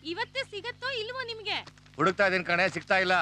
ಇವತ್ತೇ ಸಿಗತ್ತೋ ಇಲ್ವೋ ನಿಮ್ಗೆ ಹುಡುಕ್ತಾ ಇದೀನಿ ಕಣೆ ಸಿಗ್ತಾ ಇಲ್ಲ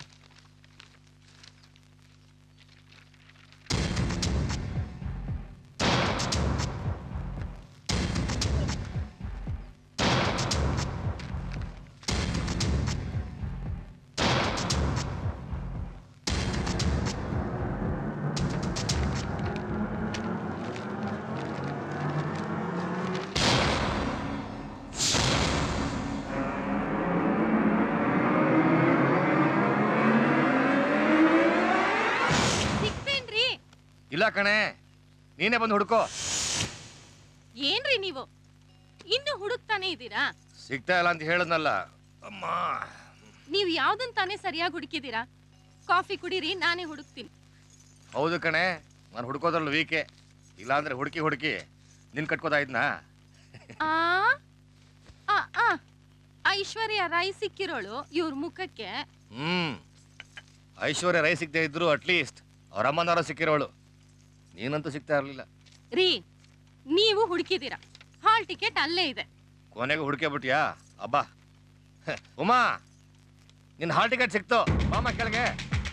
ಸಿಕ್ತೇನ್ರಿ ಇಲ್ಲ ಕಣೆ ನೀನೇ ಬಂದು ಹುಡ್ಕೋ ಏನ್ರಿ ನೀವು ಇನ್ನು ಹುಡುಕ್ತಾನೆ ಇದ್ದೀರಾ ಸಿಗ್ತಾ ಇಲ್ಲ ಅಂತ ಹೇಳದ್ನಲ್ಲ ಅಮ್ಮ ನೀವು ಯಾವ್ದನ್ ತಾನೇ ಸರಿಯಾಗಿ ಹುಡುಕಿದ್ದೀರಾ ಕಾಫಿ ಕುಡೀರಿ ನಾನೇ ಹುಡುಕ್ತೀನಿ ಹೌದು ಕಣೆ ನಾನು ಹುಡ್ಕೋದ್ರಲ್ಲಿ ವೀಕೆ ಇಲ್ಲಾಂದ್ರೆ ಹುಡುಕಿ ಹುಡುಕಿ ನಿನ್ ಕಟ್ಕೋತಾ ಇದ್ನಾ ಆ ಆ, ಆ. ಐಶ್ವರ್ಯ ರಾಯ್ ಸಿಕ್ಕಿರೋಳು ಇವ್ರ ಮುಖಕ್ಕೆ ಹ್ಮ್ ಐಶ್ವರ್ಯ ರೈ ಸಿಗದೆ ಇದ್ರು ಅಟ್ಲೀಸ್ಟ್ ಅವ್ರ ಅಮ್ಮನವರ ಸಿಕ್ಕಿರೋಳು ನೀನಂತೂ ಸಿಗ್ತಾ ಇರ್ಲಿಲ್ಲ ರೀ ನೀವು ಹುಡುಕಿದ್ದೀರಾ ಹಾಲ್ ಟಿಕೆಟ್ ಅಲ್ಲೇ ಇದೆ ಕೊನೆಗೆ ಹುಡುಕೆ ಬಿಟ್ಯಾ ಅಬ್ಬಾ ಹ, ಉಮಾ ನಿನ್ ಹಾಲ್ ಟಿಕೆಟ್ ಸಿಕ್ತು ಮಾಮ ಕೆಳಗೆ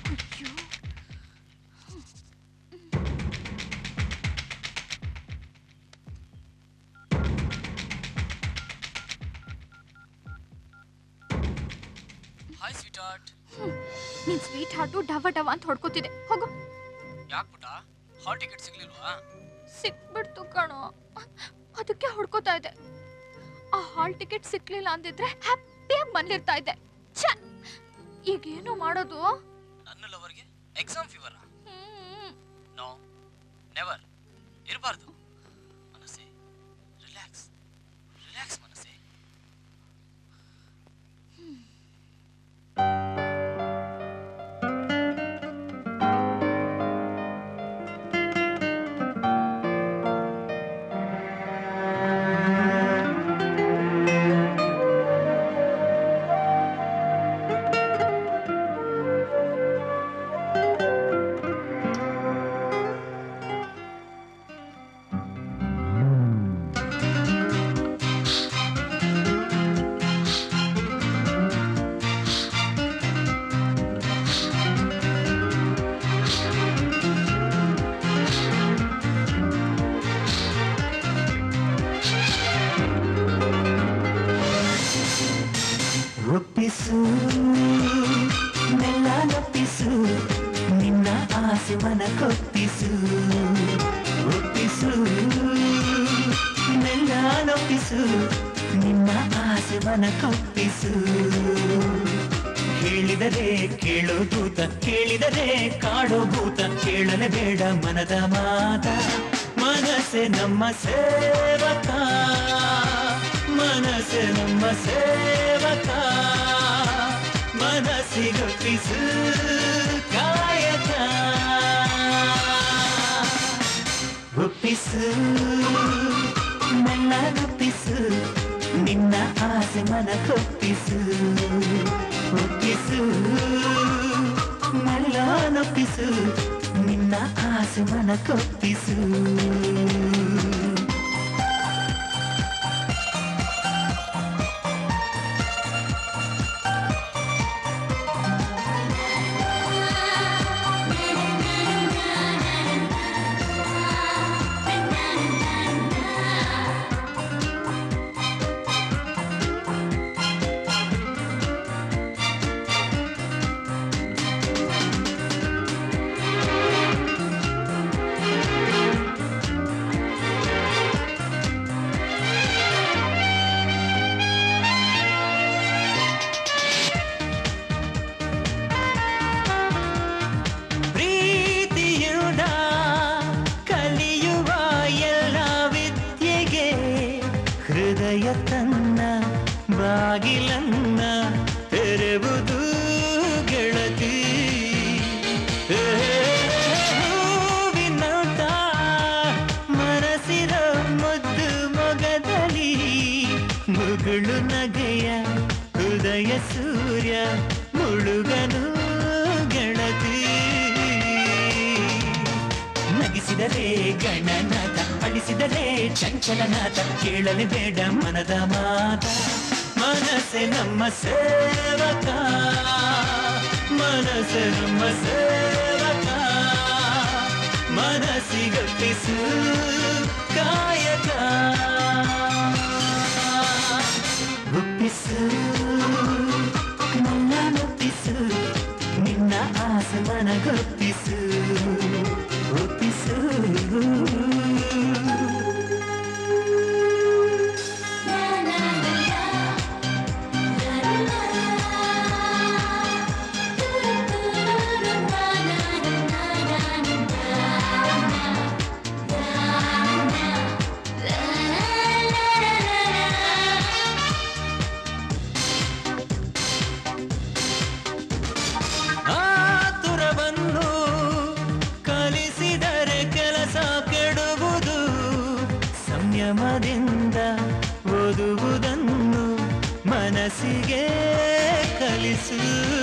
ಹಾಯ್ ಸ್ವೀಟ್ ಹಾರ್ಟ್ ನಿನ್ ಸ್ವೀಟ್ ಹಾರ್ಟು ಡವ ಡವ ಅಂತ ಹೊಡ್ಕೋತಿದೆ ಹೋಗು ಯಾಕೆ ಪುಟ ಹಾಲ್ ಟಿಕೆಟ್ ಸಿಗ್ಲಿಲ್ವಾ ಸಿಕ್ಬಿಡ್ತು ಕಣೋ ಅದಕ್ಕೆ ಹೊಡ್ಕೋತಾ ಇದೆ ಆ ಹಾಲ್ ಟಿಕೆಟ್ ಸಿಕ್ಲಿಲ್ಲ ಅಂದಿದ್ರೆ ಹ್ಯಾಪಿಯಾಗಿ ಬಂದಿರ್ತಾ ಇದ್ದೆ ಛ ಈಗ ಏನು ಮಾಡೋದು ನನ್ನ ಲವರ್ಗೆ exam fever hmm. No never ಇರಬಾರ್ದು ಮನಸ್ಸೆ ರಿಲ್ಯಾಕ್ಸ್ ರಿಲ್ಯಾಕ್ಸ್ ಮನಸ್ಸೆ ಒಪ್ಪಿಸು ಮೆಲ್ಲನೊಪ್ಪಿಸು ನಿನ್ನ ಆಸೆ ಮನ ಕೊಪ್ಪಿಸು ಒಪ್ಪಿಸು ಮೆಲ್ಲನೊಪ್ಪಿಸು ನಿನ್ನ ಆಸೆ ಮನ ಕೊಪ್ಪಿಸು ಹೇಳಿದರೆ ಕೇಳೋ ಭೂತ ಕೇಳಿದರೆ ಕಾಡೋ ಭೂತ ಕೇಳಲೆ ಬೇಡ ಮನದ ಮಾತ ಮನಸ್ಸೆ ನಮ್ಮ ಸೇವಕ ಮನಸ್ಸೆ ನಮ್ಮ ಸೇವಕ ಮನಸ್ಸಿಗೊಪ್ಪಿಸು ಕಾಯಕ ಒಪ್ಪಿಸು ಮೆಲ್ಲಗೊಪ್ಪಿಸು ನಿನ್ನ ಆಸೆ ಮನ ಕೊಪ್ಪಿಸು ಒಪ್ಪಿಸು ಮೆಲ್ಲನೊಪ್ಪಿಸು ನಿನ್ನ ಆಸೆ ಮನ ಕೊಪ್ಪಿಸು ಪ್ರೀತಿಯುಡ ಕಲಿಯುವ ಎಲ್ಲ ವಿದ್ಯೆಗೆ ಹೃದಯ ತನ್ನ ಬಾಗಿಲನ್ನ ತೆರೆವುದು ಗೆಳತಿ ಏ, ಹೂವಿನಂತ ಮನಸ್ಸಿರ ಮುದ್ದು ಮೊಗದಲ್ಲಿ ಮುಗುಳು ನಗೆಯ ಹೃದಯ ಸೂರ್ಯ ಮುಳುಗನು ಗೆಳತಿ ನಗಿಸಿದರೆ ಗಣನಾಥ ಅಳಿಸಿದರೆ ಚಂಚಲನಾಥ ಕೇಳಲೆ ಬೇಡ ಮನದ ಮಾತ ಮನಸ್ಸೆ ನಮ್ಮ ಸೇವಕ ಮನಸ್ಸೆ ನಮ್ಮ ಸೇವಕ ಮನಸ್ಸಿಗೊಪ್ಪಿಸು ಕಾಯಕ ಒಪ್ಪಿಸು ನನ್ನ ಒಪ್ಪಿಸು ನಿನ್ನ ಆಸೆ ಮನಗೊಪ್ಪಿಸು ಒಪ್ಪಿಸು ಆತುರವನ್ನು ಕಲಿಸಿದರೆ ಕೆಲಸ ಕೆಡುವುದು ಸಂಯಮದಿಂದ ಓದುವುದನ್ನು ಮನಸ್ಸಿಗೆ ಕಲಿಸು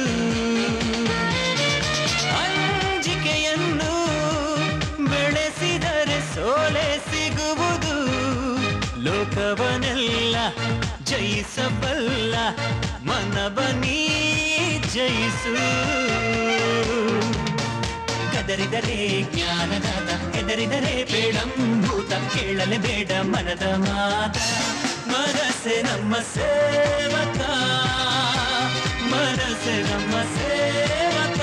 ಅಂಜಿಕೆಯನ್ನು ಬೆಳೆಸಿದರೆ ಸೋಲೆ ಸಿಗುವುದು ಲೋಕವನೆಲ್ಲ ಜಯಿಸಬಲ್ಲ ಮನವನೀ ಜಯಿಸು ಗದರಿದರೆ ಜ್ಞಾನದಾತ ಹೆದರಿದರೆ ಬೇಡಂಭೂತ ಕೇಳಲೆ ಬೇಡ ಮನದ ಮಾತ ಮನಸ್ಸೆ ನಮ್ಮ ಸೇವಕ ಮನಸ್ಸೆ ನಮ್ಮ ಸೇವಕ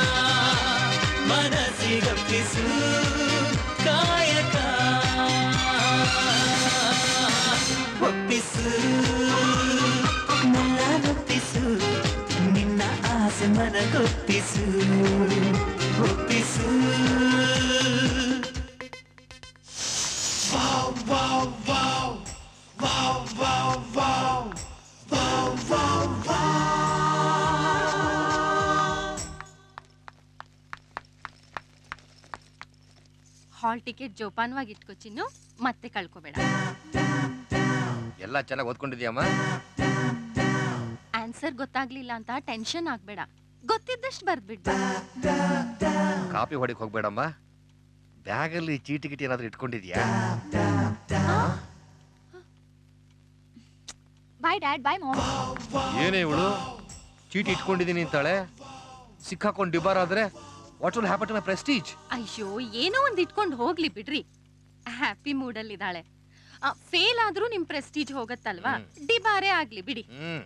ಮನಸ್ಸಿಗಪ್ಪಿಸು ಕಾಯಕ ಒಪ್ಪಿಸು ನನ್ನೊಪ್ಪಿಸು ನಿನ್ನ ಆಸೆ ಮನಗೊಪ್ಪಿಸು ಒಪ್ಪಿಸು ಹಾಲ್ ಟಿಕೆಟ್ ಜೋಪಾನವಾಗಿ ಇಟ್ಕೋ ಚಿನ್ನು ಮತ್ತೆ ಕಳ್ಕೊಬೇಡ ಎಲ್ಲ ಚೆನ್ನಾಗಿ ಓದ್ಕೊಂಡಿದ್ಯಮ್ಮ ಆನ್ಸರ್ ಗೊತ್ತಾಗ್ಲಿಲ್ಲ ಅಂತ ಟೆನ್ಷನ್ ಆಗ್ಬೇಡ ಗೊತ್ತಿದ್ದಷ್ಟು ಬರ್ದ್ಬಿಡ್ಬ ಕಾಪಿ ಹೊಡಿಕ್ ಹೋಗ್ಬೇಡಮ್ಮ ಬ್ಯಾಗಲ್ಲಿ ಚೀಟಿ ಗಿಟಿ ಏನಾದ್ರು ಇಟ್ಕೊಂಡಿದ್ಯಾ ಬಾಯ್ ಡ್ಯಾಡ್ ಬಾಯ್ ಮಾಮ್ ಏನೇ ಇವಳು ಚೀಟಿ ಇಟ್ಕೊಂಡಿದ್ದೀನಿ ಅಂತಾಳೆ ಸಿಕ್ಕಾಕೊಂಡು ಡಿಬಾರ್ ಆದ್ರೆ what will happen to my prestige ಅಯ್ಯೋ ಏನೋ ಒಂದ್ ಇಟ್ಕೊಂಡು ಹೋಗ್ಲಿ ಬಿಡ್ರಿ ಹ್ಯಾಪಿ ಮೂಡಲ್ಲಿದ್ದಾಳೆ ಫೇಲ್ ಆದ್ರೂ ನಿಮ್ ಪ್ರೆಸ್ಟೀಜ್ ಹೋಗತ್ತಲ್ವಾ ಹ್ಮ್. ಡಿಬಾರೇ ಆಗ್ಲಿ ಬಿಡಿ ಹ್ಮ್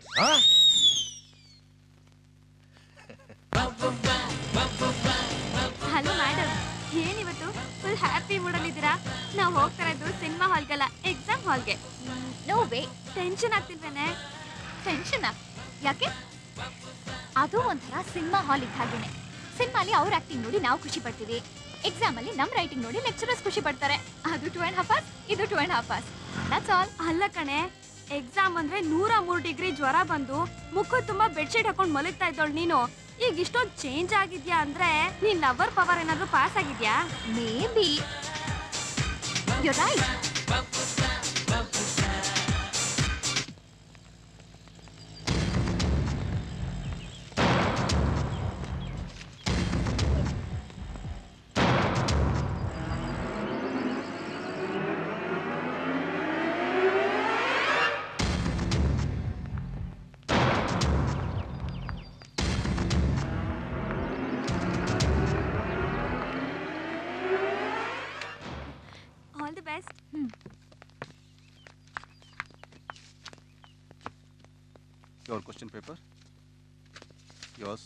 ಹಲೋ ಮೇಡಮ್ ಏನಿವತ್ತು ಫುಲ್ ಹ್ಯಾಪಿ ಮೂಡಲ್ಲಿದ್ದೀರಾ ನಾವು ಹೋಗ್ತಾ ಇರೋದು ಸಿನಿಮಾ ಹಾಲ್ಗಲ್ಲ ಎಕ್ಸಾಮ್ ಹಾಲ್ಗೆ ನೋ ವೇ ಟೆನ್ಷನ್ ಆಗ್ತಿಲ್ವೇನೆ ಟೆನ್ಷನ್ ಯಾಕೆ ಅದು ಒಂಥರ ಸಿನಿಮಾ ಹಾಲ್ ಇದ್ದ ಹಾಗೇನೆ ಸಿನಿಮಾಲಿ ಅವ್ರ ಆಕ್ಟಿಂಗ್ ನೋಡಿ ನಾವು ಖುಷಿ ಪಡ್ತೀವಿ ಎಕ್ಸಾಮ್ ಅಲ್ಲಿ ನಮ್ ರೈಟಿಂಗ್ ನೋಡಿ ಲೆಕ್ಚರರ್ಸ್ ಖುಷಿ ಪಡ್ತಾರೆ ಅದು ಟು ಅಂಡ್ ಹಾಫ್ ಅವರ್ಸ್ ಇದು two and half hours that's all ಅಲ್ಲ ಕಣೆ ಎಕ್ಸಾಮ್ ಅಂದ್ರೆ ನೂರ ಮೂರು ಡಿಗ್ರಿ ಜ್ವರ ಬಂದು ಮುಖ ತುಂಬಾ ಬೆಡ್ಶೀಟ್ ಹಾಕೊಂಡು ಮಲಗ್ತಾ ಇದ್ದೋಳು ನೀನು ಈಗ ಇಷ್ಟೊಂದು ಚೇಂಜ್ ಆಗಿದ್ಯಾ ಅಂದ್ರೆ ನೀನ್ ಲವರ್ ಪವರ್ ಏನಾದ್ರೂ ಪಾಸ್ ಆಗಿದ್ಯಾ maybe you write all the best Your question paper. Yours.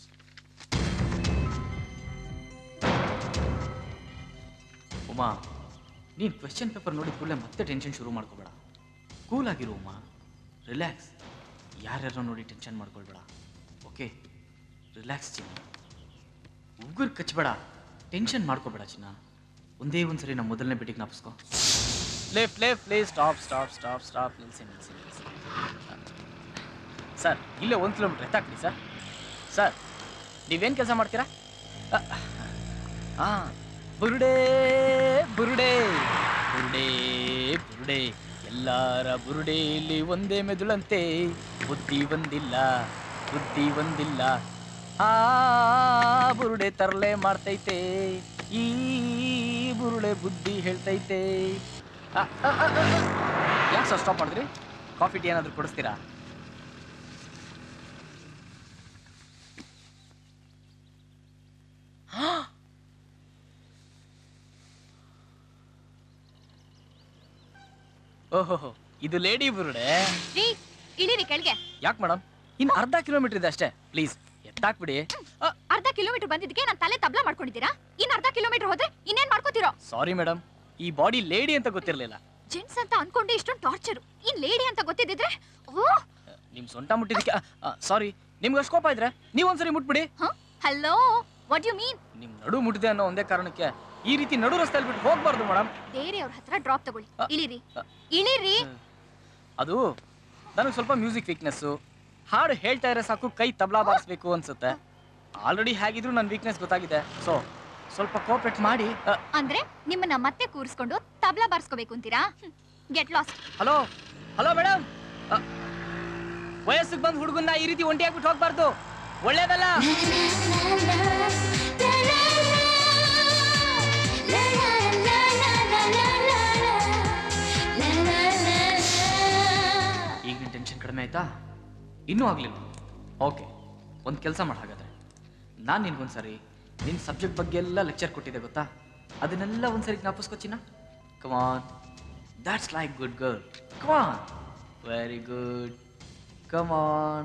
Uma ನೀನು ಕ್ವೆಶ್ಚನ್ ಪೇಪರ್ ನೋಡಿ ಕೂಡಲೇ ಮತ್ತೆ ಟೆನ್ಷನ್ ಶುರು ಮಾಡ್ಕೋಬೇಡ ಕೂಲ್ ಆಗಿರು ಉಮಾ ರಿಲ್ಯಾಕ್ಸ್ ಯಾರ್ಯಾರೋ ನೋಡಿ ಟೆನ್ಷನ್ ಮಾಡ್ಕೊಳ್ಬೇಡ ಓಕೆ ರಿಲ್ಯಾಕ್ಸ್ ಚಿನ್ನ ಉಗುರು ಕಚ್ಚಬೇಡ ಟೆನ್ಷನ್ ಮಾಡ್ಕೋಬೇಡ ಚಿನ್ನ ಒಂದೇ ಒಂದು ಸರಿ ನಮ್ಮ ಮೊದಲನೇ ಭೇಟಿಗೆ ಜ್ಞಾಪಿಸ್ಕೊ left left play stop stop stop stop ನಿಲ್ಸಿ ನಿಲ್ಸಿ ನಿಲ್ಸಿ ಸರ್ ಇಲ್ಲೇ ಒಂದು ಕಿಲೋಮೀಟ್ರ್ ಎತ್ತಾಕ್ಲಿ ಸರ್ ಸರ್ ನೀವೇನು ಕೆಲಸ ಮಾಡ್ತೀರಾ ಹಾಂ ಬುರುಡೆ ಬುರುಡೆ ಬುರುಡೆ ಬುರುಡೆ ಎಲ್ಲರ ಬುರುಡೆಯಲ್ಲಿ ಒಂದೇ ಮೆದುಳಂತೆ ಬುದ್ಧಿ ಒಂದಿಲ್ಲ ಬುದ್ಧಿ ಒಂದಿಲ್ಲ ಆ ಬುರುಡೆ ತರಲೆ ಮಾಡ್ತೈತೆ ಈ ಬುರುಡೆ ಬುದ್ಧಿ ಹೇಳ್ತೈತೆ ಯಾಕೆ ಸರ್ ಸ್ಟಾಪ್ ಮಾಡಿದ್ರಿ ಕಾಫಿ ಟೀ ಏನಾದರೂ ಕೊಡಿಸ್ತೀರಾ ಓಹೋ ಇದು ಲೇಡಿ ಬುರುಡೆ ರೀ ಇಳಿರಿ ಕೆಳಗೆ ಯಾಕೆ ಮೇಡಮ್ ಇನ್ನು ಅರ್ಧ ಕಿಲೋಮೀಟರ್ ಇದೆ ಅಷ್ಟೇ ಪ್ಲೀಸ್ ಎತ್ತಾಕ್ಬಿಡಿ ಅರ್ಧ ಕಿಲೋಮೀಟರ್ ಬಂದಿದ್ದಕ್ಕೆ ನಾನು ತಲೆ ತಬ್ಲಾ ಮಾಡ್ಕೊಂಡಿದ್ದೀರಾ ಇನ್ ಅರ್ಧ ಕಿಲೋಮೀಟರ್ ಹೋದ್ರೆ ಇನ್ನೇನ್ ಮಾಡ್ಕೋತಿರೋ ಸಾರಿ ಮೇಡಮ್ ಈ ಬಾಡಿ ಲೇಡಿ ಅಂತ ಗೊತ್ತಿರಲಿಲ್ಲ ಜೆಂಟ್ಸ್ ಅಂತ ಅನ್ಕೊಂಡೆ ಇಷ್ಟೊಂದು ಟಾರ್ಚರ್ ಇನ್ ಲೇಡಿ ಅಂತ ಗೊತ್ತಿದ್ದಿದ್ರೆ ಓ ನಿಮ್ ಸೊಂಟ ಮುಟ್ಟಿದ್ದಕ್ಕೆ ಸಾರಿ ನಿಮ್ಗೆ ಅಷ್ಟು ಕೋಪ ಇದ್ರೆ ನೀವು ಒಂದ್ಸರಿ ಮುಟ್ಬಿಡಿ ಹಲೋ ವಾಟ್ ಯು ಮೀನ್ ನಿಮ್ ನಡು ಮುಟ್ಟಿದೆ ಅನ್ನೋ ಒಂದೇ ಕಾರಣಕ್ಕೆ ಈ ರೀತಿ ನಡು ರಸ್ತೆಯಲ್ಲಿ ಬಿಟ್ಟು ಹೋಗ್ಬಾರ್ದು ಮೇಡಮ್ ಬೇರೆಯವ್ರ ಹತ್ರ ಡ್ರಾಪ್ ತಗೊಳ್ಳಿ ಅ, ಇಳಿರಿ ಅ. ಇಳಿರಿ ಅದು ನನಗೆ ಸ್ವಲ್ಪ ಮ್ಯೂಸಿಕ್ ವೀಕ್ನೆಸ್ಸು ಹಾಡು ಹೇಳ್ತಾ ಇದ್ರೆ ಸಾಕು ಕೈ ತಬಲಾ ಬಾರಿಸ್ಬೇಕು ಅನ್ಸುತ್ತೆ ಆಲ್ರೆಡಿ ಹೇಗಿದ್ರು ನನ್ನ ವೀಕ್ನೆಸ್ ಗೊತ್ತಾಗಿದೆ ಸೊ ಸ್ವಲ್ಪ ಕೋಪರೇಟ್ ಮಾಡಿ ಅಂದ್ರೆ ನಿಮ್ಮನ್ನ ಮತ್ತೆ ಕೂರಿಸ್ಕೊಂಡು ತಬ್ಲಾ ಬಾರ್ಸ್ಕೋಬೇಕು ಅಂತೀರಾ get lost hello hello madam ವಯಸ್ಸಿಗೆ ಬಂದು ಹುಡುಗನ್ನ ಈ ರೀತಿ ಒಂಟಿಯಾಗ್ಬಿಟ್ಟು ಹೋಗ್ಬಾರ್ದು ಒಳ್ಳೇದಲ್ಲ ಈಗಿನ ಟೆನ್ಷನ್ ಕಡಿಮೆ ಆಯ್ತಾ ಇನ್ನೂ ಆಗ್ಲಿಲ್ಲ ಓಕೆ ಒಂದು ಕೆಲಸ ಮಾಡ ಹಾಗಾದ್ರೆ ನಾನು ನಿನ್ಗೊಂದ್ಸರಿ ನಿನ್ನ ಸಬ್ಜೆಕ್ಟ್ ಬಗ್ಗೆ ಎಲ್ಲ ಲೆಕ್ಚರ್ ಕೊಟ್ಟಿದ್ದೆ ಗೊತ್ತಾ ಅದನ್ನೆಲ್ಲ ಒಂದ್ಸರಿ ಜ್ಞಾಪಿಸ್ಕೊ ಚಿನ್ನ come on that's like good girl come on very good come on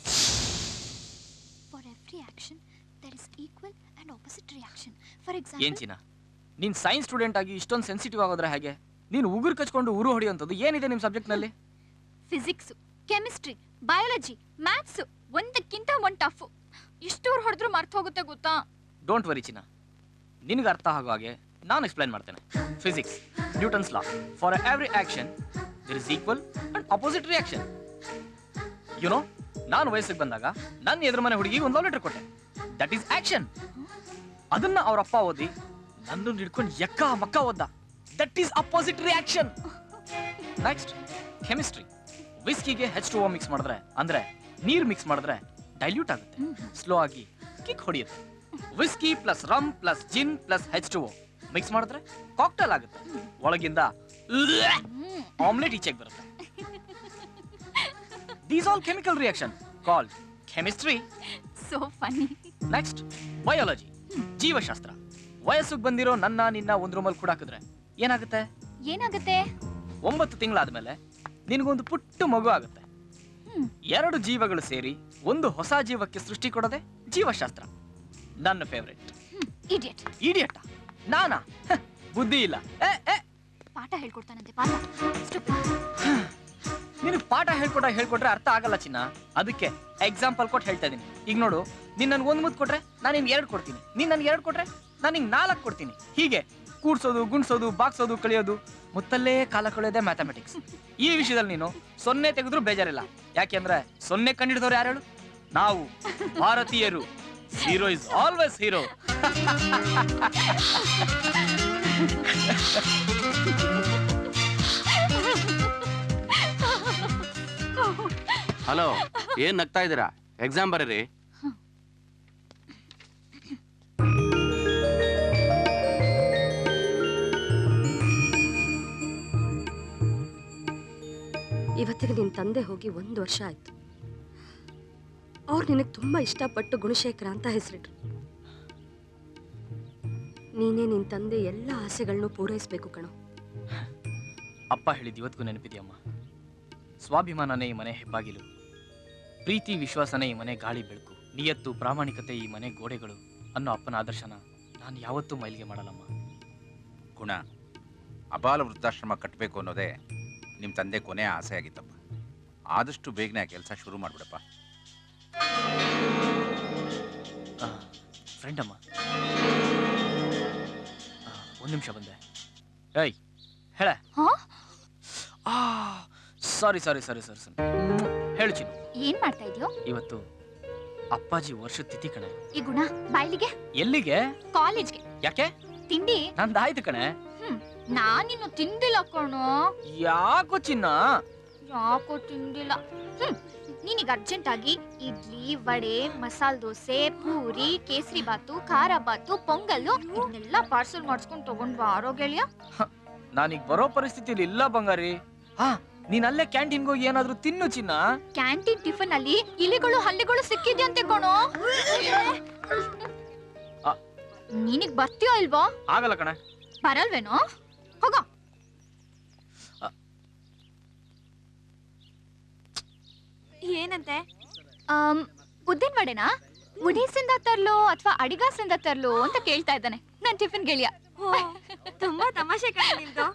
for every action there is equal and opposite reaction for an example ಚಿನ್ನ ನೀನ್ ಸೈನ್ಸ್ ಸ್ಟೂಡೆಂಟ್ ಆಗಿ ಇಷ್ಟೊಂದು ಸೆನ್ಸಿಟಿವ್ ಆಗೋದ್ರೆ ಹೇಗೆ ನೀನು ಉಗುರು ಕಚ್ಕೊಂಡು ಉರು ಹೊಡೆಯುವಂಥದ್ದು ಏನಿದೆ ನಿಮ್ಮ ಸಬ್ಜೆಕ್ಟ್ನಲ್ಲಿ ಫಿಸಿಕ್ಸ್ ಕೆಮಿಸ್ಟ್ರಿ ಬಯಾಲಜಿ ಮ್ಯಾಥ್ಸ್ ಒಂದಕ್ಕಿಂತ ಒಂದ್ ಟಫ್ ಇಷ್ಟೂರ್ ಹೊಡೆದ್ರು ಮರ್ತ್ ಹೋಗುತ್ತೆ ಗೊತ್ತಾ ಡೋಂಟ್ ವರಿ ಚಿನ್ನ ನಿನಗೆ ಅರ್ಥ ಆಗೋ ಹಾಗೆ ನಾನು ಎಕ್ಸ್ಪ್ಲೈನ್ ಮಾಡ್ತೇನೆ physics Newton's law for every action there is equal and opposite reaction you know ನಾನು ವಯಸ್ಸಿಗೆ ಬಂದಾಗ ನನ್ನ ಎದುರು ಮನೆ ಹುಡುಗಿಗೆ ಒಂದು ಲವ್ ಲೆಟರ್ ಕೊಟ್ಟೆ ದಟ್ ಈಸ್ ಆಕ್ಷನ್ ಅದನ್ನ ಅವ್ರ ಅಪ್ಪ ಓದಿ ನನ್ನನ್ನು ಹಿಡ್ಕೊಂಡು ಎಕ್ಕ ಮಕ್ಕ ಓದ್ದ that is opposite reaction next chemistry ವಿಸ್ಕಿಗೆ ಹೆಚ್ ಟು ಓ ಮಿಕ್ಸ್ ಮಾಡಿದ್ರೆ ಅಂದ್ರೆ ನೀರು ಮಿಕ್ಸ್ ಮಾಡಿದ್ರೆ ಡೈಲ್ಯೂಟ್ ಆಗುತ್ತೆ ಸ್ಲೋ ಆಗಿ ಕಿಕ್ ಹೊಡೆಯುತ್ತೆ whisky plus rum plus gin plus H two O mix ಮಾಡಿದ್ರೆ ಕಾಕ್ಟೇಲ್ ಆಗುತ್ತೆ ಒಳಗಿಂದ ಆಮ್ಲೆಟ್ ಈಚೆಗೆ ಬರುತ್ತೆ these all chemical reaction call chemistry so funny next biology ಜೀವಶಾಸ್ತ್ರ ವಯಸ್ಸಿಗೆ ಬಂದಿರೋ ನನ್ನ ನಿನ್ನ ಒಂದು ರೂಮಲ್ಲಿ ಕೂಡ ಹಾಕಿದ್ರೆ ಏನಾಗುತ್ತೆ ಏನಾಗುತ್ತೆ ಒಂಬತ್ತು ತಿಂಗಳಾದ್ಮೇಲೆ ನಿನಗೊಂದು ಪುಟ್ಟ ಮಗು ಆಗುತ್ತೆ ಹ್ಮ್. ಎರಡು ಜೀವಗಳು ಸೇರಿ ಒಂದು ಹೊಸ ಜೀವಕ್ಕೆ ಸೃಷ್ಟಿ ಕೊಡೋದೆ ಜೀವಶಾಸ್ತ್ರ ನನ್ನ ಫೇವ್ರೆಟ್ ಇಡಿಯಟ್ ಇಡಿಯಟ್ಟ ನಾನಾ ಹ, ಬುದ್ಧಿ ಇಲ್ಲ ಏ ಏ ಪಾಠ ಹೇಳ್ಕೊಡ್ತಾನಂತೆ ಪಾಠ Stupid. ನಿನಗೆ ಪಾಠ ಹೇಳ್ಕೊಟ್ಟ ಹೇಳ್ಕೊಟ್ರೆ ಅರ್ಥ ಆಗಲ್ಲ ಚಿನ್ನ ಅದಕ್ಕೆ ಎಕ್ಸಾಂಪಲ್ ಕೊಟ್ಟು ಹೇಳ್ತಾ ಇದೀನಿ ಈಗ ನೋಡು ನೀನ್ ನನ್ಗೆ ಒಂದು ಮುದ್ದು ಕೊಟ್ರೆ ನಾನು ನಿನ್ಗೆ ಎರಡು ಕೊಡ್ತೀನಿ ನೀನ್ ನನ್ಗೆ ಎರಡು ಕೊಟ್ರೆ ನಾನು ನಿಂಗೆ ನಾಲ್ಕು ಕೊಡ್ತೀನಿ ಹೀಗೆ ಕೂಡ್ಸೋದು ಗುಣ್ಸೋದು ಬಾಗ್ಸೋದು ಕಳಿಯೋದು ಮುತ್ತಲ್ಲೇ ಕಾಲ ಕಳೆಯೋದೇ ಮ್ಯಾಥಮೆಟಿಕ್ಸ್ ಈ ವಿಷಯದಲ್ಲಿ ನೀನು ಸೊನ್ನೆ ತೆಗೆದ್ರೂ ಬೇಜಾರಿಲ್ಲ ಯಾಕೆಂದ್ರೆ ಸೊನ್ನೆ ಕಂಡಿಡಿದವ್ರು ಯಾರು ಹೇಳು ನಾವು ಭಾರತೀಯರು hero is always hero hello ಏನ್ ನಗ್ತಾ ಇದ್ದೀರಾ ಎಕ್ಸಾಮ್ ಬರೀರಿ ಇವತ್ತಿಗೆ ನಿನ್ನ ತಂದೆ ಹೋಗಿ ಒಂದು ವರ್ಷ ಆಯ್ತು ಅವ್ರು ನಿನಗೆ ತುಂಬ ಇಷ್ಟಪಟ್ಟು ಗುಣಶೇಖರ ಅಂತ ಹೆಸರಿಟ್ರು ನೀನೇ ನಿನ್ನ ತಂದೆ ಎಲ್ಲ ಆಸೆಗಳನ್ನೂ ಪೂರೈಸಬೇಕು ಕಣೋ ಅಪ್ಪ ಹೇಳಿದ ಇವತ್ತಿಗೂ ನೆನಪಿದೆಯಮ್ಮ ಸ್ವಾಭಿಮಾನನೇ ಈ ಮನೆ ಹೆಬ್ಬಾಗಿಲು ಪ್ರೀತಿ ವಿಶ್ವಾಸನೇ ಈ ಮನೆ ಗಾಳಿ ಬೆಳಕು ನಿಯತ್ತು ಪ್ರಾಮಾಣಿಕತೆ ಈ ಮನೆ ಗೋಡೆಗಳು ಅನ್ನೋ ಅಪ್ಪನ ಆದರ್ಶನ ನಾನು ಯಾವತ್ತೂ ಮೈಲಿಗೆ ಮಾಡಲ್ಲಮ್ಮ ಗುಣ ಅಬಾಲ ವೃದ್ಧಾಶ್ರಮ ಕಟ್ಟಬೇಕು ಅನ್ನೋದೇ ನಿಮ್ಮ ತಂದೆ ಕೊನೆಯ ಆಸೆ ಆಗಿತ್ತಪ್ಪ ಆದಷ್ಟು ಬೇಗನೆ ಆ ಕೆಲಸ ಶುರು ಮಾಡಿಬಿಡಪ್ಪ ಫ್ರೆಂಡ್ ಅಮ್ಮ ಒಂದು ನಿಮಿಷ ಬಂದೆ ಏಯ್ ಹೇಳ ಹಾ? ಸಾರಿ ಸಾರಿ ಸಾರಿ ಸರಿ ಸರಿ ಹೇಳು ಚಿನ್ನು ಏನ್ ಮಾಡ್ತಾ ಇದೀಯೋ ಇವತ್ತು ಅಪ್ಪಾಜಿ ವರ್ಷದ ತಿಥಿ ಕಣೆ ಈ ಗುಣ ಬಾಯ್ಲಿಗೆ ಎಲ್ಲಿಗೆ ಕಾಲೇಜ್ಗೆ ಯಾಕೆ ತಿಂಡಿ ನಂದಾಯ್ತು ಕಣೆ ನಾನಿನ್ನು ತಿಂದಿಲ್ಲ ಕಣೋ ಯಾಕೋ ಚಿನ್ನ ಯಾಕೋ ತಿಂದಿಲ್ಲ ಹ್ಮ್ ನೀನೀಗ ಅರ್ಜೆಂಟ್ ಆಗಿ ಇಡ್ಲಿ ವಡೆ ಮಸಾಲ್ ದೋಸೆ ಪೂರಿ ಕೇಸರಿ ಬಾತು ಖಾರ ಬಾತು ಪೊಂಗಲ್ಲು ಇದನ್ನೆಲ್ಲ ಪಾರ್ಸಲ್ ಮಾಡಿಸ್ಕೊಂಡು ತಗೊಂಡ್ ಬಾರೋ ಗೆಳೆಯ ನಾನೀಗ ಬರೋ ಪರಿಸ್ಥಿತಿಲಿ ಇಲ್ಲ ಬಂಗಾರಿ ಹಾ ನೀನ್ ಅಲ್ಲೇ ಕ್ಯಾಂಟೀನ್ಗೆ ಹೋಗಿ ಏನಾದ್ರೂ ತಿನ್ನು ಚಿನ್ನ ಕ್ಯಾಂಟೀನ್ ಟಿಫನ್ ಅಲ್ಲಿ ಇಲಿಗಳು ಹಲ್ಲಿಗಳು ಸಿಕ್ಕಿದ್ಯಂತೆ ಕಣೋ ಆ. ನೀನಿಗ್ ಬರ್ತೀಯೋ ಇಲ್ವೋ ಆಗಲ್ಲ ಕಣೆ ಬರಲ್ವೇನೋ ಹೋಗೋ ಏನಂತೆ ಉದ್ದಿನ ವಡೆನಾ ಉಡೀಸಿಂದ ತರ್ಲು ಅಥವಾ ಅಡಿಗಾಸಿಂದ ತರ್ಲು ಅಂತ ಕೇಳ್ತಾ ಇದ್ದಾನೆ ನನ್ ಟಿಫಿನ್ ಗೆಳೆಯ ಓ, ತುಂಬಾ ತಮಾಷೆ ಕಣೆ ನಿಂದು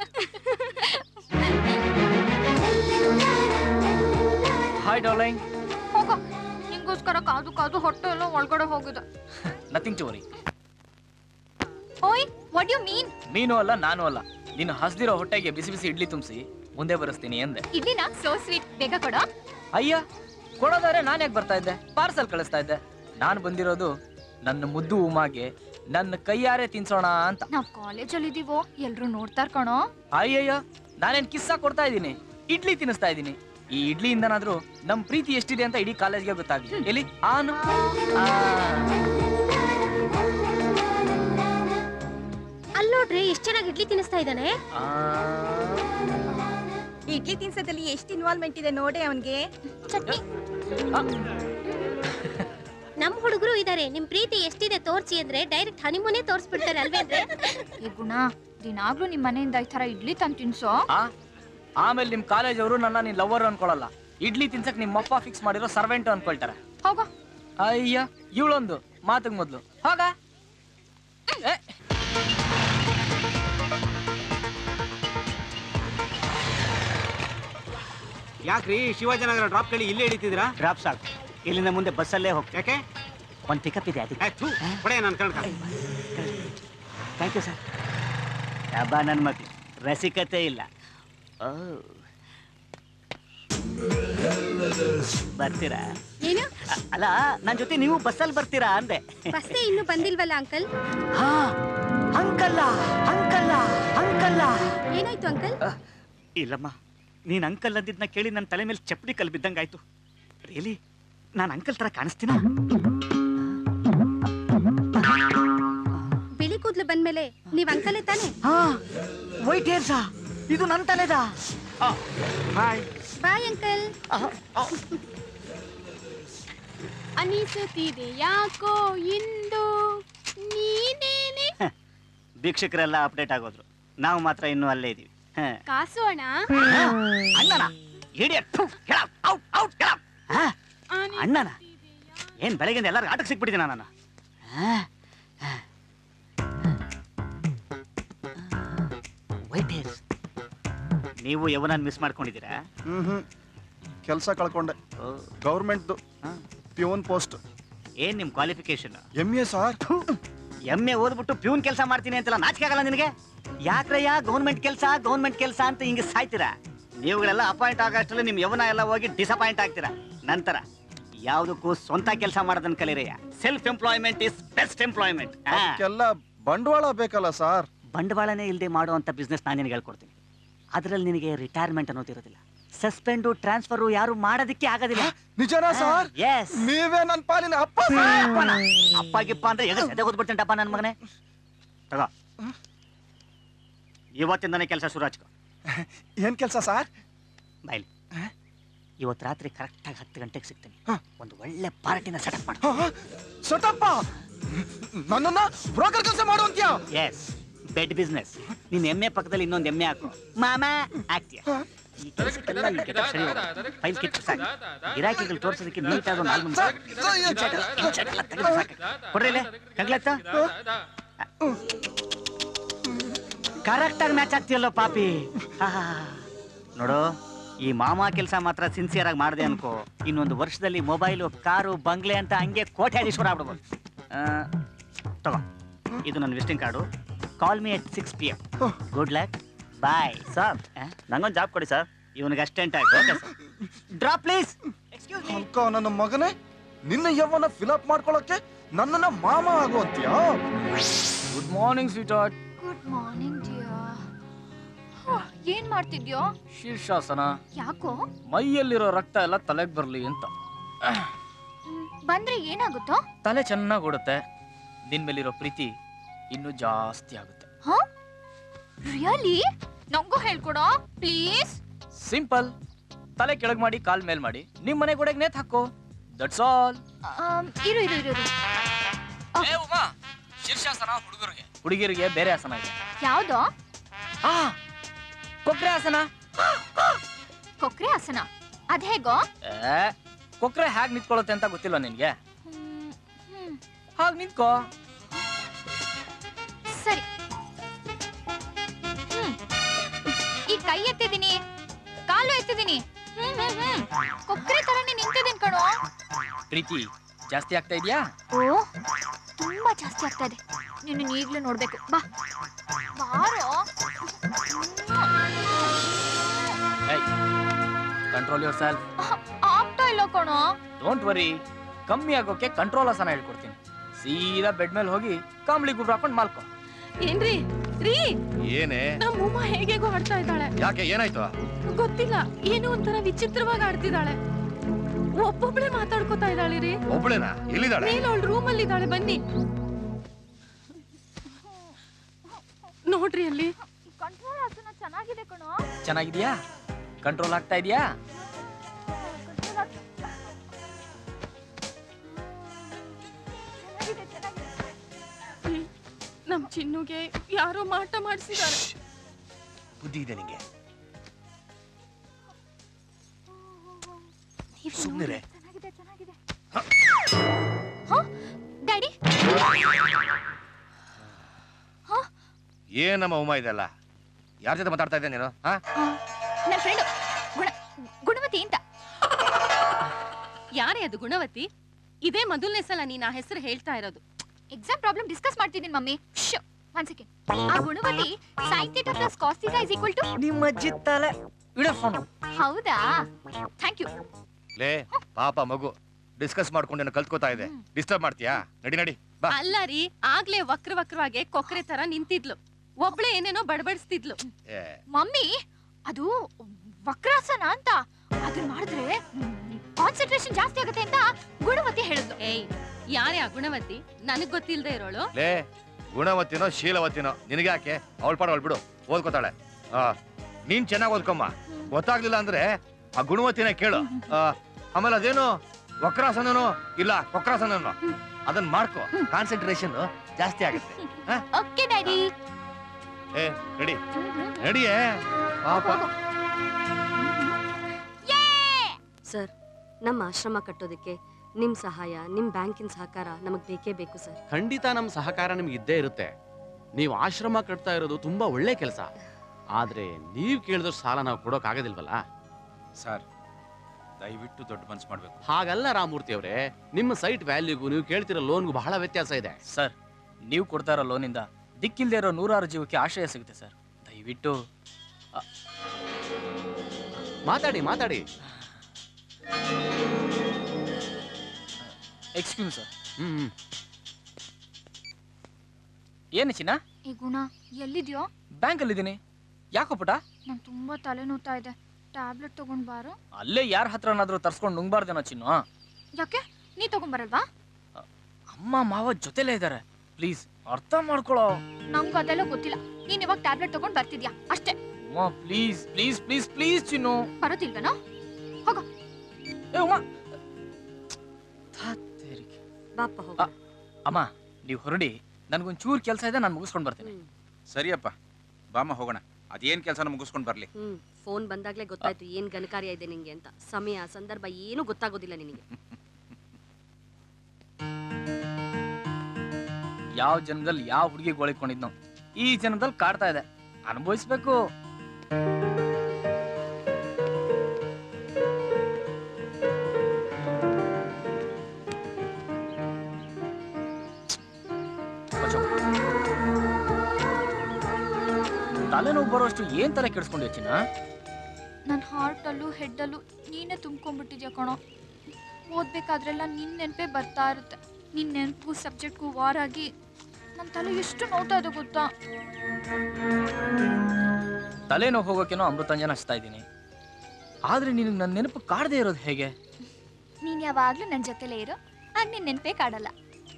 ಹಾಯ್ ಡಾರ್ಲಿಂಗ್ ಹೋಗ ನಿಂಗೋಸ್ಕರ ಕಾದು ಕಾದು ಹೊಟ್ಟೆ ಎಲ್ಲ ಒಳಗಡೆ ಹೋಗಿದೆ ನಥಿಂಗ್ ಟು ವರಿ ಓಯ್ ವಾಟ್ ಯು ಮೀನ್ ನೀನು ಅಲ್ಲ ನಾನು ಅಲ್ಲ ನೀನು ಹಸ್ದಿರೋ ಹೊಟ್ಟೆಗೆ ಬಿಸಿ ಬಿಸಿ ಇಡ್ಲಿ ತುಂಬಿಸಿ ಮುಂದೆ ಬರೆಸ್ತೀನಿ ಎಂದೆ ಇಡ್ಲಿನ ಸೋ ಸ್ವೀಟ್ ಬೇಗ ಕೊಡೋ ಅಯ್ಯ ಕೊಡೋದಾದ್ರೆ ನಾನು ಯಾಕೆ ಬರ್ತಾ ಇದ್ದೆ ಪಾರ್ಸಲ್ ಕಳಿಸ್ತಾ ಇದ್ದೆ ನಾನು ಬಂದಿರೋದು ನನ್ನ ಮುದ್ದು ಉಮಾಗೆ ನನ್ನ ಕೈಯಾರೆ ತಿನ್ಸೋಣ ಅಂತ ನಾವ್ ಕಾಲೇಜಲ್ಲಿ ಇದೀವೋ ಎಲ್ರು ನೋಡ್ತಾರ್ ಕಣೋ ಅಯ್ಯಯ್ಯ ನಾನೇನ್ ಕಿಸ್ಸ ಕೊಡ್ತಾ ಇದ್ದೀನಿ ಇಡ್ಲಿ ತಿನ್ನಿಸ್ತಾ ಇದ್ದೀನಿ ಈ ಇಡ್ಲಿಯಿಂದನಾದ್ರೂ ನಮ್ ಪ್ರೀತಿ ಎಷ್ಟಿದೆ ಅಂತ ಇಡೀ ಕಾಲೇಜ್ಗೆ ಗೊತ್ತಾಗ್ಲಿ ಎಲ್ಲಿ ಆನು ಆ. ಅಲ್ಲಿ ನೋಡ್ರಿ ಎಷ್ಟ್ ಚೆನ್ನಾಗಿ ಇಡ್ಲಿ ತಿನ್ನಿಸ್ತಾ ಇದ್ದಾನೆ ಆ. ಇಡ್ಲಿ ತಿನ್ಸೋದಲ್ಲಿ ಎಷ್ಟು ಇನ್ವಾಲ್ವ್ಮೆಂಟ್ ಇದೆ ನೋಡಿ ಅವನ್ಗೆ ಚಟ್ನಿ ಆ. ನಮ್ ಹುಡುಗರು ಇದಾರೆ ನಿಮ್ ಪ್ರೀತಿ ಎಷ್ಟಿದೆ ತೋರ್ಸಿ ಅಂದ್ರೆ ಡೈರೆಕ್ಟ್ ಹನಿಮೂನೇ ತೋರ್ಸ್ಬಿಡ್ತಾರೆ ಅಲ್ವೇನ್ರಿ ಈ ಗುಣ ದಿನಾಗ್ಲೂ ನಿಮ್ ಮನೆಯಿಂದ ಈ ತರ ಇಡ್ಲಿ ತಂದ್ ತಿನ್ಸೋ ಆ? ಆಮೇಲೆ ನಿಮ್ ಕಾಲೇಜ್ ಅವರು ನನ್ನ ನೀನ್ ಲವರ್ ಅನ್ಕೊಳಲ್ಲ ಇಡ್ಲಿ ತಿನ್ಸಕ್ ನಿಮ್ಮಪ್ಪ ಫಿಕ್ಸ್ ಮಾಡಿರೋ ಸರ್ವೆಂಟ್ ಅನ್ಕೊಳ್ತಾರೆ ಹೋಗ ಅಯ್ಯ ಇವಳೊಂದು ಮಾತಿಗೆ ಮೊದ್ಲು ಹೋಗ ಏ, ಯಾಕ್ರಿ ಶಿವಾಜಿನಗರ ಡ್ರಾಪ್ ಕೇಳಿ ಇಲ್ಲೇ ಹಿಡಿತಿದ್ದೀರಾ ಡ್ರಾಪ್ ಸಾಕು ಇಲ್ಲಿಂದ ಮುಂದೆ ಬಸ್ಸಲ್ಲೇ ಹೋಗ್ತೀವಿ ಯಾಕೆ ಒಂದು ಪಿಕಪ್ ಇದೆ ಅದಕ್ಕೆ ಏ, ಥು, ಕೊಡೆ ನನ್ನ ಕಣ್ಕ ಥ್ಯಾಂಕ್ ಯು ಸರ್ ಡಬ್ಬ ನನ್ನ ಮಕ್ಳು ರಸಿಕತೆ ಇಲ್ಲ ಓ ಬರ್ತೀರಾ ಏನು ಅ- ಅಲ್ಲ ನನ್ನ ಜೊತೆ ನೀವು ಬಸ್ಸಲ್ಲಿ ಬರ್ತೀರಾ ಅಂದೆ ಬಸ್ಸೇ ಇನ್ನು ಬಂದಿಲ್ವಲ್ಲ ಅಂಕಲ್ ಹಾ ಅಂಕಲ್ಲ ಅಂಕಲ್ಲ ಅಂಕಲ್ಲ ಏನಾಯ್ತು ಅಂಕಲ್ ಇಲ್ಲಮ್ಮ ನೀನ್ ಅಂಕಲ್ ಅಂದಿದ್ನ ಕೇಳಿ ನನ್ನ ತಲೆ ಮೇಲೆ ಚಪ್ಪಡಿ ಕಲ್ ಬಿದ್ದಂಗಾಯ್ತು ರಿಯಲಿ ನಾನು ಅಂಕಲ್ ತರ ಕಾಣಿಸ್ತೀನ ಬಿಳಿ ಕೂದ್ಲು ಬಂದ್ಮೇಲೆ ನೀವ್ ಅಂಕಲೇ ತಾನೆ ಹಾ ವೈಟ್ ಹೇರ್ಸಾ ಇದು ನನ್ನ ತಲೆದಾ ಬಾಯ್ ಬಾಯ್ ಅಂಕಲ್ ಅನಿಸುತ್ತಿದೆ ಯಾಕೋ ಇಂದು ನೀನೇನೆ ಭಿಕ್ಷಕರೆಲ್ಲ ಅಪ್ಡೇಟ್ ಆಗೋದ್ರು ನಾವು ಮಾತ್ರ ಇನ್ನೂ ಅಲ್ಲೇ ಇದೀವಿ ಹ. ಕಾಸು ಅಣ್ಣ ಅಣ್ಣನ idiot. ಥು, get out, out, out, get out. ಹ? ಅಣ್ಣನ ಏನ್ ಬೆಳಗಿಂದ ಎಲ್ಲರೂ ಆಟಕ್ಕೆ ಸಿಕ್ಬಿಟ್ಟಿದ್ದೀನ ನಾನು ವೈಟ್ ಹೇರ್ಸ್ ನೀವು ಯವನನ್ನ ಮಿಸ್ ಮಾಡ್ಕೊಂಡಿದ್ದೀರಾ ಹ್ಮ್ ಕೆಲಸ ಕಳ್ಕೊಂಡೆ ಗೌರ್ಮೆಂಟ್ದು ಪ್ಯೂನ್ ಪೋಸ್ಟ್ ಏನ್ ನಿಮ್ qualification M A sir M A ಓದ್ಬಿಟ್ಟು ಪ್ಯೂನ್ ಕೆಲಸ ಮಾಡ್ತೀನಿ ಅಂತೆಲ್ಲ ನಾಚಿಕೆ ಆಗಲ್ಲ ನಿನಗೆ ಯಾಕ್ರಯ್ಯ ಗೌರ್ಮೆಂಟ್ ಕೆಲಸ ಗೌರ್ಮೆಂಟ್ ಕೆಲಸ ಅಂತ ಹಿಂಗೆ ಸಾಯ್ತೀರಾ ನೀವುಗಳೆಲ್ಲ ಅಪಾಯಿಂಟ್ ಆಗಷ್ಟರಲ್ಲಿ ನಿಮ್ ಯವನ ಎಲ್ಲ ಹೋಗಿ ಡಿಸಪಾಯಿಂಟ್ ಆಗ್ತೀರಾ ನಂತರ ಯಾವುದಕ್ಕೂ ಸ್ವಂತ ಕೆಲಸ ಮಾಡೋದನ್ನ ಕಲೀರಯ್ಯ self employment is best employment ಎಲ್ಲ ಬಂಡವಾಳ ಬೇಕಲ್ಲ ಸಾರ್ ಬಂಡವಾಳನೇ ಇಲ್ಲದೆ ಮಾಡುವಂತ ಬಿಸ್ನೆಸ್ ನಾನು ನಿನಗೆ ಹೇಳ್ಕೊಡ್ತೀನಿ ಅದರಲ್ಲಿ ನಿನಗೆ ರಿಟೈರ್ಮೆಂಟ್ ಅನ್ನೋದಿರೋದಿಲ್ಲ ಸಸ್ಪೆಂಡು ಟ್ರಾನ್ಸ್ಫರು ಯಾರು ಮಾಡೋದಕ್ಕೆ ಆಗೋದಿಲ್ಲ ನಿಜನಾ ಸಾರ್ ಎಸ್ ನೀವೇ ನನ್ನ ಪಾಲಿನ ಅಪ್ಪ ಅಪ್ಪ ಗಿಪ್ಪ ಅಂದ್ರೆ ಎಗ ಸೆದೆ ಓದ್ಬಿಡ್ತೇಂಟಪ್ಪ ನನ್ನ ಮಗನೇ ತಗೋ ಇವತ್ತಿಂದನೇ ಕೆಲಸ ಶುರು ಹಚ್ಕೋ ಏನ್ ಕೆಲಸ ಸಾರ್ ಬಾಯ್ಲಿ ಇವತ್ತು ರಾತ್ರಿ ಕರೆಕ್ಟಾಗಿ ಹತ್ತು ಗಂಟೆಗೆ ಸಿಗ್ತೀನಿ ಒಂದು ಒಳ್ಳೆ ಪಾರ್ಟಿನ ಸೆಟಪ್ ಮಾಡು ಸೊಟಪ್ಪ ನನ್ನನ್ನ ಬ್ರೋಕರ್ ಕೆಲಸ ಮಾಡುವಂತ್ಯಾ ಎಸ್ ಬೆಡ್ ಬಿಸ್ನೆಸ್ ನಿನ್ನ ಎಮ್ಮೆ ಪಕ್ಕದಲ್ಲಿ ಇನ್ನೊಂದು ಎಮ್ಮೆ ಹಾಕು ಮಾಮ ಆಗ್ತೀಯ ಈ ಕೆಲಸಕ್ಕೆಲ್ಲ ಈ ಕೆಟ್ಟ ಸರಿ ಫೈಲ್ ಕಿತ್ತು ಸಾಕು ಗಿರಾಕಿಗಳು ತೋರಿಸೋದಕ್ಕೆ ನೀಟಾಗಿ ಒಂದು ಆಲ್ಬಮ್ ತೆಗೆದು ಸಾಕು ಕೊಡ್ರಿ ಇಲ್ಲಿ ಕಂಗ್ಲತ್ತ ಕರೆಕ್ಟಾಗಿ ಮ್ಯಾಚ್ ಆಗ್ತೀಯಲ್ಲೋ ಪಾಪಿ ಆಹಾ. ನೋಡು ಈ ಮಾಮ ಕೆಲಸ ಮಾತ್ರ ಸಿನ್ಸಿಯರ್ ಆಗಿ ಮಾಡಿದೆ ಅನ್ಕೋ ಇನ್ನೊಂದು ವರ್ಷದಲ್ಲಿ ಮೊಬೈಲು ಕಾರು ಬಂಗ್ಲೆ ಅಂತ ಹಂಗೆ ಕೋಟ್ಯಾಧೀಶ್ವರ ಆಗ್ಬಿಡ್ಬೋದು ಆ, ತಗೋ ಇದು ನನ್ನ visiting card call me at six P M good luck bye sir ನಂಗೊಂದು ಜಾಬ್ ಕೊಡಿ ಸರ್ ಇವನಿಗೆ ಅಸ್ಟೆಂಟ್ ಆಗಿ ಓಕೆ ಸರ್ ಡ್ರಾಪ್ ಪ್ಲೀಸ್ ಅಲ್ಕ ನನ್ನ ಮಗನೇ ನಿನ್ನ ಯವ್ವನ ಫಿಲಪ್ ಮಾಡ್ಕೊಳಕ್ಕೆ ನನ್ನನ್ನ ಮಾಮ ಆಗುವಂತ್ಯಾ good morning sweetheart good morning ಏನ್ ಮಾಡ್ತಿದ್ಯೋ ಶೀರ್ಷಾಸನ ಯಾಕೋ ಮೈಯಲ್ಲಿರೋ ರಕ್ತ ಎಲ್ಲ ತಲೆಗೆ ಬರ್ಲಿ ಅಂತ ಮ್, ಬಂದ್ರೆ ಏನಾಗುತ್ತೋ ತಲೆ ಚೆನ್ನಾಗಿ ಓಡುತ್ತೆ ನಿನ್ ಮೇಲಿರೋ ಪ್ರೀತಿ ಇನ್ನೂ ಜಾಸ್ತಿ ಆಗುತ್ತೆ ಹ ರಿಯಲಿ ನಂಗೂ ಹೇಳ್ಕೊಡೋ ಪ್ಲೀಸ್ ಸಿಂಪಲ್ ತಲೆ ಕೆಳಗ್ ಮಾಡಿ ಕಾಲ್ ಮೇಲ್ ಮಾಡಿ ನಿಮ್ ಮನೆ ಗೋಡೆಗೆ ನೇತ್ ಹಾಕೋ ದಟ್ಸ್ ಆಲ್ ಇರು ಇರು ಇರು ಇರು. ಶೀರ್ಷಾಸನ ಹುಡುಗರಿಗೆ ಹುಡುಗಿರಿಗೆ ಬೇರೆ ಆಸನ ಇದೆ ಯಾವ್ದೋ ಆ ಕೊಕ್ರೆ ಆಸನ ಕೊಕ್ರೆ ಆಸನ ಅದ್ ಹೇಗೋ ಏ, ಕೊಕ್ರೆ ಹ್ಯಾಗ್ ನಿಂತ್ಕೊಳ್ಳುತ್ತೆ ಅಂತ ಗೊತ್ತಿಲ್ಲ ನಿನ್ಗೆ ಹಾಗ್ ನಿಂತ್ಕೋ ಸರಿ ಹ್ಮ್. ಈ ಕೈ ಎತ್ತಿದೀನಿ ಕಾಲು ಎತ್ತಿದೀನಿ ಹ್ಮ್ ಹ್ಮ್ ಹ್ಮ್ ಕೊಕ್ಕರೆ ತರನೇ ನಿಂತಿದ್ದೀನಿ ಕಣೋ ಪ್ರೀತಿ ಜಾಸ್ತಿ ಆಗ್ತಾ ಇದೆಯಾ ಓ ತುಂಬಾ ಜಾಸ್ತಿ ಆಗ್ತಾ ಇದೆ ನಿನ್ನ ಈಗ್ಲೂ ನೋಡ್ಬೇಕು ಬಾ ಬಾರೋ ಕಂಟ್ರೋಲ್ ಯೋರ್ ಸೆಲ್ಫ್ ಆಗ್ತಾ ಇಲ್ಲ ಕಣೋ ಡೋಂಟ್ ವರಿ ಕಮ್ಮಿ ಆಗೋಕೆ ಕಂಟ್ರೋಲ್ ಆಸನ ಹೇಳ್ಕೊಡ್ತೀನಿ ಸೀದಾ ಬೆಡ್ ಮೇಲೆ ಹೋಗಿ ಕಾಂಬ್ಳಿ ಗುಬ್ರ ಹಾಕೊಂಡು ಮಾಲ್ಕೋ ಏನ್ರಿ ರೀ ಏನೇ ನಮ್ಮ ಉಮ್ಮ ಹೇಗೇಗೋ ಆಡ್ತಾ ಇದ್ದಾಳೆ ಯಾಕೆ ಏನಾಯ್ತು ಗೊತ್ತಿಲ್ಲ ಏನೋ ಒಂಥರ ವಿಚಿತ್ರವಾಗಿ ಆಡ್ತಿದ್ದಾಳೆ ಒಬ್ಬೊಬ್ಳೆ ಮಾತಾಡ್ಕೊತಾ ಇದ್ದಾಳೆ ರೀ ಒಬ್ಳೇನಾ ಎಲ್ಲಿದ್ದಾಳೆ ಮೇಲೆ ಅವಳು ರೂಮ್ ಅಲ್ಲಿ ಇದ್ದಾಳೆ ಬನ್ನಿ ನೋಡ್ರಿ ಅಲ್ಲಿ ಕಂಟ್ರೋಲ್ ಆಸನ ಚೆನ್ನಾಗಿದೆ ಕಣೋ ಚೆನ್ನಾಗಿದ್ಯಾ ಕಂಟ್ರೋಲ್ ಆಗ್ತಾ ಇದೆಯಾ ನಮ್ ಚಿನ್ನುಗೆ ಯಾರೋ ಮಾಟ ಮಾಡಿಸಿದ್ದಾರೆ ಬುದ್ಧಿ ಇದೆ ನಿಂಗೆ ಸುಮ್ಮನೆ ಚೆನ್ನಾಗಿದೆ ಚೆನ್ನಾಗಿದೆ ಡ್ಯಾಡಿ ಏನಮ್ಮ ಉಮಾ ಇದೆಲ್ಲ ಯಾರ ಜೊತೆ ಮಾತಾಡ್ತಾ ಇದ್ದೆ ನೀನು ಹಾ ನನ್ನ ಫ್ರೆಂಡ್ ಗುಣ ಗುಣವತಿ ಅಂತ ಯಾರೇ ಅದು ಗುಣವತಿ ಇದೇ ಮೊದಲನೇ ಸಲ ನೀನ್ ಆ ಹೆಸರು ಹೇಳ್ತಾ ಇರೋದು ಎಕ್ಸಾಮ್ ಪ್ರಾಬ್ಲಮ್ ಡಿಸ್ಕಸ್ ಮಾಡ್ತಿದ್ದೀನಿ ಮಮ್ಮಿ ಒನ್ ಸೆಕೆಂಡ್ ಆ ಗುಣವತಿ sine theta plus cos theta is equal to ನಿಮ್ಮ ಅಜ್ಜಿ ತಲೆ ಇಡ ಫೋನು ಹೌದಾ ಥ್ಯಾಂಕ್ ಯು ಲೇ ಪಾಪ ಮಗು ಡಿಸ್ಕಸ್ ಮಾಡ್ಕೊಂಡು ಏನೋ ಕಲ್ತ್ಕೋತಾ ಇದೆ ಡಿಸ್ಟರ್ಬ್ ಮಾಡ್ತೀಯಾ ನಡಿ ನಡಿ ಬಾ ಅಲ್ಲ ರೀ ಆಗ್ಲೇ ವಕ್ರ ವಕ್ರವಾಗಿ ಕೊಕ್ರೆ ತರ ನಿಂತಿದ್ಲು ಒಬ್ಳೆ ಏನೇನೋ ಬಡಬಡಿಸ್ತಿದ್ಲು ಏ, ಮಮ್ಮಿ ಅದು ವಕ್ರಾಸನ ಅಂತ ಅದನ್ನ ಮಾಡಿದ್ರೆ ಕಾನ್ಸಂಟ್ರೇಷನ್ ಜಾಸ್ತಿ ಆಗುತ್ತೆ ಅಂತ ಗುಣವತಿ ಹೇಳಿದ್ಲು ಏಯ್ ಯಾರೇ ಆ ಗುಣವತಿ ನನಗ್ ಗೊತ್ತಿಲ್ದೇ ಇರೋಳು ಲೇ ಗುಣವತಿನೋ ಶೀಲವತಿನೋ ನಿನಗೆ ಯಾಕೆ ಅವಳ ಪಾಡ ಅವಳು ಬಿಡು ಓದ್ಕೋತಾಳೆ ಆ, ನೀನ್ ಚೆನ್ನಾಗಿ ಓದ್ಕೊಮ್ಮ ಗೊತ್ತಾಗ್ಲಿಲ್ಲ ಅಂದ್ರೆ ಆ ಗುಣವತಿನ ಕೇಳು ಆ, ಆಮೇಲೆ ಅದೇನು ವಕ್ರಾಸನನೋ ಇಲ್ಲ ವಕ್ರಾಸನನೋ ಅದನ್ನ ಮಾಡ್ಕೋ ಕಾನ್ಸಂಟ್ರೇಷನ್ ಜಾಸ್ತಿ ಆಗುತ್ತೆ ಆ? ಓಕೆ ಡ್ಯಾಡಿ ಏ ನಡಿ ನಡಿಯೇ ಪಾಪ ಸರ್ ನಮ್ಮ ಆಶ್ರಮ ಕಟ್ಟೋದಕ್ಕೆ ನಿಮ್ಮ ಸಹಾಯ ನಿಮ್ಮ ಬ್ಯಾಂಕಿನ ಸಹಕಾರ ನಮಗೆ ಬೇಕೇ ಬೇಕು ಸರ್ ಖಂಡಿತ ನಮ್ಮ ಸಹಕಾರ ನಿಮ್ಗೆ ಇದ್ದೇ ಇರುತ್ತೆ ನೀವು ಆಶ್ರಮ ಕಟ್ತಾ ಇರೋದು ತುಂಬಾ ಒಳ್ಳೆ ಕೆಲಸ ಆದ್ರೆ ನೀವು ಕೇಳಿದಷ್ಟು ಸಾಲ ನಾವು ಕೊಡೋಕ್ ಆಗೋದಿಲ್ವಲ್ಲ ಸರ್ ದಯವಿಟ್ಟು ದೊಡ್ಡ ಮನ್ಸು ಮಾಡಬೇಕು ಹಾಗಲ್ಲ ರಾಮೂರ್ತಿ ಅವರೇ ನಿಮ್ಮ ಸೈಟ್ ವ್ಯಾಲ್ಯೂಗೂ ನೀವು ಕೇಳ್ತಿರೋ ಲೋನ್ಗೂ ಬಹಳ ವ್ಯತ್ಯಾಸ ಇದೆ ಸರ್ ನೀವು ಕೊಡ್ತಾ ಇರೋ ಲೋನಿಂದ ದಿಕ್ಕಿಲ್ದೇ ಇರೋ ನೂರಾರು ಜೀವಕ್ಕೆ ಆಶ್ರಯ ಸಿಗುತ್ತೆ ಸರ್ ದಯವಿಟ್ಟು ಅ, ಮಾತಾಡಿ ಮಾತಾಡಿ ಎಕ್ಸ್ಕ್ಯೂಸ್ ಸರ್ ಹ್ಮ್ ಹ್ಮ್. ಏನು ಚಿನ್ನ ಈ ಗುಣ ಎಲ್ಲಿದ್ಯೋ ಬ್ಯಾಂಕಲ್ಲಿ ಇದ್ದೀನಿ ಯಾಕೋ ಪುಟ ನಂಗೆ ತುಂಬಾ ತಲೆನೋತಾ ಇದೆ ಟ್ಯಾಬ್ಲೆಟ್ ತಗೊಂಡ್ ಬಾರೋ ಅಲ್ಲೇ ಯಾರ ಹತ್ರನಾದ್ರೂ ತರ್ಸ್ಕೊಂಡು ನುಂಗ್ಬಾರ್ದೇನೋ ಚಿನ್ನು ಯಾಕೆ ನೀ ತಗೊಂಬರಲ್ವಾ ಅಮ್ಮ ಮಾವ ಜೊತೆಲೇ ಇದ್ದಾರೆ ಪ್ಲೀಸ್ ಅರ್ಥ ಮಾಡ್ಕೊಳ್ಳೋ ನಂಗೆ ಅದೆಲ್ಲ ಗೊತ್ತಿಲ್ಲ ನೀನ್ ಇವಾಗ ಟ್ಯಾಬ್ಲೆಟ್ ತಗೊಂಡ್ ಬರ್ತಿದ್ಯಾ ಅಷ್ಟೇ ಅಮ್ಮ ಪ್ಲೀಸ್ ಪ್ಲೀಸ್ ಪ್ಲೀಸ್ ಪ್ಲೀಸ್ ಚಿನ್ನು ಬರೋದಿಲ್ವೇನೋ ಏ ಉಮ್ಮ ಬಾಪ ಹೋಗ ಅ, ಅಮ್ಮ ನೀವು ಹೊರಡಿ ನನ್ಗೊಂಚೂರು ಕೆಲಸ ಇದೆ ನಾನು ಮುಗಿಸ್ಕೊಂಡು ಬರ್ತೀನಿ ಸರಿಯಪ್ಪ ಬಾಮ ಹೋಗೋಣ ಅದೇನ್ ಕೆಲಸನ ಮುಗಿಸ್ಕೊಂಡು ಬರ್ಲಿ ಹ್ಮ್ ಫೋನ್ ಬಂದಾಗ್ಲೇ ಗೊತ್ತಾಯ್ತು ಏನ್ ಘನಕಾರ್ಯ ಇದೆ ನಿಂಗೆ ಅಂತ ಸಮಯ ಸಂದರ್ಭ ಏನು ಗೊತ್ತಾಗೋದಿಲ್ಲ ನಿನಗೆ ಯಾವ ಜನ್ಮದಲ್ಲಿ ಯಾವ ಹುಡುಗಿ ಗೋಳಿಕೊಂಡಿದ್ನೋ ಈ ಜನ್ಮದಲ್ಲಿ ಕಾಡ್ತಾ ಇದೆ ಅನುಭವಿಸ್ಬೇಕು ತಲೆನೋವು ಬರೋಷ್ಟು ಏನ್ ತಲೆ ಕೆಡಿಸ್ಕೊಂಡೆ ಚಿನ್ನ ನನ್ನ ಹಾರ್ಟಲ್ಲೂ ಹೆಡ್ಡಲ್ಲೂ ನೀನೇ ತುಂಬ್ಕೊಂಡ್ಬಿಟ್ಟಿದ್ಯಾ ಕಣೋ ಓದ್ಬೇಕಾದ್ರೆಲ್ಲ ನಿನ್ನ ನೆನಪೇ ಬರ್ತಾ ಇರುತ್ತೆ ನಿನ್ನ ನೆನಪು ಸಬ್ಜೆಕ್ಟ್ಗೂ ವಾರ್ ಆಗಿ ನನ್ನ ತಲೆ ಎಷ್ಟು ನೋವ್ತಾ ಇದೆ ಗೊತ್ತಾ ತಲೆನೋವು ಹೋಗೋಕೇನೋ ಅಮೃತಾಂಜನ ಹಚ್ತಾ ಇದ್ದೀನಿ ಆದ್ರೆ ನಿನಗೆ ನನ್ನ ನೆನಪು ಕಾಡದೇ ಇರೋದು ಹೇಗೆ ನೀನ್ ಯಾವಾಗ್ಲೂ ನನ್ನ ಜೊತೆಲೇ ಇರೋ ಆಗ ನಿನ್ ನೆನಪೇ ಕಾಡಲ್ಲ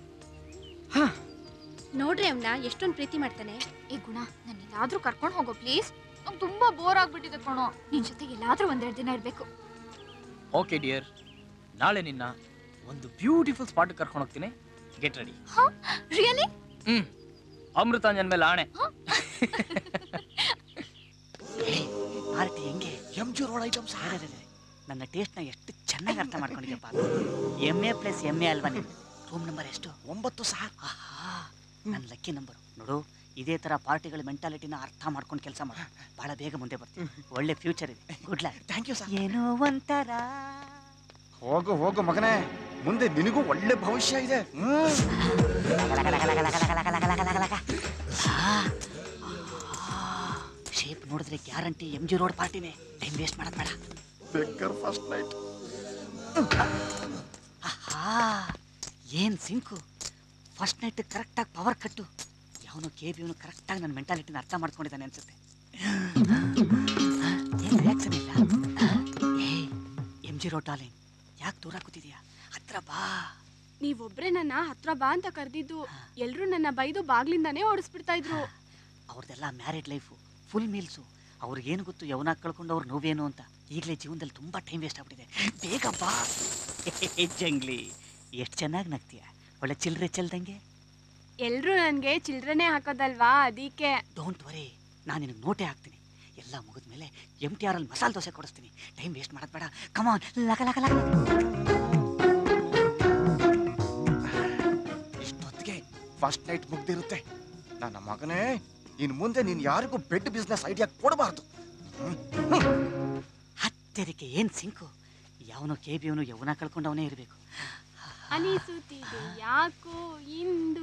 ನೋಡ್ರಿ ಅವನ್ನ ಎಷ್ಟೊಂದು ಪ್ರೀತಿ ಮಾಡ್ತಾನೆ ಈ ಗುಣ ನನ್ನ ಎಲ್ಲಾದ್ರೂ ಕರ್ಕೊಂಡು ಹೋಗೋ ಪ್ಲೀಸ್ ನಂಗೆ ತುಂಬಾ ಬೋರ್ ಆಗ್ಬಿಟ್ಟಿದೆ ಕಣೋ ನಿನ್ ಜೊತೆಗೆ ಎಲ್ಲಾದ್ರೂ ಒಂದೆರಡು ದಿನ ಇರ್ಬೇಕು ಓಕೆ ಡಿಯರ್ ನಾಳೆ ನಿನ್ನ ಒಂದು ಬ್ಯೂಟಿಫುಲ್ ಸ್ಪಾಟ್ ಕರ್ಕೊಂಡು ಹೋಗ್ತೀನಿ get ready really hmm Amrutanjan ಮೇಲೆ ಆಣೆ ಪಾರ್ಟಿ ಹೆಂಗೆ ಎಂ ಜಿ ರೋಡ್ ಐಟಮ್ಸ್ ನನ್ನ ಟೇಸ್ಟ್ನ ಎಷ್ಟು ಚೆನ್ನಾಗಿ ಚೆನ್ನಾಗಿ ಅರ್ಥ ಮಾಡ್ಕೊಂಡಿದ್ಯಪ್ಪ M A plus M A ಅಲ್ವಾ ನೀನು ರೂಮ್ ನಂಬರ್ ಎಷ್ಟು ಒಂಬತ್ತು ಸರ್ ಆಹಾ ನನ್ನ ಲಕ್ಕಿ ನಂಬರ್ ನೋಡು ಇದೇ ತರ ಪಾರ್ಟಿಗಳ ಮೆಂಟಾಲಿಟಿನ ಅರ್ಥ ಮಾಡ್ಕೊಂಡು ಕೆಲಸ ಮಾಡು ಬಹಳ ಬೇಗ ಮುಂದೆ ಬರ್ತೀನಿ ಒಳ್ಳೆ ಫ್ಯೂಚರ್ ಇದೆ good luck thank you sir ಏನೋ ಒಂಥರ ಹೋಗು ಹೋಗು ಮಗನೇ ಮುಂದೆ ನಿನಗೂ ಒಳ್ಳೆ ಭವಿಷ್ಯ ಇದೆ ಹ್ಮ್. ಶೇಪ್ ನೋಡಿದ್ರೆ ಗ್ಯಾರಂಟಿ ಎಂ ಜಿ ರೋಡ್ ಪಾರ್ಟಿನೇ ಟೈಮ್ ವೇಸ್ಟ್ ಮಾಡೋದು ಬೇಡ ಬೆಕ್ಕರ್ ಫಸ್ಟ್ ನೈಟ್ ಆಹಾ ಏನ್ ಸಿಂಕು ಫಸ್ಟ್ ನೈಟ್ ಕರೆಕ್ಟಾಗಿ ಪವರ್ ಕಟ್ಟು ಯಾವನು ಕೆ ಬಿ ಇವನು ಕರೆಕ್ಟಾಗಿ ನನ್ನ ಮೆಂಟಾಲಿಟಿನ ಅರ್ಥ ಮಾಡ್ಕೊಂಡಿದ್ದಾನೆ ಅನ್ಸುತ್ತೆ ಏನು ರಿಯಾಕ್ಷನ್ ಇಲ್ಲ ಏ ಎಂ ಜಿ ರೋಡ್ ಡಾರ್ಲಿಂಗ್ ಯಾಕೆ ದೂರ ಕೂತಿದ್ಯಾ ಹತ್ರ ಬಾ ನೀವೊಬ್ರೆ ನನ್ನ ಹತ್ರ ಬಾ ಅಂತ ಕರೆದಿದ್ದು ಎಲ್ರು ನನ್ನ ಬೈದು ಬಾಗ್ಲಿಂದಾನೇ ಓಡಿಸ್ಬಿಡ್ತಾ ಇದ್ರು ಅವ್ರದ್ದೆಲ್ಲ ಮ್ಯಾರಿಡ್ ಲೈಫು ಫುಲ್ ಮೀಲ್ಸು ಅವ್ರಿಗೇನು ಗೊತ್ತು ಯವನ ಕಳ್ಕೊಂಡು ಅವ್ರ ನೋವೇನು ಅಂತ ಈಗಲೇ ಜೀವನದಲ್ಲಿ ತುಂಬ ಟೈಮ್ ವೇಸ್ಟ್ ಆಗ್ಬಿಟ್ಟಿದೆ ಬೇಗ ಬಾ ಹೇ, ಜಂಗ್ಲಿ ಎಷ್ಟು ಚೆನ್ನಾಗಿ ನಗ್ತೀಯ ಒಳ್ಳೆ ಚಿಲ್ಲರೆ ಚೆಲ್ದಂಗೆ ಎಲ್ರು ನನ್ಗೆ ಚಿಲ್ಡ್ರನೇ ಹಾಕೋದಲ್ವಾ ಅದಕ್ಕೆ ಡೋಂಟ್ ವರಿ ನಾನು ನಿನಗೆ ನೋಟೇ ಹಾಕ್ತೀನಿ ಎಲ್ಲ ಮುಗಿದ್ಮೇಲೆ ಎಮ್ ಟಿ ಆರಲ್ಲಿ ಮಸಾಲೆ ದೋಸೆ ಕೊಡಿಸ್ತೀನಿ ಟೈಮ್ ವೇಸ್ಟ್ ಮಾಡೋದು ಬೇಡ ಕಮಾನ್ ಲಕ ಲಕ ಲಕ ಇಷ್ಟೊತ್ತಿಗೆ ಫಸ್ಟ್ ನೈಟ್ ಮುಗ್ದಿರುತ್ತೆ ನನ್ನ ಮಗನೇ ಇನ್ ಮುಂದೆ ನೀನ್ ಯಾರಿಗೂ ಬೆಡ್ ಬಿಸ್ನೆಸ್ ಐಡಿಯಾ ಕೊಡಬಾರ್ದು ಹತ್ತೆದಕ್ಕೆ ಏನು ಸಿಂಕು ಯಾವನೋ ಕೆ ಬಿ ಅವನು ಯವನ ಕಳ್ಕೊಂಡವನೇ ಇರಬೇಕು ಅನಿಸುತ್ತಿದೆ ಯಾಕೋ ಇಂದು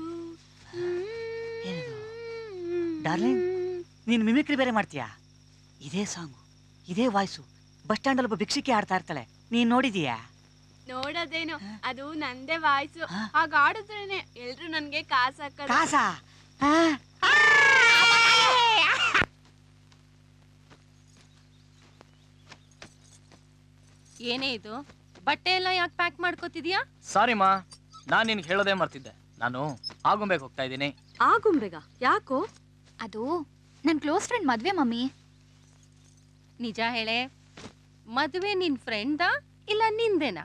ಡಾರ್ಲಿಂಗ್ ನೀನು ಮಿಮಿಕ್ರಿ ಬೇರೆ ಮಾಡ್ತೀಯಾ ಇದೇ ಸಾಂಗು ಇದೇ ವಾಯ್ಸು ಬಸ್ ಸ್ಟ್ಯಾಂಡಲ್ಲಿ ಒಬ್ಬ ಭಿಕ್ಷಿಕೆ ಆಡ್ತಾ ಇರ್ತಾಳೆ ನೀನು ನೋಡಿದೀಯಾ ನೋಡೋದೇನು ಅದು ನಂದೇ ವಾಯ್ಸು ಆಗ ಆಡಿದ್ರೇನೆ ಎಲ್ರು ನನ್ಗೆ ಕಾಸು ಹಾಕೋದು ಕಾಸಾ ಏನೇ ಇದು ಬಟ್ಟೆ ಎಲ್ಲ ಯಾಕೆ ಪ್ಯಾಕ್ ಮಾಡ್ಕೋತಿದ್ಯಾ ಸಾರಿ ಮಾ ನಾನು ನಿನ್ಗೆ ಹೇಳೋದೇ ಮರ್ತಿದ್ದೆ ನಾನು ಆಗುಂಬೆಗೆ ಹೋಗ್ತಾ ಇದ್ದೀನಿ ಆಗುಂಬೆಗ ಯಾಕೋ ಅದು ನನ್ನ ಕ್ಲೋಸ್ ಫ್ರೆಂಡ್ ಮದ್ವೆ ಮಮ್ಮಿ ನಿಜ ಹೇಳೆ ಮದುವೆ ನಿನ್ ಫ್ರೆಂಡಾ ಇಲ್ಲ ನಿಂದೇನಾ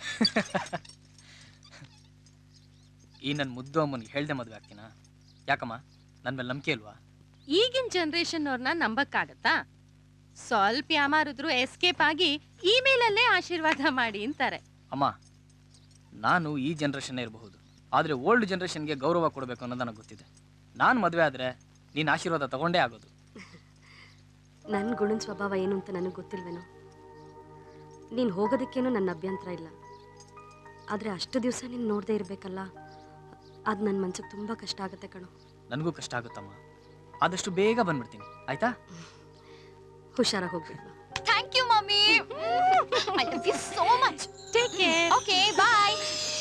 ಈ ನನ್ನ ಮುದ್ದು ಅಮ್ಮನಿಗೆ ಹೇಳ್ದೆ ಮದುವೆ ಆಗ್ತೀನಾ ಯಾಕಮ್ಮ ನನ್ನ ಮೇಲೆ ನಂಬಿಕೆ ಇಲ್ವಾ ಈಗಿನ ಜನ್ರೇಷನ್ ಅವ್ರನ್ನ ನಂಬಕ್ಕಾಗತ್ತಾ ಸ್ವಲ್ಪ ಯಾಮಾರಿದ್ರು ಎಸ್ಕೇಪ್ ಆಗಿ ಇಮೇಲಲ್ಲೇ ಆಶೀರ್ವಾದ ಮಾಡಿ ಅಂತಾರೆ ಅಮ್ಮ ನಾನು ಈ ಜನ್ರೇಷನ್ನೇ ಇರಬಹುದು ಆದರೆ ಓಲ್ಡ್ ಜನ್ರೇಷನ್ಗೆ ಗೌರವ ಕೊಡಬೇಕು ಅನ್ನೋದು ನನಗೆ ಗೊತ್ತಿದೆ ನಾನು ಮದುವೆ ಆದರೆ ನೀನು ಆಶೀರ್ವಾದ ತಗೊಂಡೇ ಆಗೋದು ನನ್ನ ಗುಣದ ಸ್ವಭಾವ ಏನು ಅಂತ ನನಗೆ ಗೊತ್ತಿಲ್ವೇನೋ ನೀನು ಹೋಗೋದಕ್ಕೇನೋ ನನ್ನ ಅಭ್ಯಂತರ ಇಲ್ಲ ಆದರೆ ಅಷ್ಟು ದಿವಸ ನೀನು ನೋಡದೇ ಇರಬೇಕಲ್ಲ ಅದು ನನ್ನ ಮನ್ಸಿಗೆ ತುಂಬ ಕಷ್ಟ ಆಗುತ್ತೆ ಕಣೋ ನನಗೂ ಕಷ್ಟ ಆಗುತ್ತಮ್ಮ ಆದಷ್ಟು ಬೇಗ ಬಂದ್ಬಿಡ್ತೀನಿ ಆಯ್ತಾ ಹುಷಾರಾಗಿ ಹೋಗ್ಬಿಡ್ವಾ thank you mummy I love you so much take care okay bye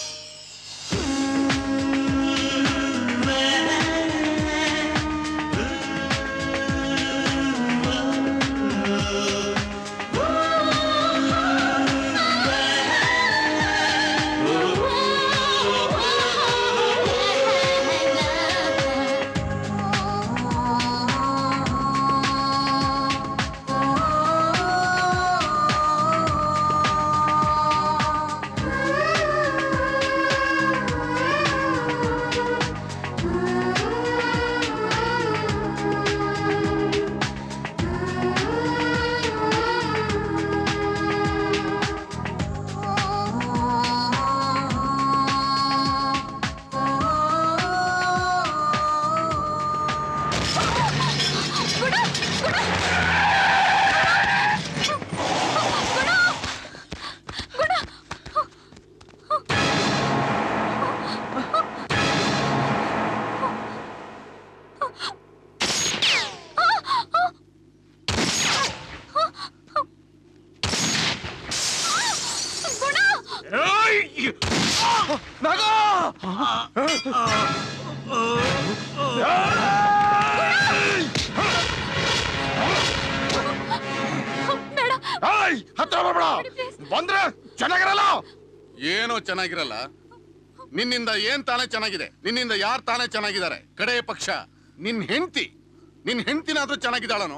ಏಯ್, ಹತ್ರ ಬರ್ಬೇಡ ಬಂದ್ರೆ ಚೆನ್ನಾಗಿರಲ್ಲ ಏನೋ ಚೆನ್ನಾಗಿರಲ್ಲ ನಿನ್ನಿಂದ ಏನ್ ತಾನೇ ಚೆನ್ನಾಗಿದೆ ನಿನ್ನಿಂದ ಯಾರು ತಾನೇ ಚೆನ್ನಾಗಿದ್ದಾರೆ ಕಡೆಯ ಪಕ್ಷ ನಿನ್ ಹೆಂಡತಿ ನಿನ್ ಹೆಂಡತಿನಾದ್ರೂ ಚೆನ್ನಾಗಿದ್ದಾಳನು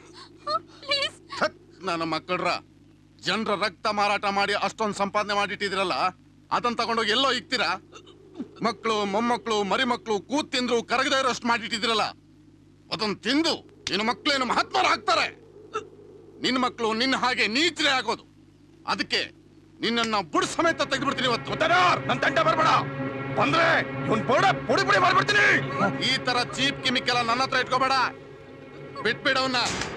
ನನ್ನ ಮಕ್ಕಳ್ರ ಜನರ ರಕ್ತ ಮಾರಾಟ ಮಾಡಿ ಅಷ್ಟೊಂದು ಸಂಪಾದನೆ ಮಾಡಿಟ್ಟಿದಿರಲ್ಲ ಅದನ್ನ ತಗೊಂಡೋಗಿ ಎಲ್ಲೋ ಇಕ್ತೀರಾ ಮಕ್ಕಳು ಮೊಮ್ಮಕ್ಕಳು ಮರಿ ಮಕ್ಕಳು ಕೂತ್ ತಿಂದ್ರು ಕರಗದೇ ಇರೋಷ್ಟು ಮಾಡಿಟ್ಟಿದಿರಲ್ಲ ಅದನ್ನ ತಿಂದು ನಿನ್ನ ಮಕ್ಕಳೇನು ಮಹಾತ್ಮರು ಆಗ್ತಾರೆ ನಿನ್ನ ಮಕ್ಕಳು ನಿನ್ನ ಹಾಗೆ ನೀಚರೇ ಆಗೋದು ಅದಕ್ಕೆ ನಿನ್ನನ್ನ ಬುಡ್ ಸಮೇತ ತೆಗೆದ್ಬಿಡ್ತೀನಿ ಇವತ್ತು ನನ್ ತಂಡ ಬರ್ಬೇಡ ಬಂದ್ರೆ ಇವನ್ ಬೋರ್ಡ ಪುಡಿ ಪುಡಿ ಮಾಡ್ಬಿಡ್ತೀನಿ ಈ ತರ ಚೀಪ್ ಕಿಮಿಕ್ಕೆಲ್ಲ ನನ್ನ ಹತ್ರ ಇಟ್ಕೋಬೇಡ ಬಿಟ್ಬಿಡವನ್ನ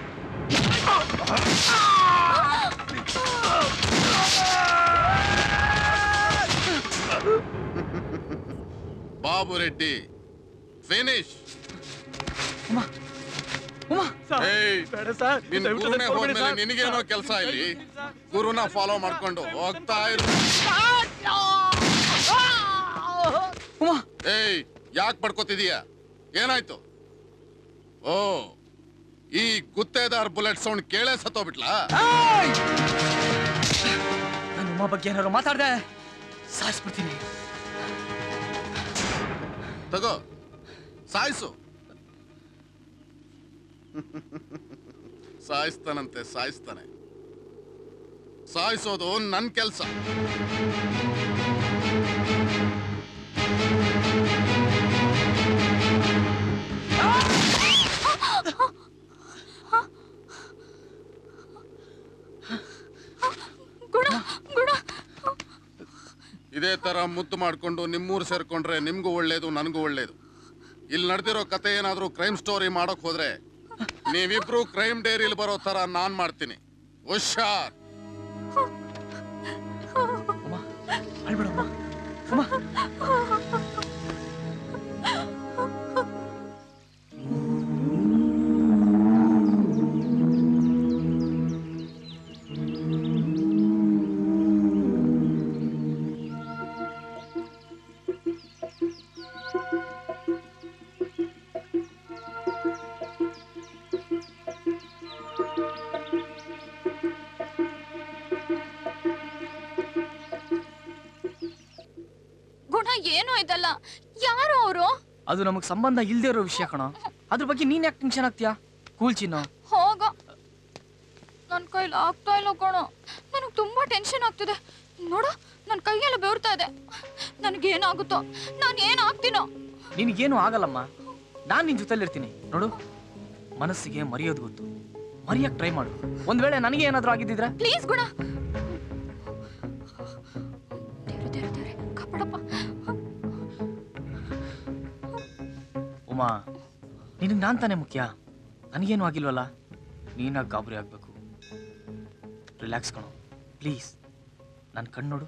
ಬಾಬು ರೆಡ್ಡಿ ಫಿನಿಶ್ ನಿನ್ ಗುರುನೇ ಹೋದ್ಮೇಲೆ ನಿನಗೇನೋ ಕೆಲಸ ಇಲ್ಲಿ ಗುರುನ ಫಾಲೋ ಮಾಡ್ಕೊಂಡು ಹೋಗ್ತಾ ಇರು ಏಯ್ ಯಾಕೆ ಪಡ್ಕೋತಿದೀಯ ಏನಾಯ್ತು ಓ ಈ ಗುತ್ತೇದಾರ್ ಬುಲೆಟ್ ಸೌಂಡ್ ಕೇಳೇ ಸತ್ತೋಗ್ಬಿಟ್ಲಾ ನಾನು ಉಮಾ ಬಗ್ಗೆ ಏನಾದ್ರು ಮಾತಾಡ್ದೆ ಸಾಯಿಸ್ಬಿಡ್ತೀನಿ ತಗೋ ಸಾಯಿಸು ಸಾಯಿಸ್ತಾನಂತೆ ಸಾಯಿಸ್ತಾನೆ ಸಾಯಿಸೋದು ನನ್ ಕೆಲ್ಸ ಗುಣ ಗುಣ ಇದೇ ತರ ಮುದ್ದು ಮಾಡ್ಕೊಂಡು ನಿಮ್ಮೂರು ಸೇರ್ಕೊಂಡ್ರೆ ನಿಮ್ಗೂ ಒಳ್ಳೇದು ನನಗೂ ಒಳ್ಳೇದು ಇಲ್ಲಿ ನಡೆದಿರೋ ಕತೆ ಏನಾದ್ರೂ ಕ್ರೈಮ್ ಸ್ಟೋರಿ ಮಾಡಕ್ ಹೋದ್ರೆ ನೀವಿಬ್ರು ಕ್ರೈಮ್ ಡೈರಿಲಿ ಬರೋ ತರ ನಾನ್ ಮಾಡ್ತೀನಿ ಹುಷಾರ್ ಗುಣ ಏನೋ ಇದಲ್ಲ ಯಾರು ಅವರು ಅದು ನಮಗ್ ಸಂಬಂಧ ಇಲ್ದೇ ಇರೋ ವಿಷಯ ಕಣೋ ಅದ್ರ ಬಗ್ಗೆ ನೀನ್ ಯಾಕೆ ಟೆನ್ಷನ್ ಆಗ್ತೀಯಾ ಕೂಲ್ ಚಿನ್ನು ಹೋಗೋ ನನ್ನ ಕೈಲಿ ಆಗ್ತಾ ಇಲ್ಲ ಕಣೋ ನನಗೆ ತುಂಬಾ ಟೆನ್ಷನ್ ಆಗ್ತಿದೆ ನೋಡು ನನ್ನ ಕೈಯೆಲ್ಲ ಬೆವರ್ತಾ ಇದೆ ನನಗೇನಾಗುತ್ತೋ ನಾನು ಏನಾಗ್ತೀನೋ ನಿನಗೇನು ಆಗಲ್ಲಮ್ಮ ನಾನ್ ನಿನ್ ಜೊತೆಲಿ ಇರ್ತೀನಿ ನೋಡು ಮನಸ್ಸಿಗೆ ಮರೆಯೋದು ಗೊತ್ತು ಮರೆಯಕ್ ಟ್ರೈ ಮಾಡು ಒಂದ್ ವೇಳೆ ನನಗೆ ಏನಾದ್ರೂ ಆಗಿದ್ದಿದ್ರೆ ಪ್ಲೀಸ್ ಗುಣ ದೇವ್ರೆ ದೇವ್ರೆ ದೇವ್ರೆ ಕಾಪಾಡಪ್ಪ ಉಮಾ ನಿನಗೆ ನಾನ್ ತಾನೇ ಮುಖ್ಯ ನನಗೇನು ಆಗಿಲ್ವಲ್ಲ ನೀನಾಗ ಗಾಬರಿ ಆಗ್ಬೇಕು ರಿಲ್ಯಾಕ್ಸ್ ಕಣೋ ಪ್ಲೀಸ್ ನನ್ನ ಕಣ್ಣು ನೋಡು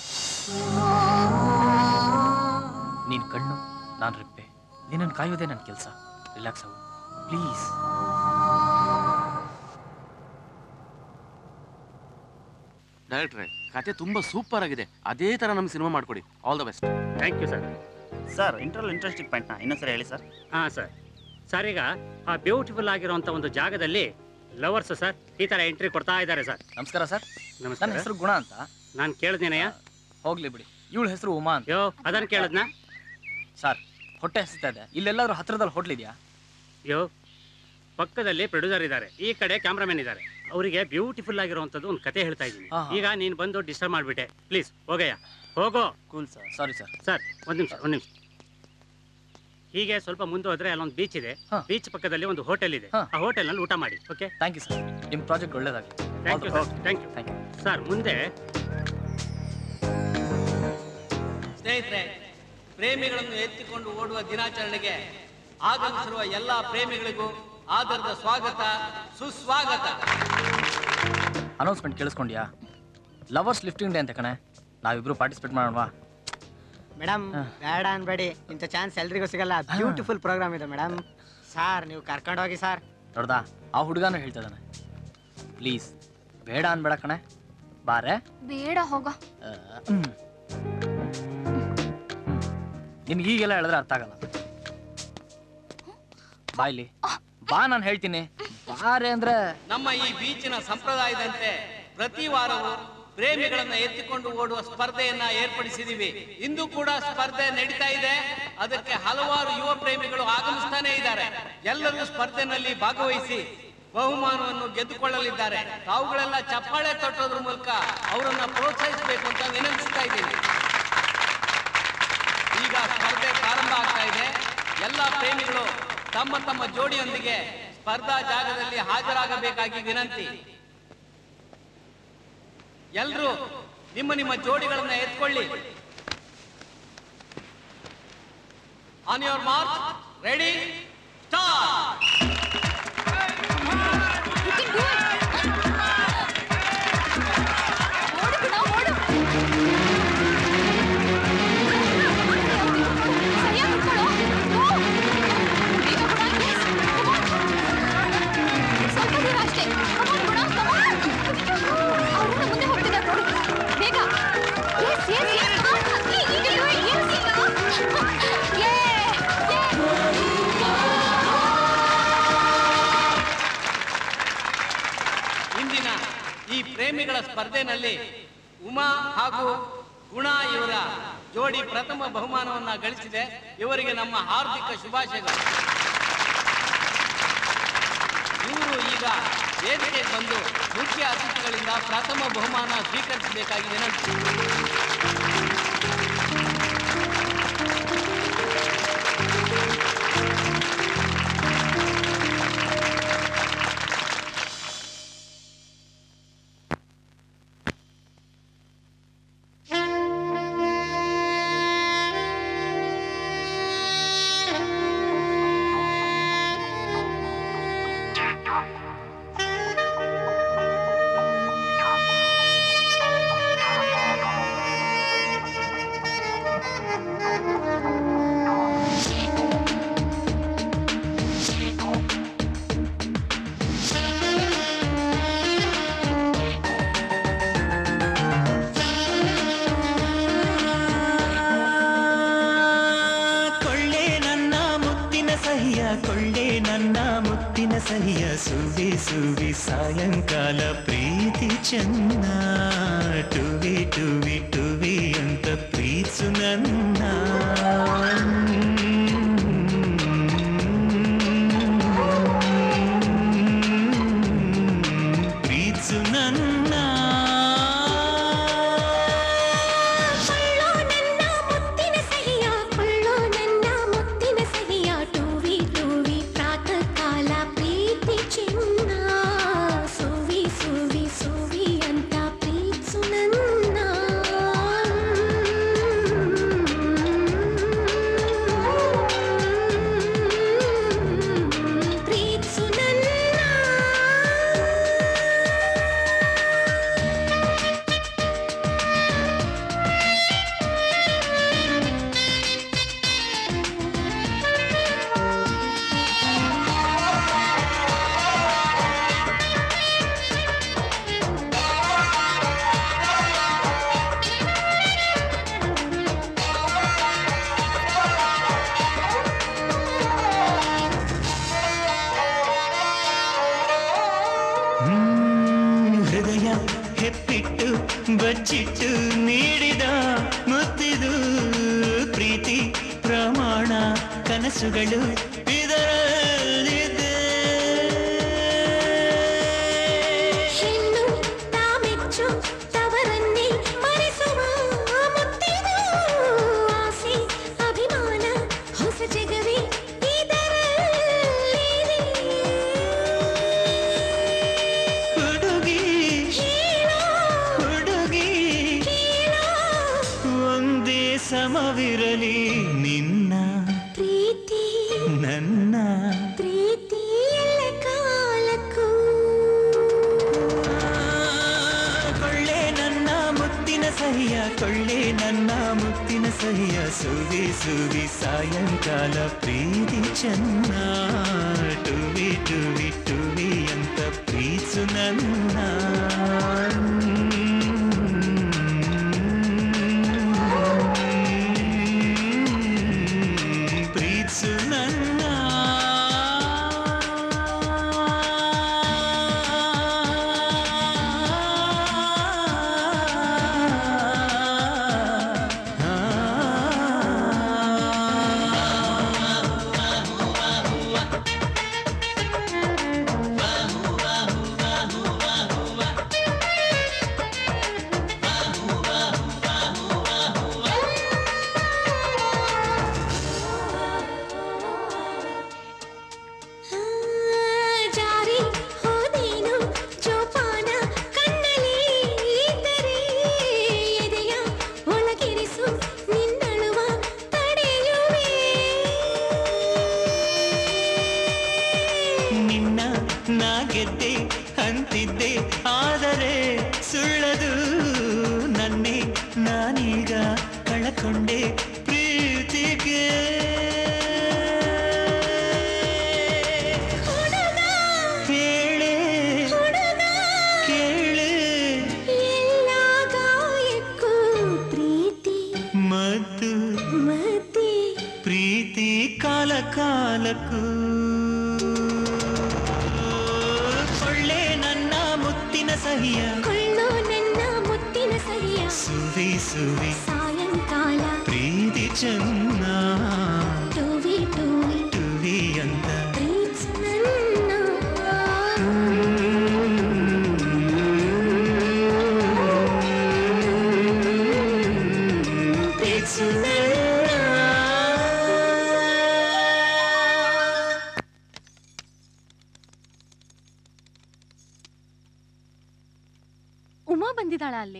ನೀನ್ ಕಣ್ಣು ನಾನು ರೆಪ್ಪೆ ನಿನ್ನನ್ನು ಕಾಯೋದೇ ನನ್ನ ಕೆಲಸ ರಿಲ್ಯಾಕ್ಸ್ ಆಗು ಪ್ಲೀಸ್ ಡೈರೆಕ್ಟ್ರೆ ಕತೆ ತುಂಬಾ ಸೂಪರ್ ಆಗಿದೆ ಅದೇ ತರ ನಮ್ಗೆ ಸಿನಿಮಾ ಮಾಡ್ಕೊಡಿ all the best thank you sir sir ಇಂಟ್ರಲ್ ಇಂಟ್ರೆಸ್ಟಿಂಗ್ ಪಾಯಿಂಟ್ನ ಇನ್ನೊಂದ್ಸರಿ ಹೇಳಿ ಸರ್ ಹಾಂ ಸರ್ ಸರ್ ಈಗ ಆ ಬ್ಯೂಟಿಫುಲ್ ಆಗಿರುವಂಥ ಒಂದು ಜಾಗದಲ್ಲಿ ಲವರ್ಸ್ ಸರ್ ಈ ಥರ ಎಂಟ್ರಿ ಕೊಡ್ತಾ ಇದ್ದಾರೆ ಸರ್ ನಮಸ್ಕಾರ ಸರ್ ನಮಸ್ಕಾರ ನನ್ನ ಹೆಸರು ಗುಣ ಅಂತ ನಾನು ಕೇಳಿದ್ದೀನಯ್ಯ ಹೋಗ್ಲಿ ಬಿಡಿ ಇವಳ ಹೆಸರು ಉಮಾ ಅಂತ ಯೋ ಅದನ್ನು ಕೇಳಿದ್ನಾ ಸರ್ ಹೊಟ್ಟೆ ಹಸಿತಾ ಇದೆ ಇಲ್ಲೆಲ್ಲಾದ್ರೂ ಹತ್ರದಲ್ಲಿ ಹೋಟ್ಲ್ ಇದೆಯಾ ಯೋ ಪಕ್ಕದಲ್ಲಿ ಪ್ರೊಡ್ಯೂಸರ್ ಇದ್ದಾರೆ ಈ ಕಡೆ ಕ್ಯಾಮ್ರಾಮನ್ ಇದ್ದಾರೆ ಅವರಿಗೆ ಬ್ಯೂಟಿಫುಲ್ ಆಗಿರುವಂಥದ್ದು ಒಂದು ಕತೆ ಹೇಳ್ತಾ ಇದ್ದೀನಿ ಹಾ, ಹಾ. ಈಗ ನೀನು ಬಂದು ಡಿಸ್ಟರ್ಬ್ ಮಾಡಿಬಿಟ್ಟೆ ಪ್ಲೀಸ್ ಹೋಗಯ್ಯ ಹೋಗೋ cool sir sorry sir sir ಒಂದು ನಿಮಿಷ ಒಂದು ನಿಮಿಷ ಹೀಗೆ ಸ್ವಲ್ಪ ಮುಂದೆ ಹೋದ್ರೆ ಅಲ್ಲೊಂದು ಬೀಚ್ ಇದೆ ಬೀಚ್ ಪಕ್ಕದಲ್ಲಿ ಒಂದು ಹೋಟೆಲ್ ಇದೆ ಆ ಹೋಟೆಲ್ನಲ್ಲಿ ಊಟ ಮಾಡಿ ಓಕೆ ಥ್ಯಾಂಕ್ ಯು ಸರ್ ನಿಮ್ಮ ಪ್ರಾಜೆಕ್ಟ್ ಒಳ್ಳೇದಾಗಲಿ thank you sir thank you thank you sir ಮುಂದೆ ಸ್ನೇಹಿತರೆ ಪ್ರೇಮಿಗಳನ್ನು ಎತ್ತಿಕೊಂಡು ಓಡುವ ದಿನಾಚರಣೆಗೆ ಆಗಮಿಸಿರುವ ಎಲ್ಲ ಪ್ರೇಮಿಗಳಿಗೂ ಆದರದ ಸ್ವಾಗತ ಸುಸ್ವಾಗತ ಅನೌನ್ಸ್ಮೆಂಟ್ ಕೇಳಿಸ್ಕೊಂಡ್ಯಾ ಲವರ್ಸ್ ಲಿಫ್ಟಿಂಗ್ ಡೇ ಅಂತ ಕಣೆ ನಾವಿಬ್ರು ಪಾರ್ಟಿಸಿಪೇಟ್ ಮಾಡೋಣವಾ ಮೇಡಮ್ ಬೇಡ ಅನ್ಬೇಡಿ ಇಂಥ ಚಾನ್ಸ್ ಎಲ್ರಿಗೂ ಸಿಗಲ್ಲ ಬ್ಯೂಟಿಫುಲ್ ಪ್ರೋಗ್ರಾಮ್ ಇದೆ ಮೇಡಮ್ ಸಾರ್ ನೀವು ಕರ್ಕೊಂಡೋಗಿ ಸರ್ ನೋಡ್ದಾ ಆ ಹುಡುಗನೂ ಹೇಳ್ತಾ ಇದ್ದಾನೆ ಪ್ಲೀಸ್ ಬೇಡ ಅನ್ಬೇಡ ಕಣೆ ಬಾರೆ ಬೇಡ ಹೋಗೋ ನಿನ್ಗೆ ಈಗೆಲ್ಲ ಹೇಳಿದ್ರೆ ಅರ್ಥ ಆಗಲ್ಲ ಬಾಯ್ಲಿ ಬಾ ನಾನು ಹೇಳ್ತೀನಿ ಬಾರೆ ಅಂದ್ರೆ ನಮ್ಮ ಈ ಬೀಚಿನ ಸಂಪ್ರದಾಯದಂತೆ ಪ್ರತಿ ವಾರವೂ ಪ್ರೇಮಿಗಳನ್ನ ಎತ್ತಿಕೊಂಡು ಓಡುವ ಸ್ಪರ್ಧೆಯನ್ನ ಏರ್ಪಡಿಸಿದೀವಿ ಇಂದು ಕೂಡ ಸ್ಪರ್ಧೆ ನಡೀತಾ ಇದೆ ಅದಕ್ಕೆ ಹಲವಾರು ಯುವ ಪ್ರೇಮಿಗಳು ಆಗಮಿಸ್ತಾನೆ ಇದ್ದಾರೆ ಎಲ್ಲರೂ ಸ್ಪರ್ಧೆನಲ್ಲಿ ಭಾಗವಹಿಸಿ ಬಹುಮಾನವನ್ನು ಗೆದ್ದುಕೊಳ್ಳಲಿದ್ದಾರೆ ತಾವುಗಳೆಲ್ಲ ಚಪ್ಪಾಳೆ ತಟ್ಟೋದ್ರ ಮೂಲಕ ಅವರನ್ನ ಪ್ರೋತ್ಸಾಹಿಸಬೇಕು ಅಂತ ವಿನಂತಿಸ್ತಾ ಇದ್ದೀನಿ ಈಗ ಸ್ಪರ್ಧೆ ಪ್ರಾರಂಭ ಆಗ್ತಾ ಇದೆ ಎಲ್ಲ ಪ್ರೇಮಿಗಳು ತಮ್ಮ ತಮ್ಮ ಜೋಡಿಯೊಂದಿಗೆ ಸ್ಪರ್ಧಾ ಜಾಗದಲ್ಲಿ ಹಾಜರಾಗಬೇಕಾಗಿ ವಿನಂತಿ ಎಲ್ರೂ ನಿಮ್ಮ ನಿಮ್ಮ ಜೋಡಿಗಳನ್ನ ಎತ್ಕೊಳ್ಳಿ on your mark ready start ಇಂದಿನ ಈ ಪ್ರೇಮಿಗಳ ಸ್ಪರ್ಧೆನಲ್ಲಿ ಉಮಾ ಹಾಗೂ ಗುಣ ಇವರ ಜೋಡಿ ಪ್ರಥಮ ಬಹುಮಾನವನ್ನ ಗಳಿಸಿದೆ ಇವರಿಗೆ ನಮ್ಮ ಹಾರ್ದಿಕ ಶುಭಾಶಯಗಳು ಇವರು ಈಗ ವೇದಿಕೆಗೆ ಬಂದು ಮುಖ್ಯ ಅತಿಥಿಗಳಿಂದ ಪ್ರಥಮ ಬಹುಮಾನ ಸ್ವೀಕರಿಸಬೇಕಾಗಿ ವಿನಂತಿ ಕೊಳ್ಳೆ ನನ್ನ ಮುತ್ತಿನ ಸಹಿಯ ಕೊಳ್ಳೆ ನನ್ನ ಮುತ್ತಿನ ಸಹಿಯ ಸುವಿ ಸುವಿ ಸಾಯಂಕಾಲ ಪ್ರೀತಿ ಚೆನ್ನ ಟುವಿ ಟುವಿ ಟುವಿ ಅಂತ ಪ್ರೀತ್ಸು ನನ್ನ ಪ್ರೀತ್ಸು ನನ್ನ ಕೊಳ್ಳೋ ನನ್ನ ಮುತ್ತಿನ ಸಹಿಯ ಕೊಳ್ಳೋ ನನ್ನ ಮುತ್ತಿನ ಸಹಿಯ ಟೂವಿ ಟೂವಿ ಪ್ರಾತಃ ಕಾಲ ಪ್ರೀತಿ ಚಿನ್ನ ಸುವಿ ಸುವಿ ಸುವಿ ಅಂತ ಪ್ರೀತ್ಸು ನನ್ನ ಪ್ರೀತ್ಸು ನನ್ನ ಹ್ಮ್, ಹೃದಯ ಹೆಪ್ಪಿಟ್ಟು ಬಚ್ಚಿಟ್ಟು ನೀಡಿದ ಮುತ್ತಿದು ಪ್ರೀತಿ ಪ್ರಮಾಣ ಕನಸುಗಳು ಇದರಲ್ಲಿದೆ ಹೆಣ್ಣು ತಾಮೆಚ್ಚು ತವರನ್ನೇ ಮರೆಸುವ ಮುತ್ತಿನ ಆಸೆ ಅಭಿಮಾನ ಹೊಸ ಜಗವೇ ಇದರಲ್ಲಿದೆ ಹುಡುಗಿ ಹುಡುಗಿ ಒಂದೇ ಸಮವಿರಲಿ ನಿನ್ನ ಪ್ರೀತಿ ನನ್ನ ಪ್ರೀತಿ ಎಲ್ಲ ಕಾಲಕ್ಕೂ ಕೊಳ್ಳೆ ನನ್ನ ಮುತ್ತಿನ ಸಹಿಯ ಕೊಳ್ಳೆ ನನ್ನ ಮುತ್ತಿನ ಸಹಿಯ ಸುವಿ ಸುವಿ ಸಾಯಂಕಾಲ ಪ್ರೀತಿ ಚೆನ್ನ ಟುವಿ ಟುವಿ ಟುವಿ ಅಂತ ಪ್ರೀತ್ಸು ನನ್ನ ಪ್ರೀತ್ಸು ನನ್ನ ಆ ಗೆದ್ದೆ ಅಂತಿದ್ದೆ ಆದರೆ ಸುಳ್ಳದು ನನ್ನೇ ನಾನೀಗ ಕಳಕೊಂಡೆ ಪ್ರೀತಿಗೆ ಕೇಳೆ ಕೇಳೆ ಎಲ್ಲ ಗಾಯಕ್ಕೂ ಪ್ರೀತಿ ಮತ್ತು ಮತಿ ಪ್ರೀತಿ ಕಾಲ ಕಾಲಕ್ಕೂ ಕೊಳ್ಳೆ ನನ್ನ ಮುತ್ತಿನ ಸಹಿಯ ಕೊಳ್ಳೋ ನನ್ನ ಮುತ್ತಿನ ಸಹಿಯ ಸುವಿ ಸುವಿ ಸಾಯಂಕಾಲ ಪ್ರೀತಿ ಚೆನ್ನ ಟೂವಿ ಟೂವಿ ಟುವಿ ಅಂತ ಪ್ರೀತ್ಸು ನನ್ನ ಪ್ರೀತ್ಸು ಉಮಾ ಬಂದಿದ್ದಾಳ ಅಲ್ಲಿ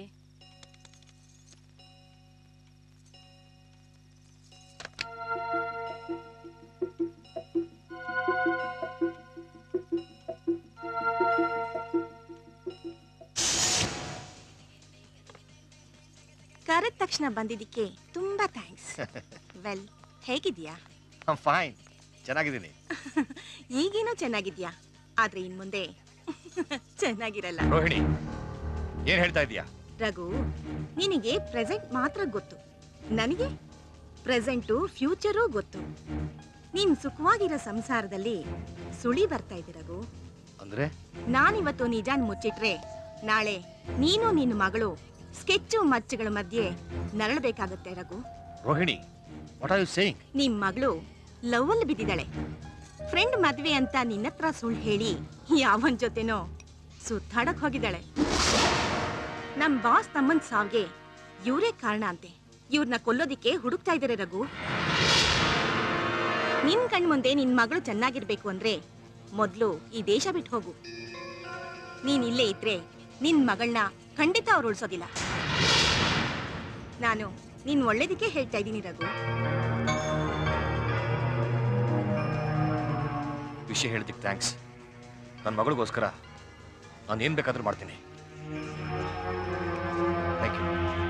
ಕರೆದ ತಕ್ಷಣ ಬಂದಿದ್ದಕ್ಕೆ ತುಂಬಾ ಥ್ಯಾಂಕ್ಸ್ ವೆಲ್ ಹೇಗಿದ್ಯಾ ಫೈನ್ ಚೆನ್ನಾಗಿದ್ದೀನಿ ಈಗೇನೋ ಚೆನ್ನಾಗಿದ್ಯಾ ಆದ್ರೆ ಇನ್ ಮುಂದೆ ಚೆನ್ನಾಗಿರಲ್ಲ ರೋಹಿಣಿ ಏನ್ ಹೇಳ್ತಾ ಇದೀಯಾ ರಘು ನಿನಗೆ ಪ್ರೆಸೆಂಟ್ ಮಾತ್ರ ಗೊತ್ತು ನನಗೆ ಪ್ರೆಸೆಂಟು ಫ್ಯೂಚರೂ ಗೊತ್ತು ನೀನ್ ಸುಖವಾಗಿರೋ ಸಂಸಾರದಲ್ಲಿ ಸುಳಿ ಬರ್ತಾ ಇದೆ ರಘು ಅಂದ್ರೆ ನಾನಿವತ್ತು ನಿಜಾನ್ ಮುಚ್ಚಿಟ್ರೆ ನಾಳೆ ನೀನು ನಿನ್ನ ಮಗಳು ಸ್ಕೆಚ್ಚು ಮಚ್ಚುಗಳ ಮಧ್ಯೆ ನರಳಬೇಕಾಗತ್ತೆ Raghu Rohini what are you saying ನಿಮ್ ಮಗಳು ಲವ್ ಅಲ್ಲಿ ಬಿದ್ದಿದ್ದಾಳೆ ಫ್ರೆಂಡ್ ಮದ್ವೆ ಅಂತ ನಿನ್ನತ್ರ ಸುಳ್ಳು ಹೇಳಿ ಯಾವನ್ ಜೊತೆನೋ ಸುತ್ತಾಡಕ್ ಹೋಗಿದ್ದಾಳೆ ನಮ್ ಬಾಸ್ ತಮ್ಮನ್ ಸಾವ್ಗೆ ಇವರೇ ಕಾರಣ ಅಂತೆ ಇವ್ರನ್ನ ಕೊಲ್ಲೋದಿಕ್ಕೆ ಹುಡುಕ್ತಾ ಇದ್ದಾರೆ ರಘು ನಿನ್ ಕಣ್ ಮುಂದೆ ನಿನ್ ಮಗಳು ಚೆನ್ನಾಗಿರ್ಬೇಕು ಅಂದ್ರೆ ಮೊದ್ಲು ಈ ದೇಶ ಬಿಟ್ಟು ಹೋಗು ನೀನ್ ಇಲ್ಲೇ ಇದ್ರೆ ನಿನ್ ಮಗಳನ್ನ ಖಂಡಿತ ಅವ್ರು ಉಳ್ಸೋದಿಲ್ಲ ನಾನು ನೀನ್ ಒಳ್ಳೇದಕ್ಕೆ ಹೇಳ್ತಾ ಇದ್ದೀನಿ ರಘು ವಿಷಯ ಹೇಳಿದ್ದಕ್ಕೆ ಥ್ಯಾಂಕ್ಸ್ ನನ್ನ ಮಗಳಿಗೋಸ್ಕರ ನಾನು ಏನ್ ಬೇಕಾದ್ರೂ ಮಾಡ್ತೀನಿ ಥ್ಯಾಂಕ್ ಯು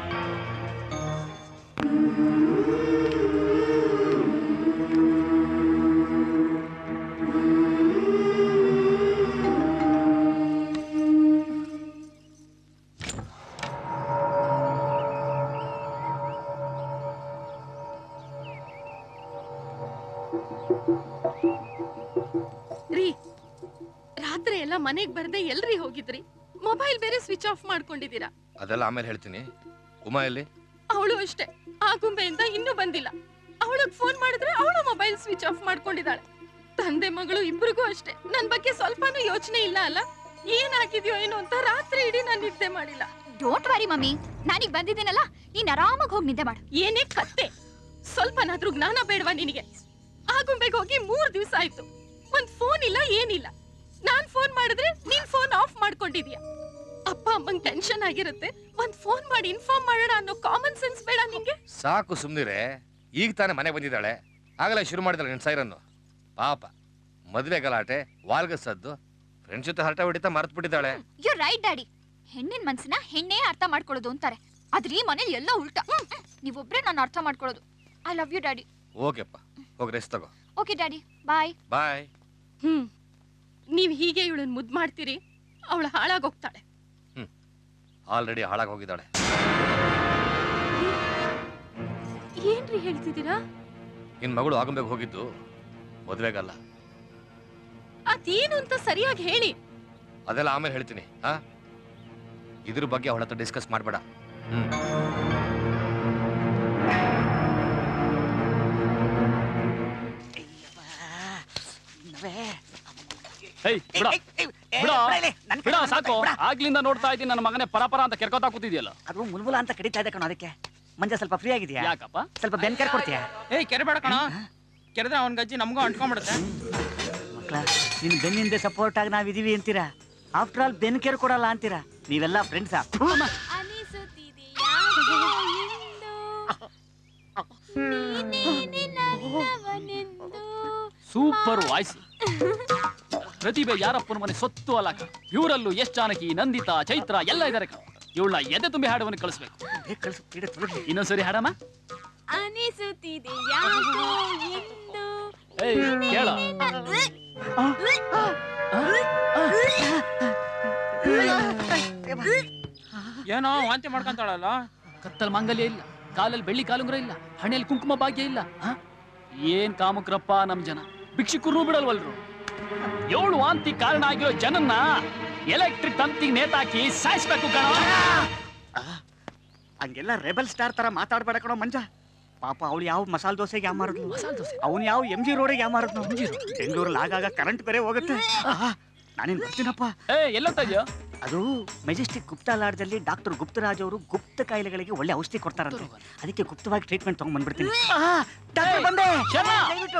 ರೀ ರಾತ್ರಿ ಎಲ್ಲ ಮನೆಗ್ ಬರ್ದೆ ಎಲ್ರಿ ಹೋಗಿದ್ರಿ ಮೊಬೈಲ್ ಬೇರೆ ಸ್ವಿಚ್ ಆಫ್ ಮಾಡ್ಕೊಂಡಿದ್ದೀರಾ ಅದೆಲ್ಲ ಆಮೇಲೆ ಹೇಳ್ತೀನಿ ಉಮಾ ಎಲ್ಲಿ ಅವಳು ಅಷ್ಟೇ ಆ ಗುಂಬೆಯಿಂದ ಇನ್ನೂ ಬಂದಿಲ್ಲ ಅವಳಗ್ ಫೋನ್ ಮಾಡಿದ್ರೆ ಅವಳು ಮೊಬೈಲ್ ಸ್ವಿಚ್ ಆಫ್ ಮಾಡ್ಕೊಂಡಿದ್ದಾಳೆ ತಂದೆ ಮಗಳು ಇಬ್ರಿಗೂ ಅಷ್ಟೇ ನನ್ ಬಗ್ಗೆ ಸ್ವಲ್ಪನೂ ಯೋಚನೆ ಇಲ್ಲ ಅಲ್ಲ ಏನ್ ಹಾಕಿದ್ಯೋ ಏನೋ ಅಂತ ರಾತ್ರಿ ಇಡೀ ನಾನು ನಿದ್ದೆ ಮಾಡಿಲ್ಲ ಡೋಂಟ್ ವರಿ ಮಮ್ಮಿ ನಾನೀಗ ಬಂದಿದ್ದೀನಲ್ಲ ನೀನ್ ಆರಾಮಾಗಿ ಹೋಗಿ ನಿದ್ದೆ ಮಾಡು ಏನೇ ಕತ್ತೆ ಸ್ವಲ್ಪನಾದ್ರೂ ಜ್ಞಾನ ಬೇಡವಾ ನಿನಗೆ ಆ ಗುಂಬೆಗೆ ಹೋಗಿ ಮೂರ್ ದಿವಸ ಆಯ್ತು ಒಂದ್ ಫೋನ್ ಇಲ್ಲ ಏನಿಲ್ಲ ನಾನ್ ಫೋನ್ ಮಾಡಿದ್ರೆ ನೀನ್ ಫೋನ್ ಆಫ್ ಮಾಡ್ಕೊಂಡಿದ್ಯಾ ಅಪ್ಪ ಅಮ್ಮಂಗ್ ಟೆನ್ಷನ್ ಆಗಿರುತ್ತೆ ಒಂದ್ ಫೋನ್ ಮಾಡಿ ಇನ್ಫಾರ್ಮ್ ಮಾಡೋಣ ಅನ್ನೋ ಕಾಮನ್ ಸೆನ್ಸ್ ಬೇಡ ನಿಂಗೆ ಸಾಕು ಸುಮ್ನಿರೆ ಈಗ ತಾನೇ ಮನೆ ಬಂದಿದ್ದಾಳೆ ಆಗಲೇ ಶುರು ಮಾಡಿದಾಳೆ ನಿನ್ ಸೈರನ್ನು ಪಾಪ ಮದುವೆ ಗಲಾಟೆ ವಾಲ್ಗ ಸದ್ದು ಫ್ರೆಂಡ್ಸ್ ಜೊತೆ ಹರಟೆ ಹೊಡಿತಾ ಮರ್ತ್ ಬಿಟ್ಟಿದ್ದಾಳೆ ಯು ರೈಟ್ ಡ್ಯಾಡಿ ಹೆಣ್ಣಿನ ಮನ್ಸನ್ನ ಹೆಣ್ಣೇ ಅರ್ಥ ಮಾಡ್ಕೊಳ್ಳೋದು ಅಂತಾರೆ ಆದ್ರೆ ಈ ಮನೇಲಿ ಎಲ್ಲ ಉಲ್ಟಾ ನೀವೊಬ್ರೇ ನಾನು ಅರ್ಥ ಮಾಡ್ಕೊಳ್ಳೋದು ಐ ಲವ್ ಯು ಡ್ಯಾಡಿ ಓಕೆಪ್ಪ ಹೋಗಿ ರೆಸ್ಟ್ ತಗೋ ಓಕೆ ಡ್ಯಾಡಿ ಬಾಯ್ ಬಾಯ್ ಹ್ಮ್ ನೀವ್ ಹೀಗೆ ಇವಳನ್ ಮುದ್ ಮಾಡ್ತೀರಿ ಅವಳು ಹಾಳಾಗೋಗ್ತಾಳೆ ಆಲ್ರೆಡಿ ಹಾಳಾಗಿ ಹೋಗಿದ್ದಾಳೆ ಏನ್ರಿ ಹೇಳ್ತಿದ್ದೀರಾ ನಿನ್ ಮಗಳು ಆಗಂಬೇಕು ಹೋಗಿದ್ದು ಮದುವೆಗಲ್ಲ ಅದೇನು ಅಂತ ಸರಿಯಾಗಿ ಹೇಳಿ ಅದೆಲ್ಲ ಆಮೇಲೆ ಹೇಳ್ತೀನಿ ಆ ಇದ್ರ ಬಗ್ಗೆ ಅವಳ ಹತ್ರ ಡಿಸ್ಕಸ್ ಮಾಡಬೇಡ ಹ್ಮ್ ಹೇಯ್ ಬಿಡ ಬಿಡ ಬಿಡ ಸಾಕು ಆಗ್ಲಿಂದ ನೋಡ್ತಾ ಇದ್ದೀನಿ ನನ್ನ ಮಗನೇ ಪರಪರ ಅಂತ ಕೆರ್ಕೋತಾ ಕೂತಿದ್ಯಲ್ಲ ಅದು ಮುಲ್ಮುಲ ಅಂತ ಕಡಿತಾ ಇದೆ ಕಣೋ ಅದಕ್ಕೆ ಮಂಜ ಸ್ವಲ್ಪ ಫ್ರೀ ಆಗಿದ್ಯಾ ಯಾಕಪ್ಪ ಸ್ವಲ್ಪ ಬೆನ್ಕರ್ ಕೊಡ್ತೀಯಾ ಏಯ್ ಕೆರೆಬೇಡ ಕಣ ಕೆರೆದ್ರೆ ಅವನ ಗಜ್ಜಿ ನಮಗೂ ಅಂಟ್ಕೊಂಡ್ಬಿಡುತ್ತೆ ಮಕ್ಳ ನಿನ್ ಬೆನ್ನಿಂದೆ ಸಪೋರ್ಟ್ ಆಗಿ ನಾವಿದೀವಿ ಅಂತೀರಾ ಆಫ್ಟರ್ ಆಲ್ ಬೆನ್ ಕೇರ್ ಕೊಡಲ್ಲ ಅಂತೀರಾ ನೀವೆಲ್ಲ ಫ್ರೆಂಡ್ಸಾ ಸೂಪರ್ ವಾಯ್ಸ್ ಪ್ರತಿಭೆ ಯಾರಪ್ಪನ ಮನೆ ಸೊತ್ತು ಅಲ್ಲ ಕಣ ಇವರಲ್ಲೂ ಎಷ್ಟ್ ಜಾನಕಿ ನಂದಿತಾ ಚೈತ್ರ ಎಲ್ಲ ಇದಾರೆ ಕಣ ಇವಳ ಎದೆ ತುಂಬಿ ಹಾಡುವನ್ನು ಕಳಿಸ್ಬೇಕು ಇನ್ನೊಂದ್ಸರಿ ಹಾಡಮ್ಮ ಅನಿಸುತ್ತಿದೆ ಯಾಕೋ ಎಂದು ಏಯ್ ಕೇಳ ಏನೋ ವಾಂತಿ ಮಾಡ್ಕೊಂತಾಳಲ್ಲ ಕತ್ತಲ್ ಮಾಂಗಲ್ಯ ಇಲ್ಲ ಕಾಲಲ್ಲಿ ಬೆಳ್ಳಿ ಕಾಲುಂಗ್ರ ಇಲ್ಲ ಹಣೆಯಲ್ಲಿ ಕುಂಕುಮ ಭಾಗ್ಯ ಇಲ್ಲ ಹ? ಏನ್ ಕಾಮುಕ್ರಪ್ಪ ನಮ್ ಜನ ಭಿಕ್ಷುಕರು ಬಿಡಲ್ವಲ್ರು ಏಳು ವಾಂತಿ ಕಾರಣ ಆಗಿರೋ ಜನನ್ನ ಎಲೆಕ್ಟ್ರಿಕ್ ತಂತಿಗೆ ನೇತಾಕಿ ಸಾಯಿಸ್ಬೇಕು ಕಣ ಹಂಗೆಲ್ಲ ರೆಬಲ್ ಸ್ಟಾರ್ ತರ ಮಾತಾಡ್ಬೇಡ ಕಣೋ ಮಂಜ ಪಾಪ ಅವಳು ಯಾವ ಮಸಾಲೆ ದೋಸೆಗೆ ಯಾವ ಮಾರಿದ್ಲು ಅವನು ಯಾವ ಎಂ ಜಿ ರೋಡಿಗೆ ಯಾವ ಮಾರಿದ್ನು ಬೆಂಗಳೂರಲ್ಲಿ ಆಗಾಗ ಕರೆಂಟ್ ಬೇರೆ ಹೋಗುತ್ತೆ ಆಹಾ, ನಾನೇನ್ ಬರ್ತೀನಪ್ಪ ಏ ಎಲ್ಲೋಗ್ತಾ ಇದೆಯೋ ಅದು ಮೆಜೆಸ್ಟಿಕ್ ಗುಪ್ತಾ ಲಾಡ್ಜಲ್ಲಿ ಡಾಕ್ಟರ್ ಗುಪ್ತರಾಜ್ ಅವರು ಗುಪ್ತ ಕಾಯಿಲೆಗಳಿಗೆ ಒಳ್ಳೆ ಔಷಧಿ ಕೊಡ್ತಾರಂತೆ ಅದಕ್ಕೆ ಗುಪ್ತವಾಗಿ ಟ್ರೀಟ್ಮೆಂಟ್ ತಗೊಂಡ್ ಬಂದ್ಬಿಡ್ತೀನಿ ಆಹಾ, ಡಾಕ್ಟರ್ ಬಂದೆ ಶರ್ಮಾ! ದಯವಿಟ್ಟು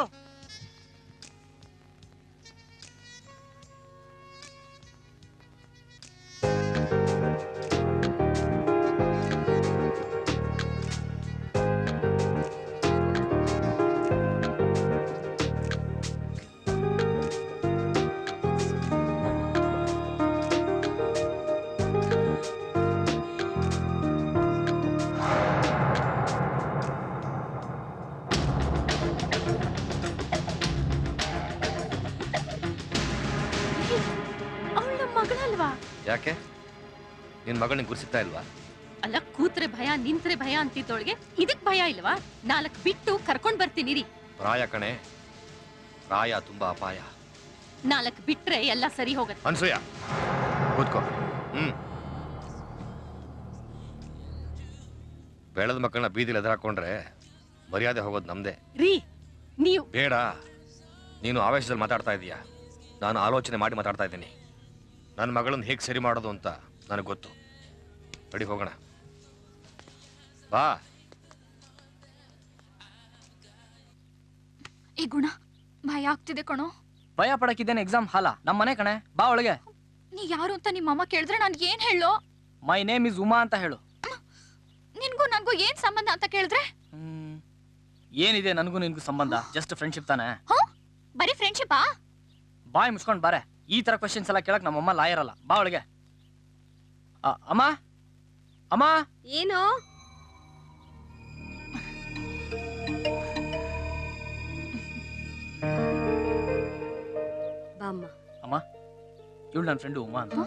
ಅವಳ ನಮ್ಮ ಮಗಳಲ್ವಾ ಯಾಕೆ ನಿನ್ ಮಗಳನ್ನ ಗುರ್ಸಿತಾ ಇಲ್ವಾ ಅಲ್ಲ ಕೂತ್ರೆ ಭಯ ನಿಂತ್ರೆ ಭಯ ಅಂತಿದ್ದೊಳಗೆ ಇದಕ್ ಭಯ ಇಲ್ವಾ ನಾಲ್ಕ್ ಬಿಟ್ಟು ಕರ್ಕೊಂಡ್ ಬರ್ತೀನಿ ರೀ ಪ್ರಾಯ ಕಣೆ ಪ್ರಾಯ ತುಂಬಾ ಅಪಾಯ ನಾಲ್ಕ್ ಬಿಟ್ರೆ ಎಲ್ಲ ಸರಿ ಹೋಗತ್ತೆ ಅನ್ಸೂಯ ಕೂತ್ಕೋ ಹ್ಮ್ ಬೆಳೆದ ಮಕ್ಕಳನ್ನ ಬೀದಿಲಿ ಎದುರಾಕೊಂಡ್ರೆ ಮರ್ಯಾದೆ ಹೋಗೋದು ನಮ್ದೇ ರೀ ನೀವು ಬೇಡ ನೀನು ಆವೇಶದಲ್ಲಿ ಮಾತಾಡ್ತಾ ಇದೀಯಾ ನಾನು ಆಲೋಚನೆ ಮಾಡಿ ಮಾತಾಡ್ತಾ ಇದ್ದೀನಿ ನನ್ನ ಮಗಳನ್ನ ಹೇಗೆ ಸರಿ ಮಾಡೋದು ಅಂತ ನನಗೆ ಗೊತ್ತು ನಡಿ ಹೋಗೋಣ ಬಾ ಈ ಗುಣ ಭಯ ಆಗ್ತಿದೆ ಕಣೋ ಭಯ ಪಡಕ್ಕಿದ್ದೇನೆ ಎಕ್ಸಾಮ್ ಹಾಲ ನಮ್ಮ ಮನೆ ಕಣೆ ಬಾ ಒಳಗೆ ನೀ ಯಾರು ಅಂತ ನಿಮ್ಮ ಅಮ್ಮ ಕೇಳಿದ್ರೆ ನಾನು ಏನ್ ಹೇಳೋ ಮೈ ನೇಮ್ ಇಸ್ ಉಮಾ ಅಂತ ಹೇಳು ನಿನ್ಗೂ ನಂಗೂ ಏನ್ ಸಂಬಂಧ ಅಂತ ಕೇಳಿದ್ರೆ ಏನಿದೆ ನನಗೂ ನಿನ್ಗೂ ಸಂಬಂಧ ಜಸ್ಟ್ ಫ್ರೆಂಡ್ಶಿಪ್ ತಾನೆ ಬರೀ ಫ್ರೆಂಡ್ಶಿಪ್ಪಾ ಬಾಯ್ ಮುಚ್ಕೊಂಡ್ ಬಾರೆ ಈ ತರ ಕ್ವಶನ್ಸ್ ಎಲ್ಲ ಕೇಳಕ್ ನಮ್ಮಮ್ಮ ಲಾಯರ್ ಅಲ್ಲ ಬಾ ಒಳಗೆ ಆ, ಅಮ್ಮ ಅಮ್ಮ ಏನೋ ಬಾಮ್ಮ ಅಮ್ಮ ಇವಳು ನನ್ನ ಫ್ರೆಂಡು ಉಮಾ ಅಂತ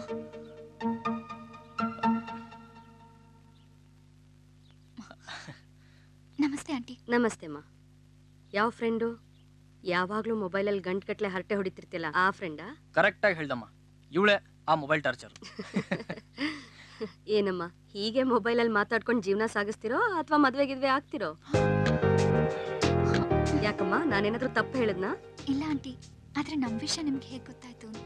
ನಮಸ್ತೆ ಆಂಟಿ ನಮಸ್ತೆ ಅಮ್ಮ ಯಾವ ಫ್ರೆಂಡು ಯಾವಾಗ್ಲೂ ಮೊಬೈಲಲ್ಲಿ ಗಂಟ್ಗಟ್ಲೆ ಹರಟೆ ಹೊಡಿತಿರ್ತಿಲ್ಲ ಆ ಫ್ರೆಂಡಾ ಕರೆಕ್ಟ್ ಆಗಿ ಹೇಳ್ದಮ್ಮ ಇವಳೆ ಆ ಮೊಬೈಲ್ ಟಾರ್ಚರ್ ಏನಮ್ಮ ಹೀಗೆ ಮೊಬೈಲಲ್ಲಿ ಮಾತಾಡ್ಕೊಂಡು ಜೀವನ ಸಾಗಿಸ್ತಿರೋ ಅಥವಾ ಮದ್ವೆ ಗಿದ್ವೆ ಆಗ್ತಿರೋ ಯಾಕಮ್ಮ ನಾನೇನಾದ್ರೂ ತಪ್ಪು ಹೇಳಿದ್ನಾ ಇಲ್ಲ ಆಂಟಿ ಆದ್ರೆ ನಮ್ ವಿಷಯ ನಿಮ್ಗೆ ಹೇಗ್ ಗೊತ್ತಾಯ್ತು ಅಂತ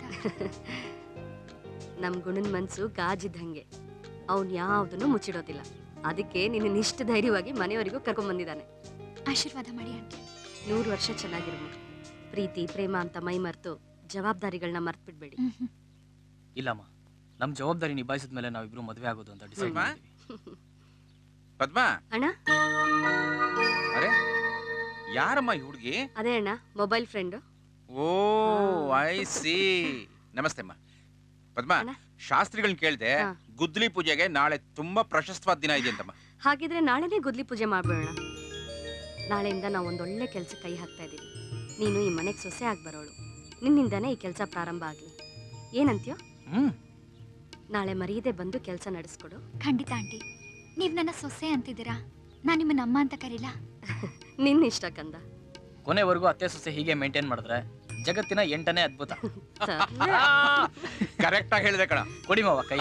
ನಮ್ ಗುಣನ್ ಮನ್ಸು ಗಾಜಿದ್ದಂಗೆ ಅವ್ನ್ ಯಾವ್ದನ್ನು ಮುಚ್ಚಿಡೋದಿಲ್ಲ ಅದಕ್ಕೆ ನಿನ್ನ ಇಷ್ಟ ಧೈರ್ಯವಾಗಿ ಮನೆಯವರೆಗೂ ಕರ್ಕೊಂಡ್ ಬಂದಿದ್ದಾನೆ ಆಶೀರ್ವಾದ ಮಾಡಿ ಆಂಟಿ ನೂರು ವರ್ಷ ಚೆನ್ನಾಗಿರ್ಮ ಪ್ರೀತಿ ಪ್ರೇಮ ಅಂತ ಮೈ ಮರ್ತು ಜವಾಬ್ದಾರಿಗಳನ್ನ ಮರ್ತ್ಬಿಡ್ಬೇಡಿ ಇಲ್ಲಮ್ಮ ನಮ್ ಜವಾಬ್ದಾರಿ ನಿಭಾಯಿಸಿದ ಮೇಲೆ ನಾವಿಬ್ರು ಮದ್ವೆ ಆಗೋದು ಅಂತ ಡಿಸೈಡ್ ಪದ್ಮ? ಪದ್ಮ ಅಣ್ಣ ಅರೆ ಯಾರಮ್ಮ ಈ ಹುಡುಗಿ ಅದೇ ಅಣ್ಣ mobile friend oh I see ನಮಸ್ತೆ ಅಮ್ಮ ಪದ್ಮ ಶಾಸ್ತ್ರಿಗಳನ್ನ ಕೇಳ್ದೆ ಗುದ್ಲಿ ಪೂಜೆಗೆ ನಾಳೆ ತುಂಬಾ ಪ್ರಶಸ್ತವಾದ ದಿನ ಇದೆ ಅಂತಮ್ಮ ಹಾಗಿದ್ರೆ ನಾಳೆನೇ ಗುದ್ಲಿ ಪೂಜೆ ಮಾಡ್ಬೇಡ ನಾಳೆಯಿಂದ ನಾವು ಒಂದೊಳ್ಳೆ ಕೆಲಸ ಕೈ ಹಾಕ್ತಾ ಇದ್ದೀವಿ ನೀನು ಈ ಮನೆಗೆ ಸೊಸೆ ಆಗಿ ಬರೋಳು ನಿನ್ನಿಂದಾನೇ ಈ ಕೆಲಸ ಪ್ರಾರಂಭ ಆಗಲಿ ಏನಂತ್ಯೋ ಹ್ಮ್ ನಾಳೆ ಮರೀದೆ ಬಂದು ಕೆಲಸ ನಡೆಸ್ಕೊಡು ಖಂಡಿತ ಆಂಟಿ ನೀವ್ ನನ್ನ ಸೊಸೆ ಅಂತಿದ್ದೀರಾ ನಾನ್ ನಿಮ್ಮನ್ನ ಅಮ್ಮ ಅಂತ ಕರೀಲಾ ನಿನ್ನ ಇಷ್ಟ ಕಂದ ಕೊನೆವರೆಗೂ ಅತ್ತೆ ಸೊಸೆ ಹೀಗೆ ಮೇಂಟೈನ್ ಮಾಡಿದ್ರೆ ಜಗತ್ತಿನ ಎಂಟನೇ ಅದ್ಭುತ ಕರೆಕ್ಟ್ ಆಗಿ ಹೇಳಿದೆ ಕಣ ಕೊಡಿ ಮಾವ ಕೈ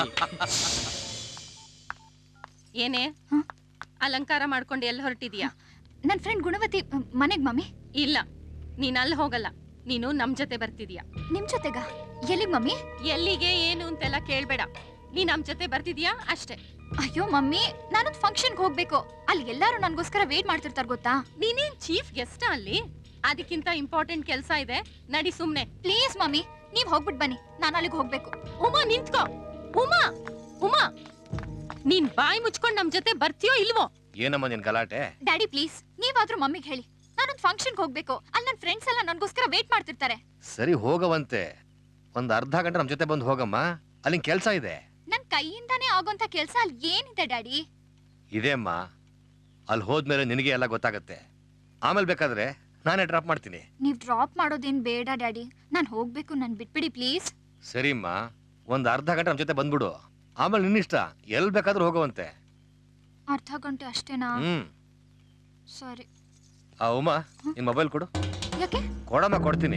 ಏನೇ ಅಲಂಕಾರ ಮಾಡ್ಕೊಂಡು ಎಲ್ಲಿ ಹೊರಟಿದ್ಯಾ ನನ್ ಫ್ರೆಂಡ್ ಗುಣವತಿ ಮನೆಗ್ ಮಮ್ಮಿ ಇಲ್ಲ ನೀನ್ ಅಲ್ಲಿ ಹೋಗಲ್ಲ ನೀನು ನಮ್ ಜೊತೆ ಬರ್ತಿದ್ಯಾ ನಿಮ್ ಜೊತೆಗ ಎಲ್ಲಿಗ್ ಮಮ್ಮಿ ಎಲ್ಲಿಗೆ ಏನು ಅಂತೆಲ್ಲ ಕೇಳ್ಬೇಡ ನೀ ನಮ್ ಜೊತೆ ಬರ್ತಿದ್ಯಾ ಅಷ್ಟೇ ಅಯ್ಯೋ ಮಮ್ಮಿ ನಾನೊಂದ್ ಫಂಕ್ಷನ್ಗೆ ಹೋಗ್ಬೇಕು ಅಲ್ಲಿ ಎಲ್ಲಾರು ನನ್ಗೋಸ್ಕರ ವೇಟ್ ಮಾಡ್ತಿರ್ತಾರ ಗೊತ್ತಾ ನೀನೇನ್ ಚೀಫ್ ಗೆಸ್ಟ್ ಅಲ್ಲಿ ಅದಕ್ಕಿಂತ ಇಂಪಾರ್ಟೆಂಟ್ ಕೆಲಸ ಇದೆ ನಡಿ ಸುಮ್ನೆ ಪ್ಲೀಸ್ ಮಮ್ಮಿ ನೀವ್ ಹೋಗ್ಬಿಟ್ ಬನ್ನಿ ನಾನು ಅಲ್ಲಿಗೆ ಹೋಗ್ಬೇಕು ಉಮಾ ನಿಂತ್ಕೋ ಉಮಾ ಉಮಾ ನೀನ್ ಬಾಯಿ ಮುಚ್ಕೊಂಡ್ ನಮ್ ಜೊತೆ ಬರ್ತೀಯೋ ಇಲ್ವೋ ಏನಮ್ಮ ನಿನ್ ಗಲಾಟೆ ಡ್ಯಾಡಿ ಪ್ಲೀಸ್ ನೀವಾದ್ರೂ ಮಮ್ಮಿಗೆ ಹೇಳಿ ನಾನೊಂದ್ ಫಂಕ್ಷನ್ಗೆ ಹೋಗ್ಬೇಕು ಅಲ್ಲಿ ನನ್ನ ಫ್ರೆಂಡ್ಸ್ ಎಲ್ಲ ನನ್ಗೋಸ್ಕರ ವೇಟ್ ಮಾಡ್ತಿರ್ತಾರೆ ಸರಿ ಹೋಗವಂತೆ ಒಂದ್ ಅರ್ಧ ಗಂಟೆ ನಮ್ ಜೊತೆ ಬಂದು ಹೋಗಮ್ಮ ಅಲ್ಲಿ ಕೆಲಸ ಇದೆ ನನ್ ಕೈಯಿಂದಾನೇ ಆಗೋಂತ ಕೆಲ್ಸ ಅಲ್ಲಿ ಏನಿದೆ ಡ್ಯಾಡಿ ಇದೆ ಅಮ್ಮ ಅಲ್ಲಿ ಹೋದ್ಮೇಲೆ ನಿನಗೆ ಎಲ್ಲ ಗೊತ್ತಾಗತ್ತೆ ಆಮೇಲೆ ಬೇಕಾದ್ರೆ ನಾನೇ ಡ್ರಾಪ್ ಮಾಡ್ತೀನಿ ನೀವ್ ಡ್ರಾಪ್ ಮಾಡೋದೇನ್ ಬೇಡ ಡ್ಯಾಡಿ ನಾನ್ ಹೋಗ್ಬೇಕು ನನ್ ಬಿಟ್ಬಿಡಿ ಪ್ಲೀಸ್ ಸರಿಮ್ಮ ಒಂದ್ ಅರ್ಧ ಗಂಟೆ ನಮ್ ಜೊತೆ ಬಂದ್ಬಿಡು ಆಮೇಲೆ ನಿನ್ನಿಷ್ಟ ಎಲ್ ಬೇಕಾದ್ರೂ ಹೋಗುವಂತೆ ಅರ್ಧ ಗಂಟೆ ಅಷ್ಟೇನಾ ಹ್ಮ್ ಸರಿ ಆ ಉಮಾ ನಿನ್ ಮೊಬೈಲ್ ಕೊಡು ಯಾಕೆ ಕೊಡಮ್ಮ ಕೊಡ್ತೀನಿ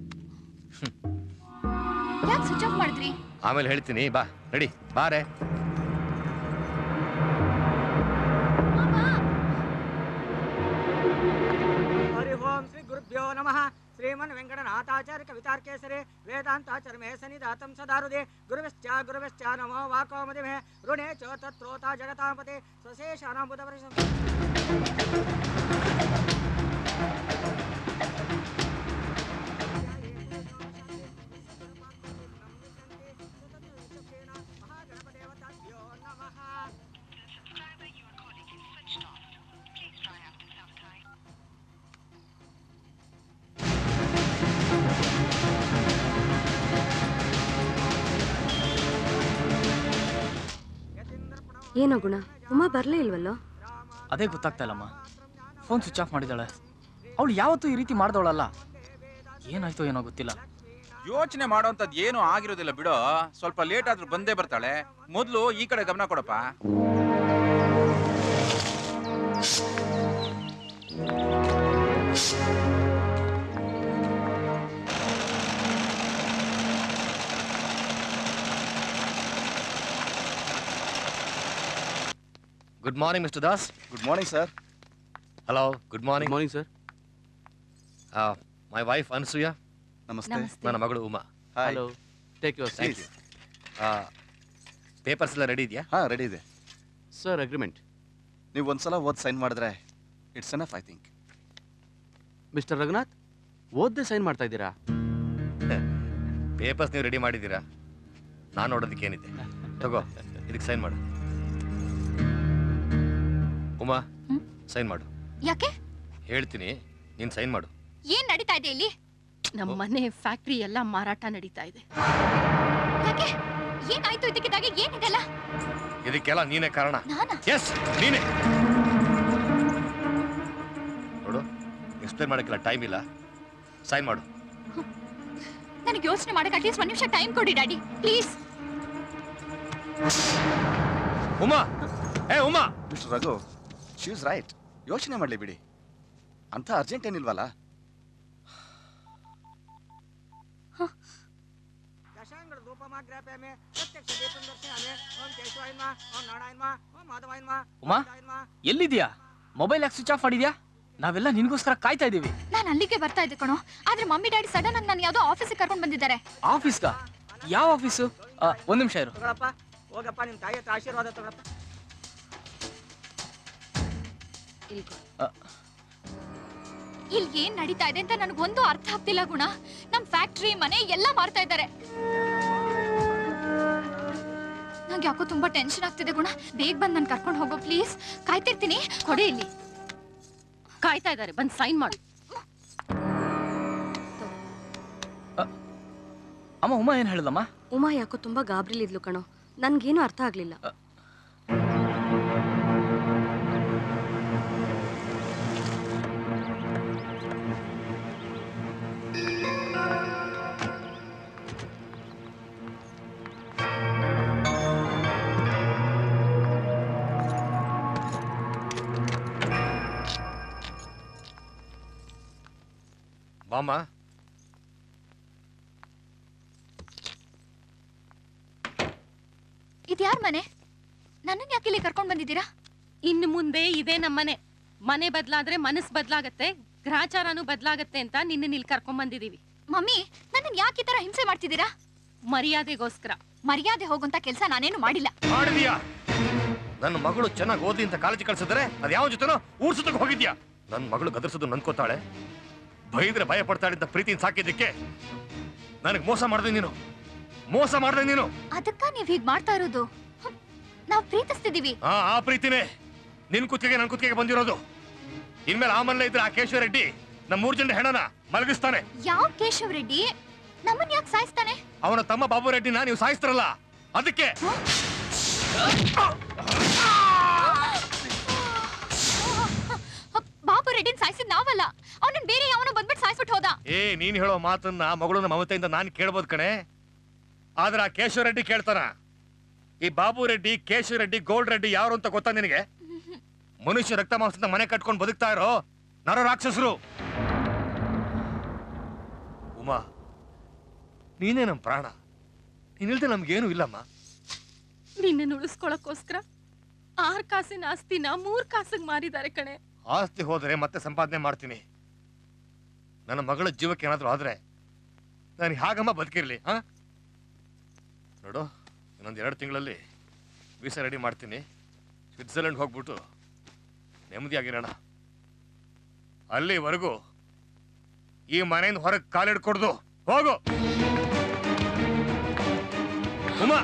ಯಾಕೆ ಸ್ವಿಚ್ ಆಫ್ ಮಾಡಿದ್ರಿ ಆಮೇಲೆ ಹೇಳ್ತೀನಿ ಬಾ ರೆಡಿ ಬಾರೆ ಹರಿ ಓಂ ಶ್ರೀ ಗುರುಭ್ಯೋ ನಮಃ ಶ್ರೀಮನ್ ವೆಂಕಟನಾಥಾಚಾರ್ಯ ಕವಿತಾರ್ಕೇಸರಿ ವೇದಾಂತಾಚರಮೇ ಸನ್ನಿಧಾತಂ ಸದಾರುದೆ ಗುರುವೆಶ್ಚ ಗುರುವೆಶ್ಚ ನಮೋ ವಾಕೋಮದಿಮೆ ಋಣೇ ಚ ತತ್ರೋತಾ ಜಗತಾಪತೆ ಸ್ವಶೇಷಾನಾಂ ಬುಧವರ್ಷಂ ಏನೋ ಗುಣ ಉಮಾ ಬರ್ಲೇ ಇಲ್ವಲ್ಲೋ ಅದೇ ಗೊತ್ತಾಗ್ತಾ ಇಲ್ಲಮ್ಮ ಫೋನ್ ಸ್ವಿಚ್ ಆಫ್ ಮಾಡಿದಾಳೆ ಅವಳು ಯಾವತ್ತೂ ಈ ರೀತಿ ಮಾಡ್ದವಳಲ್ಲ ಏನಾಯ್ತೋ ಏನೋ ಗೊತ್ತಿಲ್ಲ ಯೋಚನೆ ಮಾಡೋಂಥದ್ದು ಏನು ಆಗಿರೋದಿಲ್ಲ ಬಿಡೋ ಸ್ವಲ್ಪ ಲೇಟ್ ಆದ್ರೂ ಬಂದೇ ಬರ್ತಾಳೆ ಮೊದಲು ಈ ಕಡೆ ಗಮನ ಕೊಡಪ್ಪ good morning mister Das good morning sir hello good morning morning sir my wife Anasuya ನಮಸ್ತೆ ನಮಸ್ತೆ. ನನ್ನ ಮಗಳು Uma hello take your thank you papers ಎಲ್ಲ ರೆಡಿ ಇದೆಯಾ ಹಾ ರೆಡಿ ಇದೆ ಸರ್ ಅಗ್ರಿಮೆಂಟ್ ನೀವು ಒಂದ್ಸಲ ಓದ್ ಸೈನ್ ಮಾಡಿದ್ರೆ it's enough I think mister Raghunath ಓದ್ದೆ ಸೈನ್ ಮಾಡ್ತಾ ಇದ್ದೀರಾ ಪೇಪರ್ಸ್ ನೀವು ರೆಡಿ ಮಾಡಿದ್ದೀರಾ ನಾನು ನೋಡೋದಕ್ಕೆ ಏನಿದೆ ತಗೋ ಇದಕ್ಕೆ ಸೈನ್ ಮಾಡು ಉಮಾ ಸೈನ್ ಮಾಡು ಯಾಕೆ ಹೇಳ್ತೀನಿ ನೀನು ಸೈನ್ ಮಾಡು ಏನ್ ನಡೀತಾ ಇದೆ ಇಲ್ಲಿ ನಮ್ಮ ಮನೆ ಫ್ಯಾಕ್ಟ್ರಿ ಎಲ್ಲ ಮಾರಾಟ ನಡೀತಾ ಇದೆ ಯಾಕೆ ಏನಾಯ್ತು ಇದಕ್ಕಿದ್ದಾಗೆ ಏನಿದೆಲ್ಲ ಇದಕ್ಕೆಲ್ಲ ನೀನೇ ಕಾರಣ ನಾನಾ ಎಸ್ ನೀನೇ ನೋಡು ಎಕ್ಸ್ಪ್ಲೇನ್ ಮಾಡೋಕ್ಕೆಲ್ಲ ಟೈಮ್ ಇಲ್ಲ ಸೈನ್ ಮಾಡು ನನಗೆ ಯೋಚನೆ ಮಾಡಕ್ಕೆ ಅಟ್ಲೀಸ್ಟ್ ಒಂದ್ ನಿಮಿಷ ಟೈಮ್ ಕೊಡಿ ಡ್ಯಾಡಿ ಪ್ಲೀಸ್ ಉಮಾ ಏ Uma mister Raghu she is right ಯೋಚನೆ ಮಾಡಲಿ ಬಿಡಿ ಅಂತ ಅರ್ಜೆಂಟ್ ಏನಿಲ್ವಲ್ಲ ದಶಾಂಗಡ ಧೂಪಮಾಗ್ರಾಪಯಾಮಿ ಪ್ರತ್ಯಕ್ಷ ದೀಪಂ ದರ್ಶಯಾಮಿ ಓಂ ಕೇಶವಾಯ ನಮಃ ಓಂ ನಾರಾಯಣ ನಮಃ ಓಂ ಮಾಧವಾಯ ನಮಃ ಉಮಾ ಎಲ್ಲಿದ್ಯಾ ಮೊಬೈಲ್ ಯಾಕೆ ಸ್ವಿಚ್ ಆಫ್ ಮಾಡಿದ್ಯಾ ನಾವೆಲ್ಲ ನಿನ್ಗೋಸ್ಕರ ಕಾಯ್ತಾ ಇದೀವಿ ನಾನು ಅಲ್ಲಿಗೆ ಬರ್ತಾ ಇದ್ದೆ ಕಣೋ ಆದ್ರೆ ಮಮ್ಮಿ ಡ್ಯಾಡಿ ಸಡನ್ ಆಗಿ ನಾನು ಯಾವ್ದೋ ಆಫೀಸಿಗೆ ಕರ್ಕೊಂಡು ಬಂದಿದ್ದಾರೆ ಆಫೀಸ್ಗಾ ಯಾವ ಆಫೀಸು ಆ, ಒಂದ್ ನಿಮಿಷ ಇರು ತಗೊಳಪ್ಪ ಹೋಗಪ್ಪ ನಿಮ್ ತಾಯಿ ಹತ್ರ ಆಶೀರ್ವಾದ ತಗೊಳಪ್ಪ ಇಲ್ಲಿ ಏನ್ ನಡೀತಾ ಇದೆ ಅಂತ ನನಗೊಂದು ಅರ್ಥ ಆಗ್ತಿಲ್ಲ ಗುಣ ನಮ್ ಫ್ಯಾಕ್ಟ್ರಿ ಮನೆ ಎಲ್ಲ ಮಾರ್ತಾ ಇದ್ದಾರೆ ನಂಗೆ ಯಾಕೋ ತುಂಬಾ ಟೆನ್ಷನ್ ಆಗ್ತಿದೆ ಗುಣ ಬೇಗ ಬಂದ್ ನನ್ ಕರ್ಕೊಂಡು ಹೋಗೋ ಪ್ಲೀಸ್ ಕಾಯ್ತಿರ್ತೀನಿ ಕೊಡೆ ಇಲ್ಲಿ ಕಾಯ್ತಾ ಇದ್ದಾರೆ ಬಂದ್ ಸೈನ್ ಮಾಡು ಅಮ್ಮ ಉಮಾ ಏನ್ ಹೇಳಿದಮ್ಮ ಉಮಾ ಯಾಕೋ ತುಂಬಾ ಗಾಬ್ರಿಲಿದ್ಲು ಕಣೋ ನನ್ಗೇನು ಅರ್ಥ ಆಗ್ಲಿಲ್ಲ ಬಾಮ್ಮ ಇದ್ಯಾರ್ ಮನೆ ನನ್ನನ್ ಯಾಕೆ ಇಲ್ಲಿ ಕರ್ಕೊಂಡು ಬಂದಿದ್ದೀರಾ ಇನ್ನು ಮುಂದೆ ಇದೇ ನಮ್ಮನೆ ಮನೆ ಬದಲಾದ್ರೆ ಮನಸ್ಸು ಬದಲಾಗತ್ತೆ ಗ್ರಹಚಾರನೂ ಬದಲಾಗತ್ತೆ ಅಂತ ನಿನ್ನ ಇಲ್ಲಿ ಕರ್ಕೊಂಡ್ ಬಂದಿದೀವಿ ಮಮ್ಮಿ ನನ್ನನ್ ಯಾಕೆ ಈ ತರ ಹಿಂಸೆ ಮಾಡ್ತಿದ್ದೀರಾ ಮರ್ಯಾದೆಗೋಸ್ಕರ ಮರ್ಯಾದೆ ಹೋಗುವಂತ ಕೆಲಸ ನಾನೇನು ಮಾಡಿಲ್ಲ ಮಾಡಿದ್ಯಾ ನನ್ನ ಮಗಳು ಚೆನ್ನಾಗಿ ಓದಿ ಅಂತ ಕಾಲೇಜ್ ಕಳ್ಸಿದ್ರೆ ಅದ್ ಯಾವ ಜೊತೆನೋ ಊರ್ ಸುತ್ತಕ್ಕೆ ಹೋಗಿದ್ಯಾ ನನ್ನ ಮಗಳು ಗದರ್ಸೋದು ನನ್ಕೋತಾಳೆ ಬೈದ್ರೆ ಭಯ ಪಡ್ತಾಳೆ ಅಂತ ಪ್ರೀತಿನ ಸಾಕಿದ್ದಕ್ಕೆ ನನಗೆ ಮೋಸ ಮಾಡ್ದೆ ನೀನು ಮೋಸ ಮಾಡ್ದೆ ನೀನು ಅದಕ್ಕ ನೀವ್ ಹೀಗ್ ಮಾಡ್ತಾ ಇರೋದು ಹ್ಮ್. ನಾವ್ ಪ್ರೀತಿಸ್ತಿದೀವಿ ಆ ಆ ಪ್ರೀತಿನೇ ನಿನ್ ಕುತ್ತಿಗೆ ನನ್ ಕುತ್ತಿಗೆ ಬಂದಿರೋದು ಇನ್ಮೇಲೆ ಆ ಮನೇಲೆ ಇದ್ರೆ ಆ ಕೇಶವ ರೆಡ್ಡಿ ನಮ್ಮ ಮೂರ್ ಜನ ಹೆಣನ ಮಲಗಿಸ್ತಾನೆ ಯಾವ ಕೇಶವ್ ರೆಡ್ಡಿ ನಮ್ಮನ್ ಯಾಕೆ ಸಾಯಿಸ್ತಾನೆ ಅವನ ತಮ್ಮ ಬಾಬು ರೆಡ್ಡಿನ ನೀವು ಸಾಯಿಸ್ತಾರಲ್ಲ ಅದಕ್ಕೆ ಬಾಬು ರೆಡ್ಡಿನ್ ಸಾಯಿಸಿದ್ ನಾವಲ್ಲ ಅವನನ್ನ ಬೇರೆ ಯಾವನೋ ಬಂದ್ಬಿಟ್ಟು ಸಾಯಿಸ್ಬಿಟ್ಟು ಹೋದ ಏ ನೀನ್ ಹೇಳೋ ಮಾತನ್ನ ಮಗಳನ್ನ ಮಮತೆಯಿಂದ ನಾನು ಕೇಳ್ಬೋದು ಕಣೆ ಆದ್ರೆ ಆ ಕೇಶವ ರೆಡ್ಡಿ ಕೇಳ್ತಾನ ಈ ಬಾಬು ರೆಡ್ಡಿ ಕೇಶವ ರೆಡ್ಡಿ ಗೋಲ್ಡ್ ರೆಡ್ಡಿ ಯಾರು ಅಂತ ಗೊತ್ತಾ ನಿನಗೆ ಮನುಷ್ಯ ರಕ್ತ ಮಾಂಸದಿಂದ ಮನೆ ಕಟ್ಕೊಂಡು ಬದುಕ್ತಾ ಇರೋ ನರ ರಾಕ್ಷಸರು ಉಮಾ ನೀನೇ ನಮ್ ಪ್ರಾಣ ನೀನಿಲ್ದೆ ನಮ್ಗೇನು ಇಲ್ಲಮ್ಮ ನಿನ್ನನ್ನು ಉಳಿಸ್ಕೊಳಕ್ಕೋಸ್ಕರ ಆರ್ ಕಾಸಿನ ಆಸ್ತಿನ ಮೂರ್ ಕಾಸಿಗೆ ಮಾರಿದ್ದಾರೆ ಕಣೆ ಆಸ್ತಿ ಹೋದರೆ ಮತ್ತೆ ಸಂಪಾದನೆ ಮಾಡ್ತೀನಿ ನನ್ನ ಮಗಳ ಜೀವಕ್ಕೆ ಏನಾದ್ರೂ ಆದ್ರೆ ನಾನು ಹಾಗಮ್ಮ ಬದುಕಿರ್ಲಿ ಹಾ ನೋಡು ಇನ್ನೊಂದು ಎರಡು ತಿಂಗಳಲ್ಲಿ ವೀಸಾ ರೆಡಿ ಮಾಡ್ತೀನಿ ಸ್ವಿಟ್ಜರ್ಲೆಂಡ್ ಹೋಗ್ಬಿಟ್ಟು ನೆಮ್ಮದಿಯಾಗಿರೋಣ ಅಲ್ಲಿವರೆಗೂ ಈ ಮನೆಯಿಂದ ಹೊರಗೆ ಕಾಲಿಡ್ಕೊಡ್ದು ಹೋಗು ಉಮಾ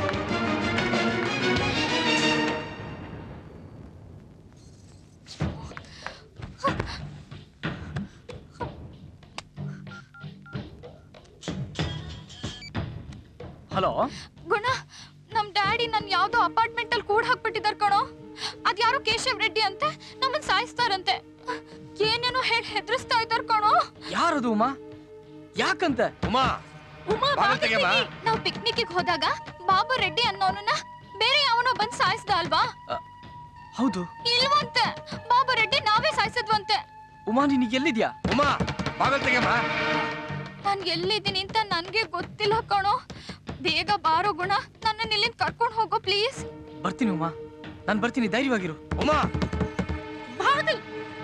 ಹಲೋ ಗುಣ ನಮ್ ಡ್ಯಾಡಿ ನನ್ ಯಾವ್ದೋ ಅಪಾರ್ಟ್ಮೆಂಟ್ ಅಲ್ಲಿ ಕೂಡ ಹಾಕ್ಬಿಟ್ಟಿದಾರ್ ಕಣೋ ಅದ್ಯಾರೋ ಕೇಶವ್ ರೆಡ್ಡಿ ಅಂತೆ ನಮ್ಮನ್ ಸಾಯಿಸ್ತಾರಂತೆ ಏನೇನೋ ಹೇಳಿ ಹೆದರ್ಸ್ತಾ ಇದಾರ್ ಕಣೋ ಯಾರದು ಉಮಾ ಯಾಕಂತೆ ಉಮಾ ಉಮಾ ಬಾಗಿಲು ತೆಗೆಯಮ್ಮ. ನಾವು ಪಿಕ್ನಿಕ್ ಹೋದಾಗ ಬಾಬು ರೆಡ್ಡಿ ಅನ್ನೋನನ್ನ ಬೇರೆ ಯಾವನೋ ಬಂದ್ ಸಾಯಿಸ್ದ ಅಲ್ವಾ ಹೌದು ಇಲ್ವಂತೆ ಬಾಬು ರೆಡ್ಡಿ ನಾವೇ ಸಾಯಿಸಿದ್ವಂತೆ ಉಮಾ ನೀನು ಎಲ್ಲಿದ್ಯಾ ಉಮಾ ಬಾಗಲ್ ತೆಗೆಯಮ್ಮ ನಾನ್ ಎಲ್ಲಿದ್ದೀನಿ ಅಂತ ನನ್ಗೆ ಗೊತ್ತಿಲ್ಲ ಕಣೋ ಬೇಗ ಬಾರೋ ಗುಣ ನನ್ನ ಇಲ್ಲಿಂದ ಕರ್ಕೊಂಡು ಹೋಗೋ ಪ್ಲೀಸ್ ಬರ್ತೀನಿ ಉಮಾ ನಾನು ಬರ್ತೀನಿ ಧೈರ್ಯವಾಗಿರು ಉಮಾ ಬಾಗಲ್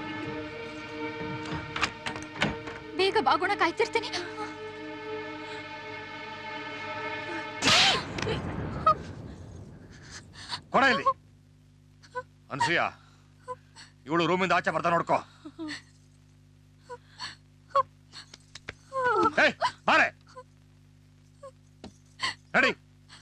ಬೇಗ ಬಾಗುಣ ಕಾಯ್ತಿರ್ತೀನಿ ಕೊಡ ಇಲ್ಲಿ ಅನ್ಸೂಯ ಇವಳು ರೂಮಿಂದ ಆಚೆ ಬರ್ತಾ ನೋಡ್ಕೋ ಏಯ್, ಬಾರೆ ನಡಿ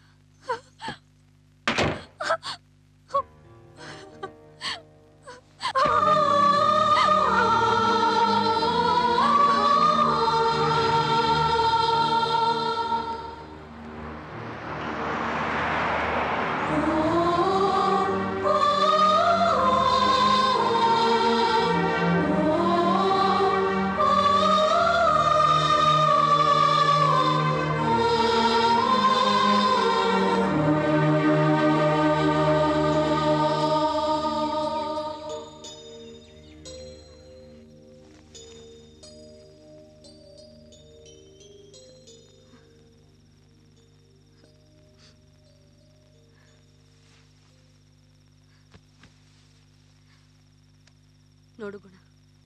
ನೋಡು ಗುಣ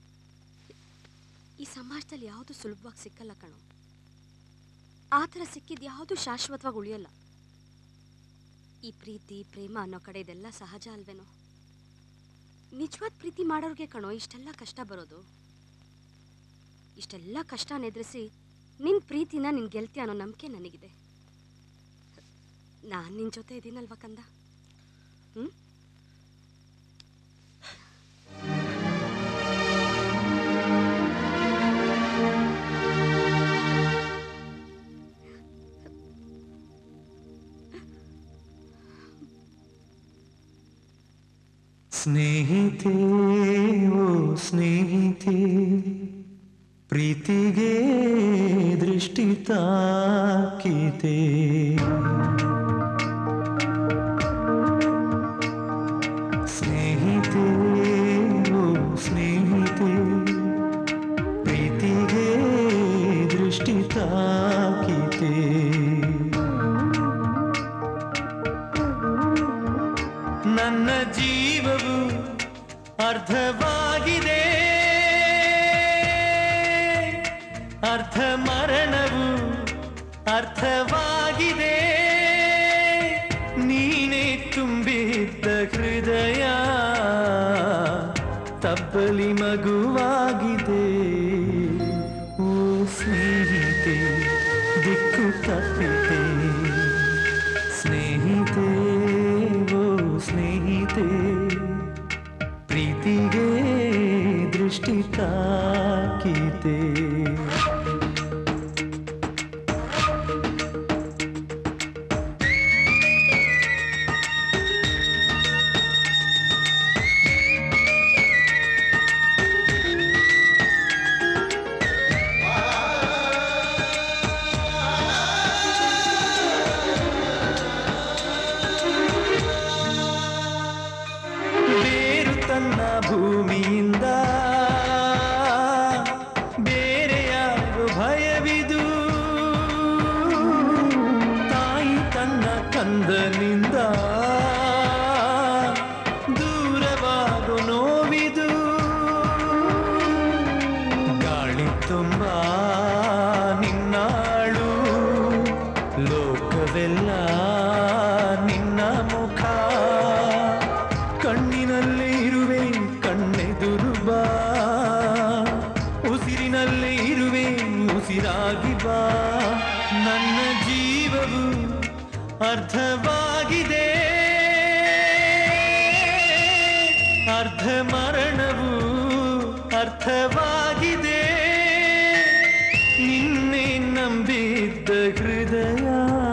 ಈ ಸಮಾಜದಲ್ಲಿ ಯಾವುದು ಸುಲಭವಾಗಿ ಸಿಕ್ಕಲ್ಲ ಕಣೋ ಆ ಥರ ಸಿಕ್ಕಿದ್ ಯಾವುದು ಶಾಶ್ವತವಾಗಿ ಉಳಿಯಲ್ಲ ಈ ಪ್ರೀತಿ ಪ್ರೇಮ ಅನ್ನೋ ಕಡೆ ಇದೆಲ್ಲ ಸಹಜ ಅಲ್ವೇನೋ ನಿಜವಾದ ಪ್ರೀತಿ ಮಾಡೋರ್ಗೆ ಕಣೋ ಇಷ್ಟೆಲ್ಲ ಕಷ್ಟ ಬರೋದು ಇಷ್ಟೆಲ್ಲ ಕಷ್ಟನ ಎದುರಿಸಿ ನಿನ್ ಪ್ರೀತಿನ ನಿನ್ ಗೆಲ್ತಿ ಅನ್ನೋ ನಂಬಿಕೆ ನನಗಿದೆ ನಾನು ನಿನ್ ಜೊತೆ ಇದೀನಲ್ವಾ ಕಂದ ಹ್ಮ್ ಸ್ನೇಹಿತೆ ಓ ಸ್ನೇಹಿತೆ ಪ್ರೀತಿಗೆ ದೃಷ್ಟಿ ತಾಕಿತೆ ಸ್ನೇಹಿತೆ ಓ ಸ್ನೇಹಿತೆ ಪ್ರೀತಿಗೆ ದೃಷ್ಟಿ ತಾಕಿತೆ ನನ್ನ ಜೀವವು ಅರ್ಧವಾಗಿದೆ ಅರ್ಧ ಮರಣವು ಅರ್ಥವಾಗಿದೆ ನೀನೇ ತುಂಬಿದ್ದ ಹೃದಯ ತಬ್ಬಲಿ ಮಗುವಾಗಿದೆ ಓ ಸ್ನೇಹಿತೆ ದಿಕ್ಕು ತಪ್ಪಿತೆ ಸ್ನೇಹಿತೆ ಓ ಸ್ನೇಹಿತೆ ಪ್ರೀತಿಗೆ ದೃಷ್ಟಿ ತಾಕಿತೆ ಭೂಮಿಯಿಂದ ಬೇರೆಯಾರು ಭಯವಿದು ತಾಯಿ ತನ್ನ ಕಂದನಿಂದ ದೂರವಾಗೋ ನೋವಿದು ಗಾಳಿ ತುಂಬ ನಿನ್ನಾಳು ಲೋಕವೆಲ್ಲ ನಿನ್ನ ಮುಖ ಕಣ್ಣಿನಲ್ಲೇ ಇರುವೆ ಕಣ್ಣೆದುರು ಬಾ ಉಸಿರಿನಲ್ಲೇ ಇರುವೆ ಉಸಿರಾಗಿ ಬಾ ನನ್ನ ಜೀವವು ಅರ್ಧವಾಗಿದೆ ಅರ್ಧ ಮರಣವು ಅರ್ಥವಾಗಿದೆ ನಿನ್ನೆ ನಂಬಿದ್ದ ಹೃದಯ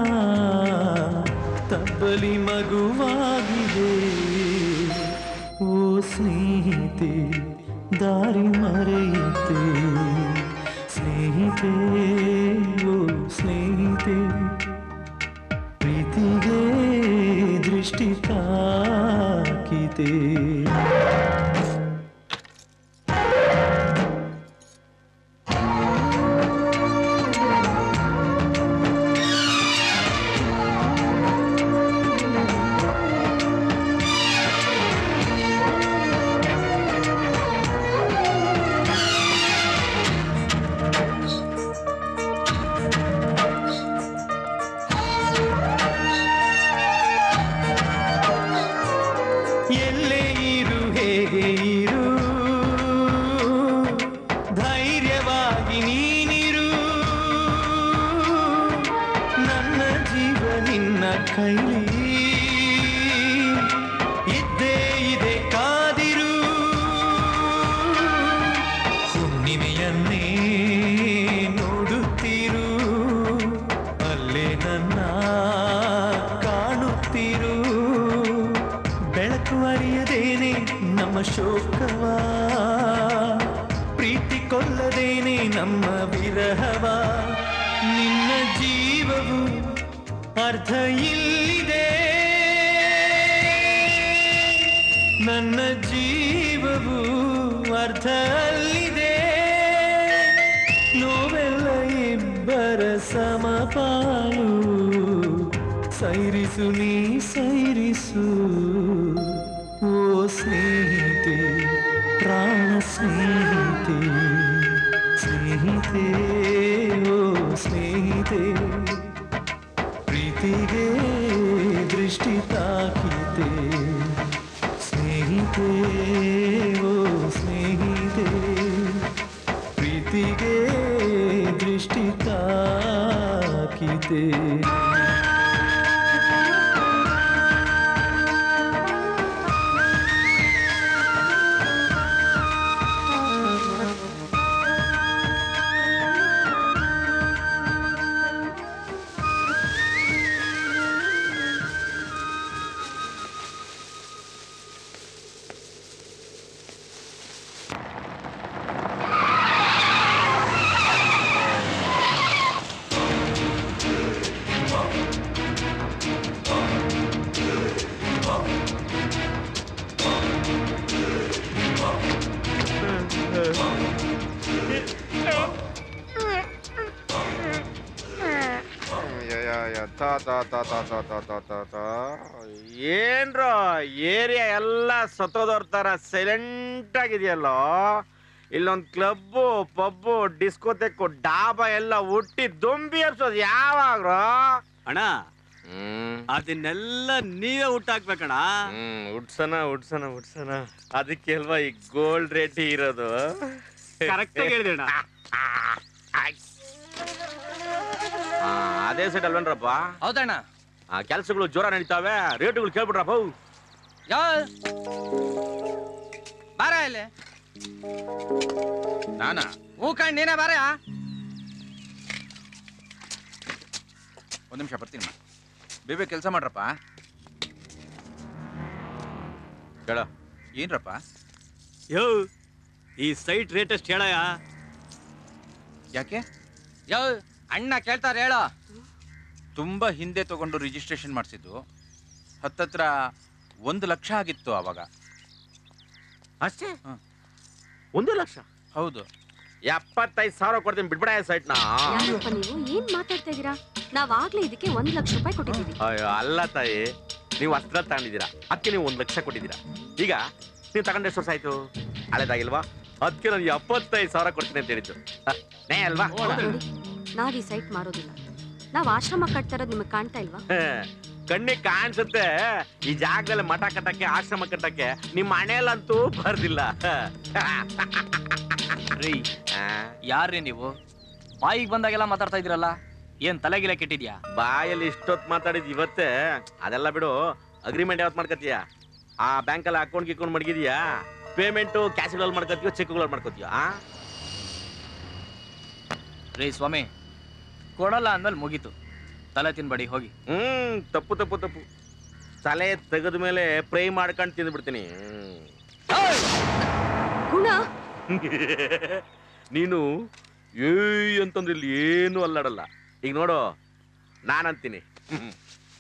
ತಬ್ಬಲಿ ಮಗುವಾಗಿದೆ ಓ ಸ್ನೇಹಿತೆ ದಾರಿ ಮರೆಯಿತೆ ಸ್ನೇಹಿತೆ ಓ ಸ್ನೇಹಿತೆ ಪ್ರೀತಿಗೆ ದೃಷ್ಟಿ ತಾಕಿತೆ ಎಲ್ಲೇ ಇರು ಹೇಗೆ ಇರು ಧೈರ್ಯವಾಗಿ ನೀನಿರು ನನ್ನ ಜೀವ ನಿನ್ನ ಕೈಲಿ ಇದ್ದೇ ಇದೆ ಕಾದಿರು ಹುಣ್ಣಿಮೆಯನ್ನೇ ನೋಡುತ್ತಿರು ಅಲ್ಲೇ ನನ್ನ ಕಾಣುತ್ತಿರು ಬೆಳಕು ಅರಿಯದೇನೆ ನಮ್ಮ ಶೋಕವ ಪ್ರೀತಿ ಕೊಲ್ಲದೇನೆ ನಮ್ಮ ವಿರಹವ ನಿನ್ನ ಜೀವವು ಅರ್ಧ ಇಲ್ಲಿದೆ ನನ್ನ ಜೀವವು ಅರ್ಧ ಅಲ್ಲಿದೆ ನೋವೆಲ್ಲ ಇಬ್ಬರ ಸಮಪಾಲು ಸೈರಿಸು ನೀ ಸೈರಿಸು ಓ ಸ್ನೇಹಿತೆ ಪ್ರಾಣ ಸ್ನೇಹಿತೆ ಸ್ನೇಹಿತೆ ಓ ಸ್ನೇಹಿತೆ ಪ್ರೀತಿಗೆ ದೃಷ್ಟಿ ತಾಕಿತೆ ಸ್ನೇಹಿತೆ ಓ ಸ್ನೇಹಿತೆ ಪ್ರೀತಿಗೆ ದೃಷ್ಟಿ ತಾಕಿತೆ ಏನ್ರೋ ಏರಿಯಾ ಎಲ್ಲ ಸತ್ತೋದವ್ರ ತರ ಸೈಲೆಂಟ್ ಆಗಿದೆಯಲ್ಲೋ ಇಲ್ಲೊಂದ್ ಕ್ಲಬ್ಬು ಪಬ್ಬು ಡಿಸ್ಕೋತೆಕ್ಕು ಡಾಬಾ ಎಲ್ಲ ಹುಟ್ಟಿ ದೊಂಬಿ ಎಬ್ಸೋದು ಯಾವಾಗ್ರೋ ಅಣ್ಣ ಅದನ್ನೆಲ್ಲ ನೀವೇ ಹುಟ್ಟಾಕ್ಬೇಕಣ್ಣ ಹ್ಮ್ ಉಡ್ಸನ ಉಡ್ಸನ ಉಡ್ಸನ ಅದಕ್ಕೆ ಅಲ್ವಾ ಈ ಗೋಲ್ಡ್ ರೇಟ್ ಇರೋದು Correct ಆಗಿ ಹೇಳ್ದೆ ಅಣ್ಣ. ಆ, ಅದೇ ಸೆಟ್ ಅಲ್ವೇನ್ರಪ್ಪ ಹೌದಣ್ಣ ಆ ಕೆಲ್ಸಗಳು ಜೋರ ನಡೀತಾವೆ ರೇಟುಗಳು ಕೇಳ್ಬಿಟ್ರಪ್ಪ ಅವು. ಯಾ ಬಾರ ಇಲ್ಲಿ ನಾನಾ ಹೂ ಕಣ್ ನೀನೇ ಬಾರ ಒಂದ್ ನಿಮಿಷ ಬರ್ತೀನಿ ಬೇಬೆ ಕೆಲಸ ಮಾಡ್ರಪ್ಪ ಕೇಳ ಏನ್ರಪ್ಪ ಯೋ ಈ ಸೈಟ್ ರೇಟ್ ಎಷ್ಟು ಹೇಳಯ್ಯ ಯಾಕೆ ಯೋ ಅಣ್ಣ ಕೇಳ್ತಾರ ಹೇಳ ತುಂಬಾ ಹಿಂದೆ ತಗೊಂಡು ರಿಜಿಸ್ಟ್ರೇಷನ್ ಮಾಡಿಸಿದ್ದು ಹತ್ತತ್ರ ಒಂದು ಲಕ್ಷ ಆಗಿತ್ತು ಆವಾಗ ಅಷ್ಟೇ ಒಂದು ಲಕ್ಷ ಹೌದು ಎಪ್ಪತ್ತೈದು ಸಾವಿರ ಕೊಡ್ತೀನಿ ಬಿಡ್ಬಿಡ ಸೈಟ್ನ ಯಾರಪ್ಪ ನೀವು ಏನ್ ಮಾತಾಡ್ತಾ ಇದೀರಾ ನಾವ್ ಆಗ್ಲೇ ಇದಕ್ಕೆ ಒಂದ್ ಲಕ್ಷ ರೂಪಾಯಿ ಕೊಟ್ಟಿದೀವಿ ಅಯ್ಯೋ ಅಲ್ಲ ತಾಯಿ ನೀವು ವಸ್ತ್ರ ತಗೊಂಡಿದ್ದೀರಾ ಅದಕ್ಕೆ ನೀವು ಒಂದು ಲಕ್ಷ ಕೊಟ್ಟಿದ್ದೀರಾ ಈಗ ನೀವು ತಗೊಂಡು ಎಷ್ಟು ವರ್ಷ ಆಯ್ತು ಹಳೇದಾಗಿಲ್ವಾ ಅದಕ್ಕೆ ನಾನು ಎಪ್ಪತ್ತೈದು ಸಾವಿರ ಕೊಡ್ತೀನಿ ಅಂತ ಹೇಳಿದ್ದು ಹ, ನೇ ಅಲ್ವಾ ನೋಡಿ ನಾವ್ ಈ ಸೈಟ್ ಮಾರೋದಿಲ್ಲ ನಾವ್ ಆಶ್ರಮ ಕಟ್ತಾ ಇರೋದು ನಿಮಗ್ ಕಾಣ್ತಾ ಇಲ್ವಾ ಹ, ಕಣ್ಣಿಗೆ ಕಾಣಿಸುತ್ತೆ ಈ ಜಾಗದಲ್ಲಿ ಮಠ ಕಟ್ಟಕ್ಕೆ ಆಶ್ರಮ ಕಟ್ಟಕ್ಕೆ ನಿಮ್ಮ ಮನೆಯಲ್ಲಂತೂ ಬರ್ದಿಲ್ಲ ರೀ ಯಾರ್ರೀ ನೀವು ಬಾಯಿಗೆ ಬಂದಾಗೆಲ್ಲ ಮಾತಾಡ್ತಾ ಇದ್ದೀರಲ್ಲ ಏನ್ ತಲೆಗಿಲೆ ಕೆಟ್ಟಿದ್ಯಾ ಬಾಯಲ್ಲಿ ಇಷ್ಟೊತ್ತು ಮಾತಾಡಿದ್ ಇವತ್ತೇ ಅದೆಲ್ಲ ಬಿಡು ಅಗ್ರಿಮೆಂಟ್ ಯಾವತ್ತು ಮಾಡ್ಕತ್ತೀಯ ಆ ಬ್ಯಾಂಕಲ್ಲಿ ಅಕೌಂಟ್ ಗಿಕೌಂಟ್ ಮಡಗಿದ್ಯಾ ಪೇಮೆಂಟು ಕ್ಯಾಶ್ಗಳಲ್ಲಿ ಮಾಡ್ಕೋತೀಯೋ ಚೆಕ್ಗಳಲ್ಲಿ ಮಾಡ್ಕೋತೀಯೋ ಆ ರೀ ಸ್ವಾಮಿ ಕೊಡಲ್ಲ ಅಂದ್ಮೇಲೆ ಮುಗೀತು ತಲೆ ತಿನ್ಬೇಡಿ ಹೋಗಿ ಹ್ಮ್ ತಪ್ಪು ತಪ್ಪು ತಪ್ಪು ತಲೆ ತೆಗೆದ ಮೇಲೆ ಫ್ರೈ ಮಾಡ್ಕೊಂಡು ತಿಂದ್ಬಿಡ್ತೀನಿ ಗುಣ ನೀನು ಏಯ್ ಅಂತಂದ್ರೆ ಇಲ್ಲಿ ಏನು ಅಲ್ಲಾಡಲ್ಲ ಈಗ ನೋಡು ನಾನಂತೀನಿ ಹ್ಮ್.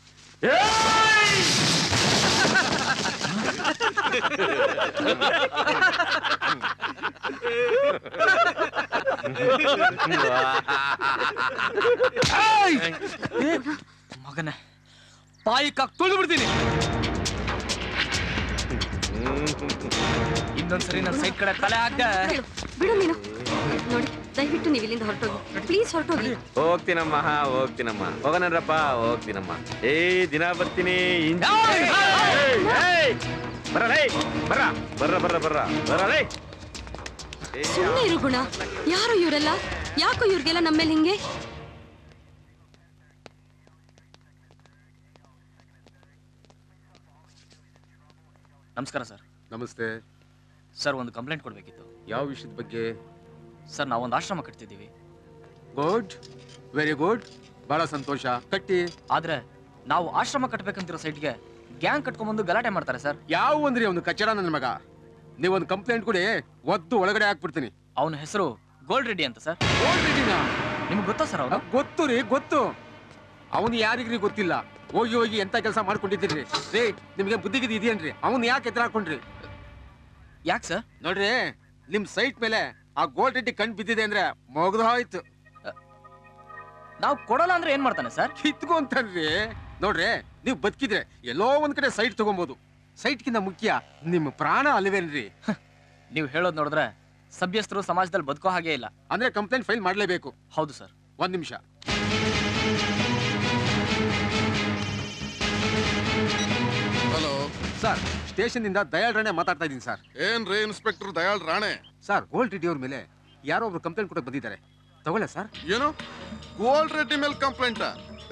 ಮಗನೇ ಬಾಯಿ ಕಾಕ್ ತುಳಿದು ಬಿಡ್ತೀನಿ ಇನ್ನೊಂದ್ಸರಿ ನನ್ನ ಸೈಡ್ ಕಡೆ ತಲೆ ಹಾಕ ಬಿಡು ನೀನು ನೋಡಿ ದಯವಿಟ್ಟು ನೀವು ಇಲ್ಲಿಂದ ಹೊರಟೋಗಿ ಪ್ಲೀಸ್ ಹೊರಟೋಗಿ ಹೋಗ್ತೀನಮ್ಮ ಹೋಗ್ತೀನಮ್ಮ ಹೋಗೋಣಪ್ಪ ಹೋಗ್ತೀನಮ್ಮ ಏಯ್ ದಿನ ಬರ್ತೀನಿ ಇಂಚ್- ಏಯ್, ಏಯ್, ಬರಲೇ ಬರ್ರ ಬರ್ರ ಬರ್ರ ಬರ್ರ ಬರಲೇ ಸುಮ್ಮನೆ ಇರು ಗುಣ ಯಾರು ಇವರೆಲ್ಲ ಯಾಕೋ ಇವ್ರಿಗೆಲ್ಲ ನಮ್ಮ ಮೇಲೆ ಹಿಂಗೆ ನಮಸ್ಕಾರ ಸರ್ ನಮಸ್ತೆ ಸರ್ ಒಂದು ಕಂಪ್ಲೇಂಟ್ ಕೊಡಬೇಕಿತ್ತು ಯಾವ ವಿಷಯದ ಬಗ್ಗೆ ಸರ್ ನಾವೊಂದು ಆಶ್ರಮ ಕಟ್ತಿದ್ದೀವಿ ಗುಡ್ ವೆರಿ ಗುಡ್ ಬಹಳ ಸಂತೋಷ ಕಟ್ಟಿ ಆದ್ರೆ ನಾವು ಆಶ್ರಮ ಕಟ್ಬೇಕಂತಿರೋ ಸೈಟ್ಗೆ ಗ್ಯಾಂಗ್ ಕಟ್ಕೊಂಡ್ಬಂದು ಗಲಾಟೆ ಮಾಡ್ತಾರೆ ಸರ್ ಯಾವ ಒಂದ್ರಿ ಒಂದು ಕಚ್ಚಡ ನನ್ನ ಮಗ ನೀವೊಂದು ಕಂಪ್ಲೇಂಟ್ ಕೊಡಿ ಒದ್ದು ಒಳಗಡೆ ಹಾಕ್ಬಿಡ್ತೀನಿ ಅವನ ಹೆಸರು ಗೋಲ್ಡ್ ರೆಡ್ಡಿ ಅಂತ ಸರ್ ನಿಮ್ಗೆ ಗೊತ್ತಾ ಸರ್ ಅವನು ಗೊತ್ತು ರೀ ಗೊತ್ತು ಅವನು ಯಾರಿಗ್ರಿ ಗೊತ್ತಿಲ್ಲ ಹೋಗಿ ಹೋಗಿ ಎಂತ ಕೆಲಸ ಮಾಡ್ಕೊಂಡಿದ್ದೀರಿ ರೀ ನಿಮ್ಗೆ ಬುದ್ಧಿಗಿದ್ದು ಇದೆಯೇನ್ರಿ ಅವನು ಯಾಕೆ ಎದುರು ಹಾಕೊಂಡ್ರಿ ಯಾಕೆ ಸರ್ ನೋಡ್ರಿ ನಿಮ್ ಸೈಟ್ ಮೇಲೆ ಆ ಗೋಲ್ಡ್ ರೆಡ್ಡಿ ಕಣ್ ಬಿದ್ದಿದೆ ಅಂದ್ರೆ ಮುಗ್ದು ಹೋಯ್ತು ನಾವು ಕೊಡಲ್ಲ ಅಂದ್ರೆ ಏನ್ ಮಾಡ್ತಾನೆ ಸರ್ ಕಿತ್ಕೊಂತಾನ್ರಿ ನೋಡ್ರಿ ನೀವು ಬದುಕಿದ್ರೆ ಎಲ್ಲೋ ಒಂದ್ ಕಡೆ ಸೈಟ್ ತಗೊಬೋದು ಸೈಟ್ಗಿಂತ ಮುಖ್ಯ ನಿಮ್ಮ ಪ್ರಾಣ ಅಲ್ವೇನ್ರಿ ನೀವು ಹೇಳೋದ್ ನೋಡಿದ್ರೆ ಸಭ್ಯಸ್ಥರು ಸಮಾಜದಲ್ಲಿ ಬದುಕೋ ಹಾಗೆ ಇಲ್ಲ ಅಂದ್ರೆ ಕಂಪ್ಲೇಂಟ್ ಫೈಲ್ ಮಾಡ್ಲೇಬೇಕು ಹೌದು ಸರ್ ಒಂದ್ ನಿಮಿಷ ಹಲೋ ಸರ್ ಸ್ಟೇಷನ್ ಇಂದ ದಯಾಳ್ ರಾಣೆ ಮಾತಾಡ್ತಾ ಇದ್ದೀನಿ ಸರ್ ಏನ್ರಿ inspector Dayal Rane sir gold Reddy ಅವ್ರ ಮೇಲೆ ಯಾರೋ ಒಬ್ರು ಕಂಪ್ಲೇಂಟ್ ಕೊಡಕ್ ಬಂದಿದ್ದಾರೆ ತಗೊಳ್ಳ ಸರ್ ಏನು ಗೋಲ್ಡ್ ರೆಡ್ಡಿ ಮೇಲೆ ಕಂಪ್ಲೇಂಟ್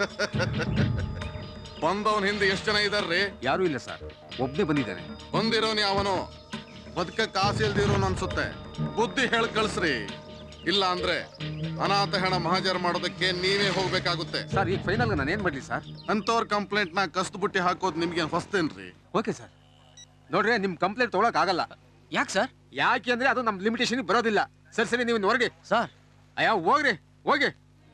ಬಂದವನ್ ಹಿಂದೆ ಎಷ್ಟು ಜನ ಇದಾರ್ರಿ ಯಾರು ಇಲ್ಲ ಸರ್ ಒಬ್ನೇ ಬಂದಿದ್ದಾನೆ ಬಂದಿರೋನ್ ಯಾವನು ಬದುಕಕ್ ಆಸೆ ಇಲ್ದಿರೋನ್ ಅನ್ಸುತ್ತೆ ಬುದ್ಧಿ ಹೇಳ್ ಕಳ್ಸ್ರಿ ಇಲ್ಲ ಅಂದ್ರೆ ಅನಾಥ ಹೆಣ ಮಹಾಜರ್ ಮಾಡೋದಕ್ಕೆ ನೀವೇ ಹೋಗ್ಬೇಕಾಗುತ್ತೆ ಸರ್ ಈಗ ಫೈನಲ್ ನಾನು ಏನ್ ಮಾಡ್ಲಿ ಸರ್ ಅಂತವ್ರ ಕಂಪ್ಲೇಂಟ್ ನ ಕಸ್ದು ಬುಟ್ಟಿ ಹಾಕೋದ್ ನಿಮ್ಗೆ ಹೊಸ್ತೇನ್ರಿ ಓಕೆ ಸರ್ ನೋಡ್ರಿ ನಿಮ್ ಕಂಪ್ಲೇಂಟ್ ತಗೊಳಕ್ ಆಗಲ್ಲ ಯಾಕೆ ಸರ್ ಯಾಕೆ ಅಂದ್ರೆ ಅದು ನಮ್ ಲಿಮಿಟೇಷನ್ ಬರೋದಿಲ್ಲ ಸರಿ ಸರಿ ನೀವು ಹೊರಗೆ ಸರ್ ಅಯ್ಯ ಹೋಗ್ರಿ ಹೋಗಿ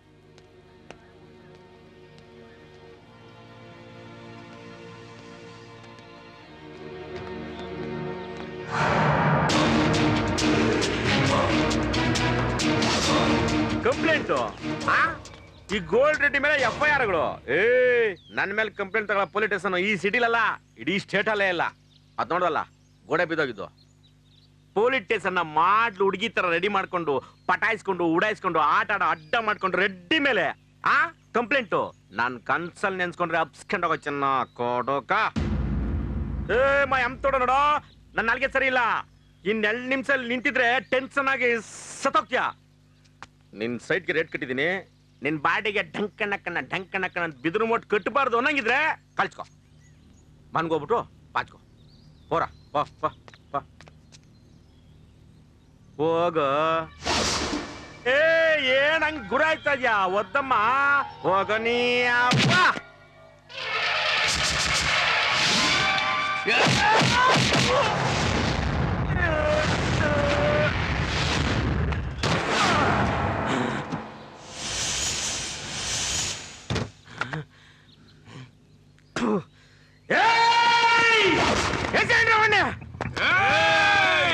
ಕಂಪ್ಲೇಂಟು ಈ ಗೋಲ್ಡ್ ರೆಡ್ಡಿ ಮೇಲೆ ಎಫ್ ಐ ಆರ್ಗಳು ಏ ನನ್ನ ಮೇಲೆ ಕಂಪ್ಲೇಂಟ್ ತಗೊಳ್ಳೋ ಪೊಲೀಸ್ ಸ್ಟೇಷನ್ ಈ ಸಿಟಿಲಲ್ಲ ಇಡೀ ಸ್ಟೇಟ್ ಅಲ್ಲೇ ಇಲ್ಲ ಅದ್ ನೋಡಲ್ಲ ಗೋಡೆ ಬಿದ್ದೋಗಿದ್ದು ಪೊಲೀಸ್ ಸ್ಟೇಷನ್ ಮಾಡ್ಲು ಹುಡುಗಿ ತರ ರೆಡಿ ಮಾಡ್ಕೊಂಡು ಪಟಾಯಿಸ್ಕೊಂಡು ಉಡಾಯಿಸ್ಕೊಂಡು ಆಟ ಆಡೋ ಅಡ್ಡ ಮಾಡ್ಕೊಂಡು ರೆಡ್ಡಿ ಮೇಲೆ ಆ ಕಂಪ್ಲೇಂಟು ನಾನ್ ಕನ್ಸಲ್ ನೆನ್ಸ್ಕೊಂಡ್ರೆ ಅಪ್ಸ್ಕೊಂಡ್ ಹೋಗೋ ಚೆನ್ನ ಕೊಡೋಕ ಏ ಮಾ ಎಮ್ ತೋಡ ನೋಡೋ ನನ್ನ ನಾಲ್ಗೆ ಸರಿ ಇಲ್ಲ ಇನ್ ಎರಡು ನಿಮಿಷದಲ್ಲಿ ನಿಂತಿದ್ರೆ ಟೆನ್ಷನ್ ಆಗಿ ಸತ್ತೋಗ್ತೀಯ ನಿನ್ ಸೈಟ್ಗೆ ರೇಟ್ ಕಟ್ಟಿದ್ದೀನಿ ನಿನ್ ಬಾಡಿಗೆ ಢಂಕಣಕ್ಕನ ಢಂಕಣಕ್ಕನ ಅಂತ ಬಿದ್ರು ಮೊಟ್ಟು ಕಟ್ಟಬಾರ್ದು ಅನ್ನಂಗಿದ್ರೆ ಕಳ್ಸ್ಕೊ ಮನ್ಗೋಗ್ಬಿಟ್ಟು ಬಾಚ್ಕೊ ಹೋರ ಬಾ ಬಾ ಬಾ ಹೋಗ ಏ ಏನ್ ಹಂಗ್ ಗುರ ಆಯ್ತಾ ಇದ್ಯಾ ಒದ್ದಮ್ಮ ಹೋಗ ನೀ ಅಪ್ಪ ಏಯ್! ಎಸೆಂಡ್ರು ಅವನ್ನ! ಏಯ್!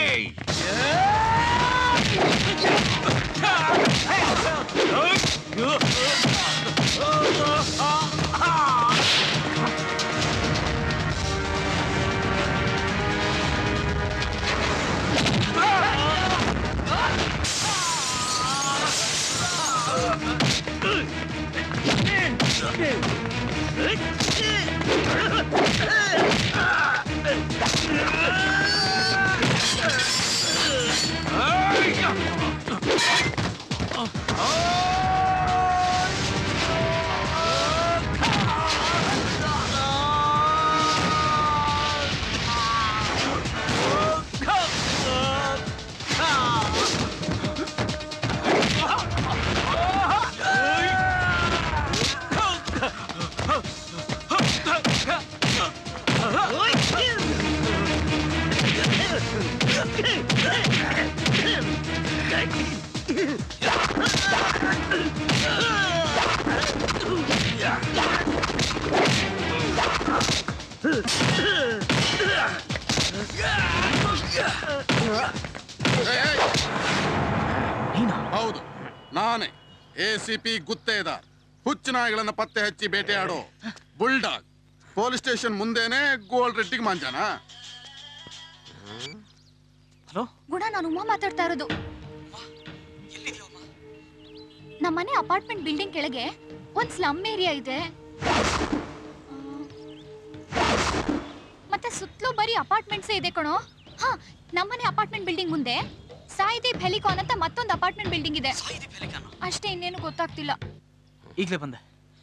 ಹೌದು ನಾನೇ ಎ ಸಿ ಪಿ ಗುತ್ತೇದಾರ್ ಹುಚ್ಚು ನಾಯಿಗಳನ್ನ ಪತ್ತೆ ಹಚ್ಚಿ ಬೇಟೆಯಾಡೋ ಬುಲ್ಡಾಗ್ ಪೊಲೀಸ್ ಸ್ಟೇಷನ್ ಮುಂದೆನೆ ಗೋಲ್ಡ್ ರೆಡ್ಡಿಗೆ ಮಾಂಜಾನ ಗುಣ ನಾನು ಉಮಾ ಮಾತಾಡ್ತಾ ಇರೋದು ನಮ್ಮನೆ ಅಪಾರ್ಟ್ಮೆಂಟ್ ಬಿಲ್ಡಿಂಗ್ ಕೆಳಗೆ ಒಂದ್ ಸ್ಲಮ್ ಏರಿಯಾ ಇದೆ ಮತ್ತೆ ಸುತ್ತಲೂ ಬರೀ ಅಪಾರ್ಟ್ಮೆಂಟ್ಸೇ ಇದೆ ಕಣೋ ಹಾ ನಮ್ಮನೆ ಅಪಾರ್ಟ್ಮೆಂಟ್ ಬಿಲ್ಡಿಂಗ್ ಮುಂದೆ ಸಾಯಿದೀಪ್ ಹೆಲಿಕಾನ್ ಅಂತ ಮತ್ತೊಂದು ಅಪಾರ್ಟ್ಮೆಂಟ್ ಬಿಲ್ಡಿಂಗ್ ಇದೆ ಅಷ್ಟೇ ಇನ್ನೇನು ಗೊತ್ತಾಗ್ತಿಲ್ಲ ಈಗಲೇ ಬಂದೆ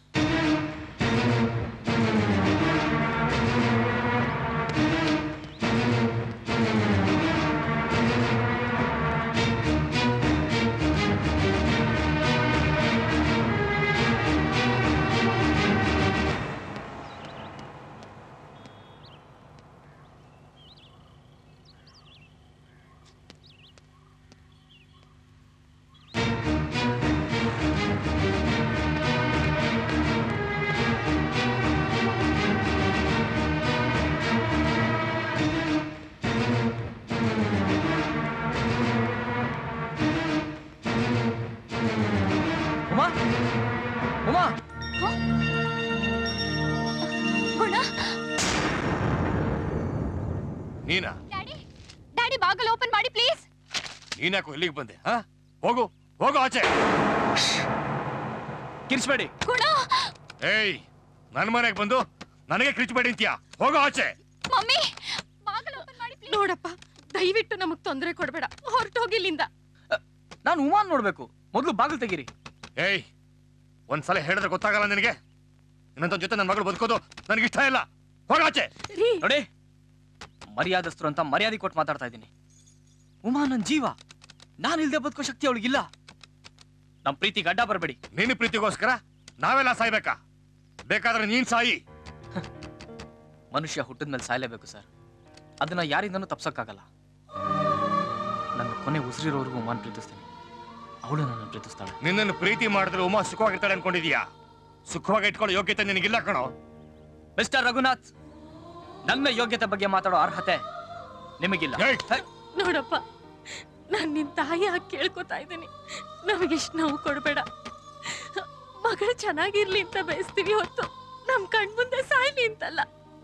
ಉಮಾ ಉಮಾ ಗುಣ ನೀನಾ ಡ್ಯಾಡಿ ಬಾಗಲ್ ಓಪನ್ ಮಾಡಿ ಪ್ಲೀಸ್ ನೀನ್ಯಾಕೋ ಇಲ್ಲಿಗೆ ಬಂದೆ ಹಾ ಹೋಗು ಹೋಗು ಆಚೆ ಕಿರ್ಸ್ಬೇಡಿ ಗುಣ ಏಯ್ ನನ್ನ ಮನೆಗೆ ಬಂದು ನನಗೆ ಕಿರಿಚಬೇಡಿ ಅಂತೀಯಾ ಹೋಗು ಆಚೆ ಮಮ್ಮಿ ನೋಡಪ್ಪ ದಯವಿಟ್ಟು ನಮಗ್ ತೊಂದರೆ ಕೊಡ್ಬೇಡ ಹೊರಟೋಗಿಲ್ಲಿಂದ ನಾನು ಉಮಾನ್ ನೋಡ್ಬೇಕು ಮೊದಲು ಬಾಗಿಲು ತೆಗೀರಿ ಏಯ್ ಒಂದ್ಸಲ ಹೇಳಿದ್ರೆ ಗೊತ್ತಾಗಲ್ಲ ನಿನಗೆ ಇನ್ನೊಂದ್ ಜೊತೆ ನನ್ನ ಮಗಳು ಬದುಕೋದು ನನಗಿಷ್ಟ ಇಲ್ಲ ಹೋಗಾಚೆ ನೋಡಿ ಮರ್ಯಾದಸ್ಥರು ಅಂತ ಮರ್ಯಾದೆ ಕೊಟ್ಟು ಮಾತಾಡ್ತಾ ಇದ್ದೀನಿ ಉಮಾ ನನ್ ಜೀವ ನಾನು ಇಲ್ದೆ ಬದುಕೋ ಶಕ್ತಿ ಅವಳಿಗಿಲ್ಲ ನಮ್ ಪ್ರೀತಿಗೆ ಅಡ್ಡ ಬರಬೇಡಿ ನಿನ್ನ ಪ್ರೀತಿಗೋಸ್ಕರ ನಾವೆಲ್ಲ ಸಾಯ್ಬೇಕಾ ಬೇಕಾದ್ರೆ ನೀನ್ ಸಾಯಿ ಮನುಷ್ಯ ಹುಟ್ಟಿದ ಮೇಲೆ ಸಾಯಲೇಬೇಕು ಸರ್ ಅದನ್ನ ಯಾರಿಂದನೂ ತಪ್ಸಕ್ಕಾಗಲ್ಲ ನನ್ನ ಕೊನೆ ಉಸಿರಿರೋವರೆಗೂ ಉಮಾನ್ ಪ್ರೀತಿಸ್ತೀನಿ ಅವಳು ನನ್ನ ಪ್ರೀತಿಸ್ತಾಳೆ ನಿನ್ನನ್ನು ಪ್ರೀತಿ ಮಾಡಿದ್ರೆ ಉಮಾ ಸುಖವಾಗಿರ್ತಾಳೆ ಅನ್ಕೊಂಡಿದೀಯಾ ಸುಖವಾಗಿ ಇಟ್ಕೊಳ್ಳೋ ಯೋಗ್ಯತೆ ನಿನಗಿಲ್ಲ ಕಣೋ ಮಿಸ್ಟರ್ ರಘುನಾಥ್ ನನ್ನ ಯೋಗ್ಯತೆ ಬಗ್ಗೆ ಮಾತಾಡೋ ಅರ್ಹತೆ ನಿಮಗಿಲ್ಲ ನೋಡಪ್ಪ ನಾನ್ ನಿನ್ ತಾಯಿ ಆಗಿ ಕೇಳ್ಕೊತಾ ಇದ್ದೀನಿ ನಮಗಿಷ್ಟು ನೋವು ಕೊಡ್ಬೇಡ ಮಗಳು ಚೆನ್ನಾಗಿರ್ಲಿ ಅಂತ ಬಯಸ್ತೀವಿ ಹೊತ್ತು ನಮ್ ಕಣ್ಮುಂದೆ ಸಾಯ್ಲಿ ಅಂತಲ್ಲ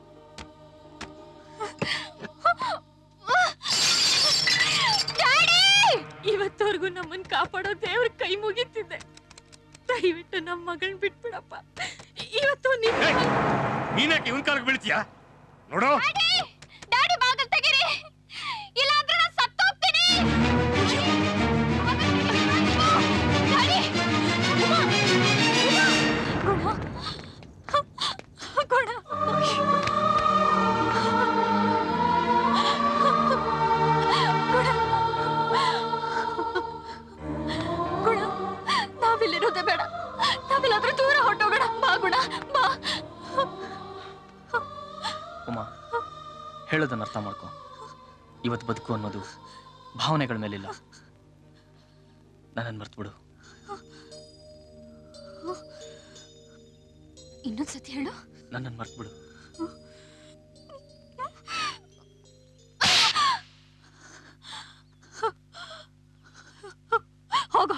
ಇವತ್ತವರೆಗೂ ನಮ್ಮನ್ ಕಾಪಾಡೋ ದೇವ್ರ ಕೈ ಮುಗಿತಿದ್ದೆ ದಯವಿಟ್ಟು ನಮ್ ಮಗಳ್ ಬಿಟ್ಬಿಡಪ್ಪ ಇವತ್ತು ನಿನ್ನ ನೀನ್ಯಾಕೆ ಇವನ್ ಕಾಲಕ್ಕೆ ಬೀಳ್ತೀಯಾ ನೋಡು ಡ್ಯಾಡಿ ಬಾಗಲ್ ತೆಗೀರಿ ಇಲ್ಲ ಅಂದ್ರೆ ನಾನು ಸತ್ತೋಗ್ತೀನಿ ಡ್ಯಾಡಿ ಉಮಾ! ಉಮಾ! ಗುಣ ಗುಣ ಗುಣ ಗುಣ ನಾವಿಲ್ಲಿರೋದೇ ಬೇಡ ನಾವೆಲ್ಲಾದ್ರೂ ದೂರ ಹೊಟ್ಟೋಗೋಣ ಬಾ ಗುಣ ಬಾ ಉಮಾ ಹೇಳೋದನ್ನ ಅರ್ಥ ಮಾಡ್ಕೊ ಇವತ್ತು ಬದುಕು ಅನ್ನೋದು ಭಾವನೆಗಳ ಮೇಲಿಲ್ಲ ನನ್ನನ್ನು ಮರ್ತ್ಬಿಡು ಇನ್ನೊಂದ್ಸತಿ ಹೇಳು ನನ್ನನ್ನು ಮರ್ತ್ಬಿಡು ಹೋಗೋ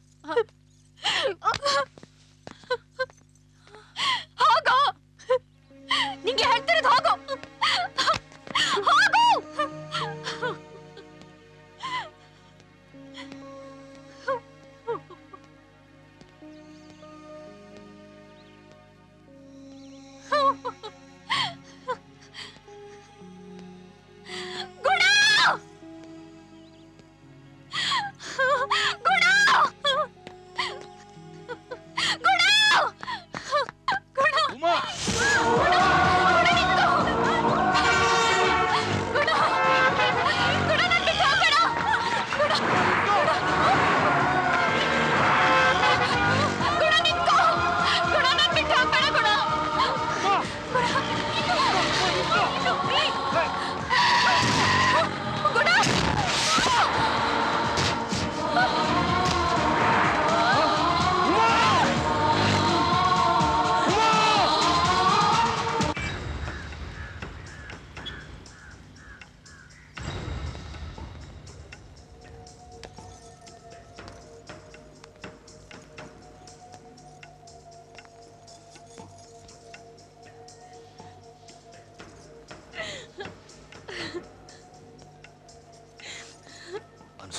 ಹೋಗೋ ನಿಂಗೆ ಹೇಳ್ತಿರೋದು ಹೋಗೋ ಹೋಗು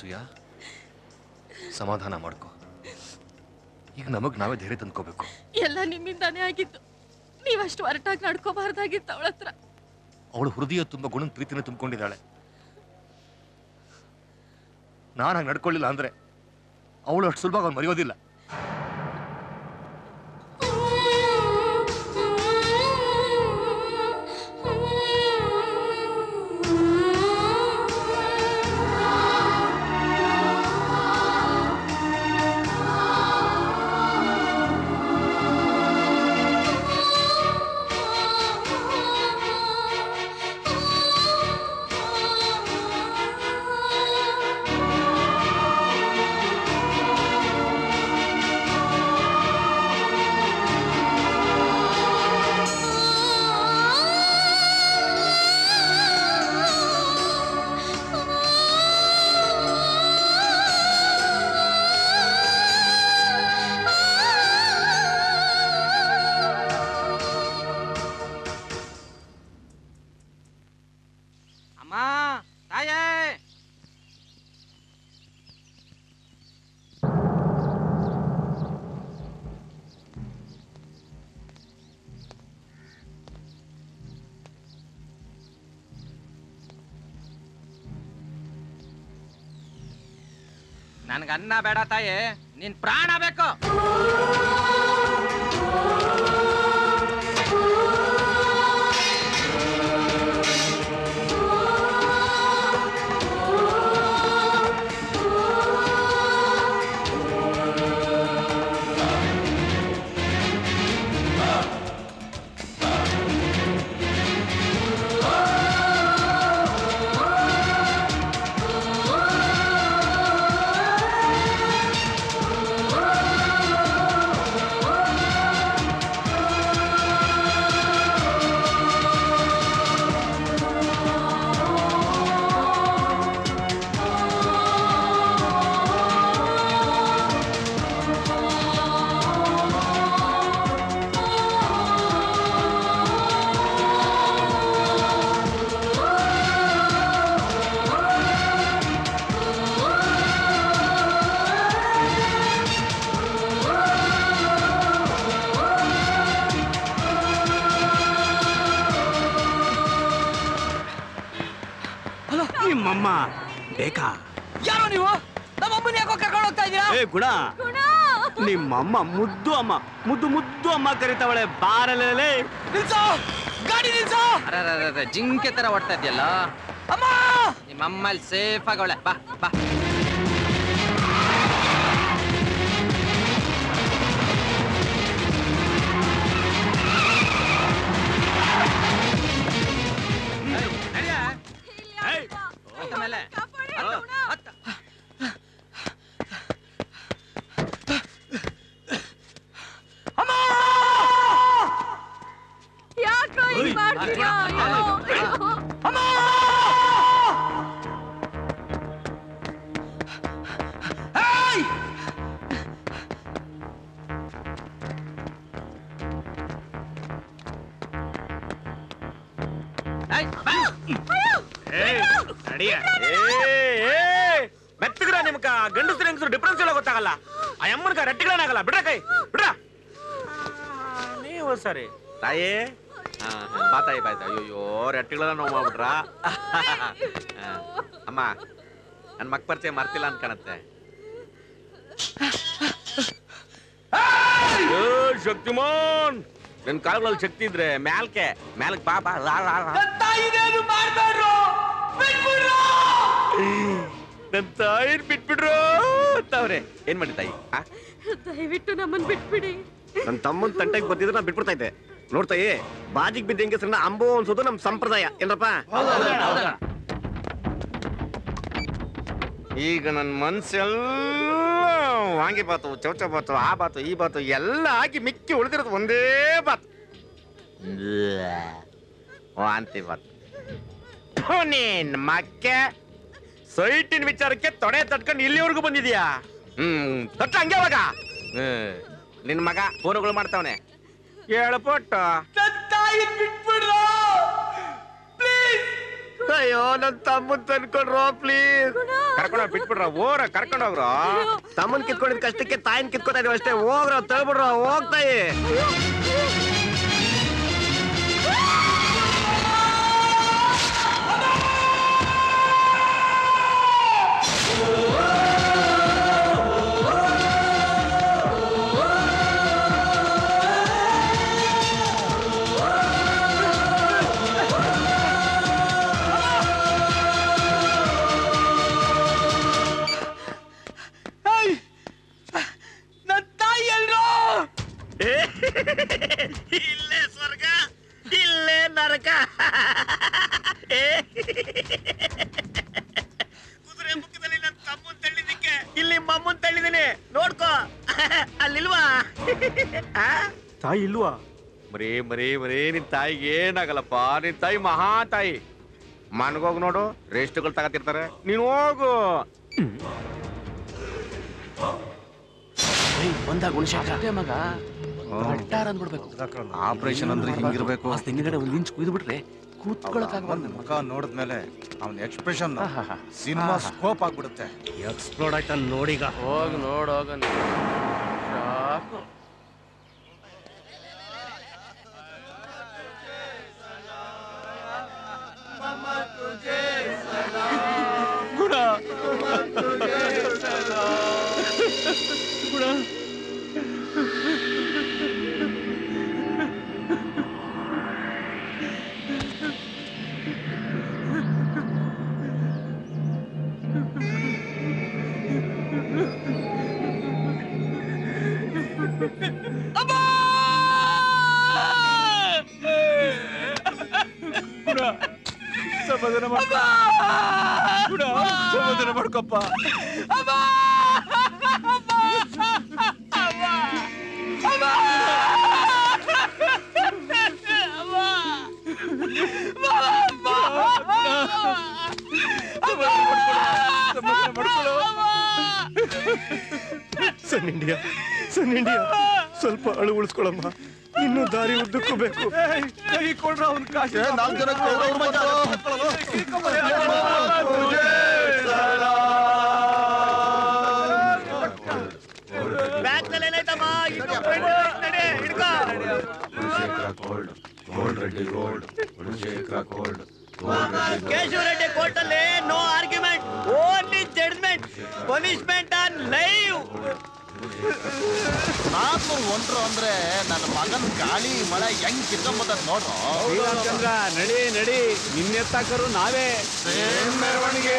ಅನಸೂಯ ಸಮಾಧಾನ ಮಾಡ್ಕೊ ಈಗ ನಮಗ್ ನಾವೇ ಧೈರ್ಯ ತಂದ್ಕೋಬೇಕು ಎಲ್ಲ ನಿಮ್ಮಿಂದಾನೇ ಆಗಿದ್ದು ನೀವಷ್ಟು ಹೊರಟಾಗಿ ನಡ್ಕೋಬಾರ್ದಾಗಿತ್ತು ಅವಳ ಹತ್ರ ಅವಳು ಹೃದಯ ತುಂಬ ಗುಣದ ಪ್ರೀತಿನ ತುಂಬಿಕೊಂಡಿದ್ದಾಳೆ ನಾನು ಹಾಗೆ ನಡ್ಕೊಳ್ಳಿಲ್ಲ ಅಂದ್ರೆ ಅವಳು ಅಷ್ಟು ಸುಲಭ ಅವ್ನು ಮರೆಯೋದಿಲ್ಲ ಅಮ್ಮ ತಾಯೇ ನನ್ಗೆ ಅನ್ನ ಬೇಡ ತಾಯಿ ನಿನ್ ಪ್ರಾಣ ಬೇಕು ನಿಮ್ಮಮ್ಮ ಬೇಕಾ ಯಾರೋ ನೀವು ನಮ್ಮಮ್ಮನ ಯಾಕೋ ಕರ್ಕೊಂಡು ಹೋಗ್ತಾ ಇದ್ದೀರಾ ಏ ಗುಣ ನಿಮ್ಮಮ್ಮ ಮುದ್ದು ಅಮ್ಮ ಮುದ್ದು ಮುದ್ದು ಅಮ್ಮ ಕರಿತಾವಳೆ ಬಾರಲೇ ನಿಲ್ಸೋ ಗಾಡಿ ನಿಲ್ಸೋ ಅರೆ ಜಿಂಕೆ ತರ ಓಡ್ತಾ ಇದೆಯಲ್ಲ ನಿಮ್ಮ ಅಮ್ಮ ಅಲ್ಲಿ ಸೇಫ್ ಆಗವಳೆ ಬಾ ಬಾ ಮೇಲೆ ಯಾಕೋ ಹಿಂಗ್ ಮಾಡ್ತೀರಾ ಅಯ್ಯೋ, ಅಯ್ಯೋ. ಮೆತ್ತಗ್ರ ನಿಮ್ಕ ಗಂಡಸ್ರ ಹೆಂಗಸ್ರು ಡಿಫ್ರೆನ್ಸ್ ಎಲ್ಲ ಗೊತ್ತಾಗಲ್ಲ ಆ ಅಮ್ಮನ್ಕ ರಟ್ಟಿಗಳನ್ನಾಗಲ್ಲ ಬಿಡ್ರ ಕೈ ಬಿಡ್ರ ನೀವು ಸರಿ ತಾಯೇ ಹಾ, ಹಾ, ಬಾ ತಾಯಿ ಬಾಯ್ ಅಯ್ಯೋ ರಟ್ಟಿಗಳೆಲ್ಲ ನೋವು ಮಾಡ್ಬಿಟ್ರ ಹಾ, ಅಮ್ಮ ನನ್ ಮಕ್ ಪರಿಚಯ ಮರ್ತಿಲ್ಲ ಅಂತ ಕಾಣತ್ತೆ ಏ, ಶಕ್ತಿಮಾನ್ ನಿನ್ ಕಾಲಗಳಲ್ಲಿ ಶಕ್ತಿ ಇದ್ರೆ ಮ್ಯಾಲ್ಕೆ ಮ್ಯಾಲ್ಕ್ ಬಾ ಬಾ ಲಾ, ಲಾ, ಲಾ. ನನ್ ತಾಯಿರ್ ಬಿಟ್ಬಿಡ್ರು ಅಂತವ್ರೆ ಏನ್ ಮಾಡಿ ತಾಯಿ ಆ? ದಯವಿಟ್ಟು ನಮ್ಮನ್ ಬಿಟ್ಬಿಡಿ ನನ್ನ ತಮ್ಮನ್ ತಂಟೆಗೆ ಬರ್ತಿದ್ರೆ ನಾ ಬಿಟ್ಬಿಡ್ತಾ ಇದ್ದೆ ನೋಡ್ತಾಯಿ ಬಾಜಿಗೆ ಬಿದ್ದ ಹೆಂಗಸ್ರನ್ನ ಅಂಬೋ ಅನ್ಸೋದು ನಮ್ ಸಂಪ್ರದಾಯ ಏನ್ರಪ್ಪ ಈಗ ನನ್ನ ಮನ್ಸೆಲ್ಲ ವಾಂಗಿ ಬಾತು ಚೌಚ ಬಾತು ಆ ಬಾತು ಈ ಬಾತು ಎಲ್ಲ ಹಾಕಿ ಮಿಕ್ಕಿ ಉಳಿದಿರೋದು ಒಂದೇ ಬಾತ್ ವಾಂತಿ ಬಾತ್ ಥು, ನೀನ್ ಮಕ್ಕೆ ಸೈಟಿನ ವಿಚಾರಕ್ಕೆ ತೊಡೆ ತಟ್ಕೊಂಡು ಇಲ್ಲಿವರೆಗೂ ಬಂದಿದ್ಯಾ ಹ್ಮ್ ತಟ್ಟ ಹಂಗೆ ಅವಾಗ ಹ್ಮ್. ನಿನ್ ಮಗ ಫೋನುಗಳು ಮಾಡ್ತಾವನೆ ಹೇಳಪಟ್ಟ ತಾಯಿ ಬಿಟ್ಬಿಡ್ರೋ ಪ್ಲೀಸ್ ಅಯ್ಯೋ ನನ್ ತಮ್ಮನ್ ತಂದ್ಕೊಡ್ರೋ ಪ್ಲೀಸ್ ಕರ್ಕೊಂಡ ಬಿಟ್ಬಿಡ್ರ ಓರ ಕರ್ಕೊಂಡೋಗ್ರ ತಮ್ಮನ್ ಕಿತ್ಕೊಂಡಿದ್ ಕಷ್ಟಕ್ಕೆ ತಾಯಿನ್ ಕಿತ್ಕೊತಾ ಇದೀವಿ ಅಷ್ಟೇ ಹೋಗ್ರ ತಳ್ಬಿಡ್ರ ಹೋಗ್ತಾಯಿ ನನ್ ತಾಯಿ ಎಲ್ರು ಇಲ್ಲೇ ಸ್ವರ್ಗ ಇಲ್ಲೇ ನರಕ ಏ, ಕುದುರೆ ಮುಖದಲ್ಲಿ ನನ್ ತಮ್ಮನ್ ತಳ್ಳಿದಕ್ಕೆ ಇಲ್ಲಿ ಮಮ್ಮನ್ ತಳ್ಳಿದೀನಿ ನೋಡ್ಕೋ ಅಲ್ಲಿಲ್ವಾ ಆ? ತಾಯಿ ಇಲ್ವಾ ಮರೇ ಮರೇ ಮರೇ ನಿನ್ ತಾಯಿಗೆ ಏನಾಗಲ್ಲಪ್ಪ ನಿನ್ ತಾಯಿ ಮಹಾ ತಾಯಿ ಮನ್ಗೋಗ್ ನೋಡು ರೇಸ್ಟ್ಗಳು ತಗತಿರ್ತಾರೆ ನೀನ್ ಹೋಗು ಬಂದಾಗ ಗುಣಶೇಖರ ಮಗ ಬಟ್ಟಾರ ಅಂದ್ಬಿಡ್ಬೇಕು ಆಪರೇಷನ್ ಅಂದ್ರೆ ಹಿಂಗಿರ್ಬೇಕು ಹಿಂಗಡೆ ಒಂದ್ ಇಂಚ್ ಕುಯ್ದು ಬಿಟ್ರೆ ಕೂತ್ಕೊಳಕ್ ಒಂದ್ ಮುಖ ನೋಡಿದ್ಮೇಲೆ ಅವನ ಎಕ್ಸ್ಪ್ರೆಷನ್ ಸಿನಿಮಾ ಸ್ಕೋಪ್ ಆಗ್ಬಿಡುತ್ತೆ ಎಕ್ಸ್ಪ್ಲೋಡ್ ಆಯ್ತಾ ನೋಡೀಗ ಹೋಗ್ ನೋಡೋಗ ಗುಣ ಗುಣ ಗುಣ ಸಮಾಧಾನ ಮಾಡ್ಕೊ ಗುಣ ಸಮಾಧಾನ ಮಾಡ್ಕೊಪ್ಪ ಸನ್ ಇಂಡಿಯಾ ಸನ್ ಇಂಡಿಯಾ ಸ್ವಲ್ಪ ಅಳು ಉಳಿಸ್ಕೊಳಮ್ಮ ಇನ್ನು ದಾರಿ ಉದ್ದಕ್ಕೂ ಬೇಕು ಕೈ ಕೊಡ್ರ ಅವ್ನ ಕಾಶಿ ನಾಲ್ಕು ಜನ ಕೇಶವ ರೆಡ್ಡಿ ಕೋರ್ಟ್ ಅಲ್ಲಿ no argument only judgement punishment on live ನಾನು ಒಂಟ್ರು ಅಂದ್ರೆ ನನ್ನ ಮಗನ್ ಗಾಳಿ ಮಳೆ ಹೆಂಗ್ ಕಿತ್ಕೊಂಬತ್ತ ನೋಡ್ರು ಶ್ರೀರಾಮಚಂದ್ರ ನಡಿ ನಡಿ ನಿನ್ನೆತ್ತಾಕರು ನಾವೇ ಮೆರವಣಿಗೆ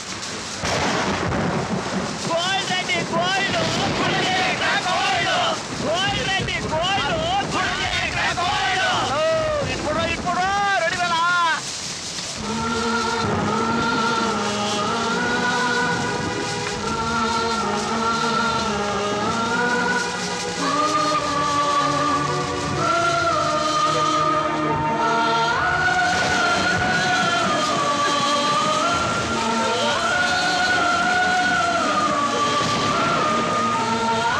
gold Reddy gold gold gold Reddy gold ಇಟ್ಬಿಡು ಇಟ್ಬಿಡು ರೆಡಿ ಬೇಡ ಆ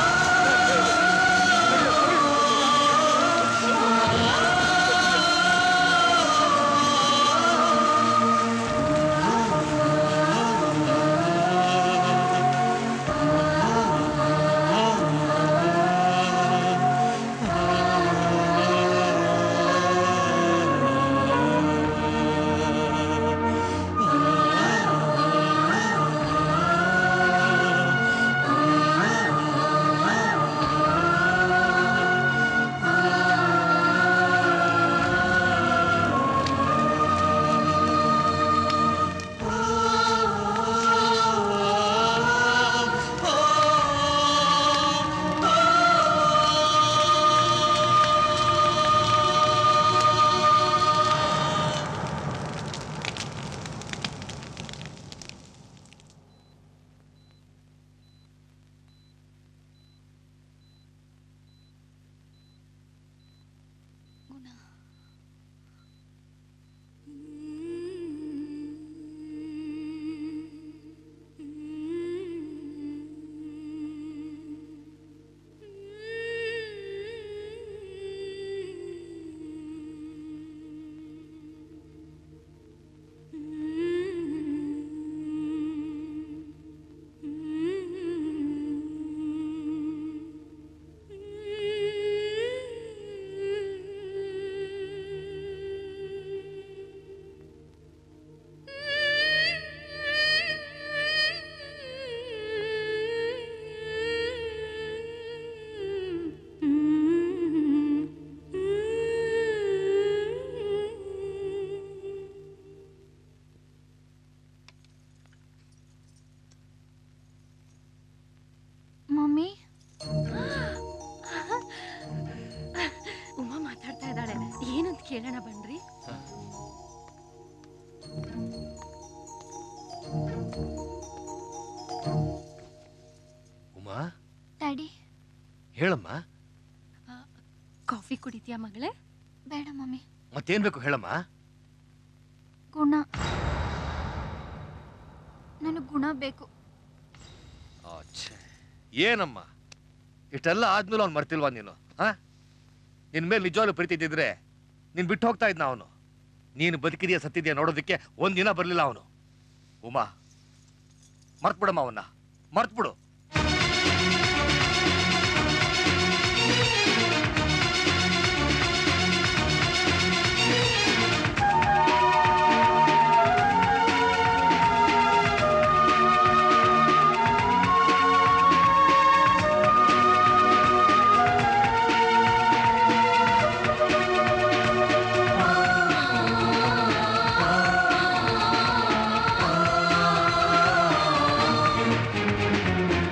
ಹೇಳೋಣ ಬನ್ರಿ ಉಮಾ ಡ್ಯಾಡಿ ಹೇಳಮ್ಮ ಕಾಫಿ ಕುಡಿತೀಯಾ ಮಗಳೇ ಬೇಡ ಮಮ್ಮಿ ಮತ್ತೇನ್ ಬೇಕು ಹೇಳಮ್ಮ ಗುಣ ನನಗೆ ಗುಣ ಬೇಕು ಆಛೆ. ಏನಮ್ಮ ಇಷ್ಟೆಲ್ಲ ಆದ್ಮೇಲೆ ಅವ್ನು ಮರ್ತಿಲ್ವಾ ನೀನು ಹಾ ನಿನ್ ಮೇಲೆ ನಿಜವಾಗ್ಲೂ ಪ್ರೀತಿ ಇದ್ದಿದ್ರೆ ನೀನ್ ಬಿಟ್ಟು ಹೋಗ್ತಾ ಇದ್ನ ಅವನು ನೀನು ಬದುಕಿದೆಯಾ ಸತ್ತಿದ್ಯಾ ನೋಡೋದಕ್ಕೆ ಒಂದಿನ ಬರ್ಲಿಲ್ಲ ಅವನು ಉಮಾ ಮರ್ತ್ಬಿಡಮ್ಮ ಅವನ್ನ ಮರ್ತ್ಬಿಡು ಆ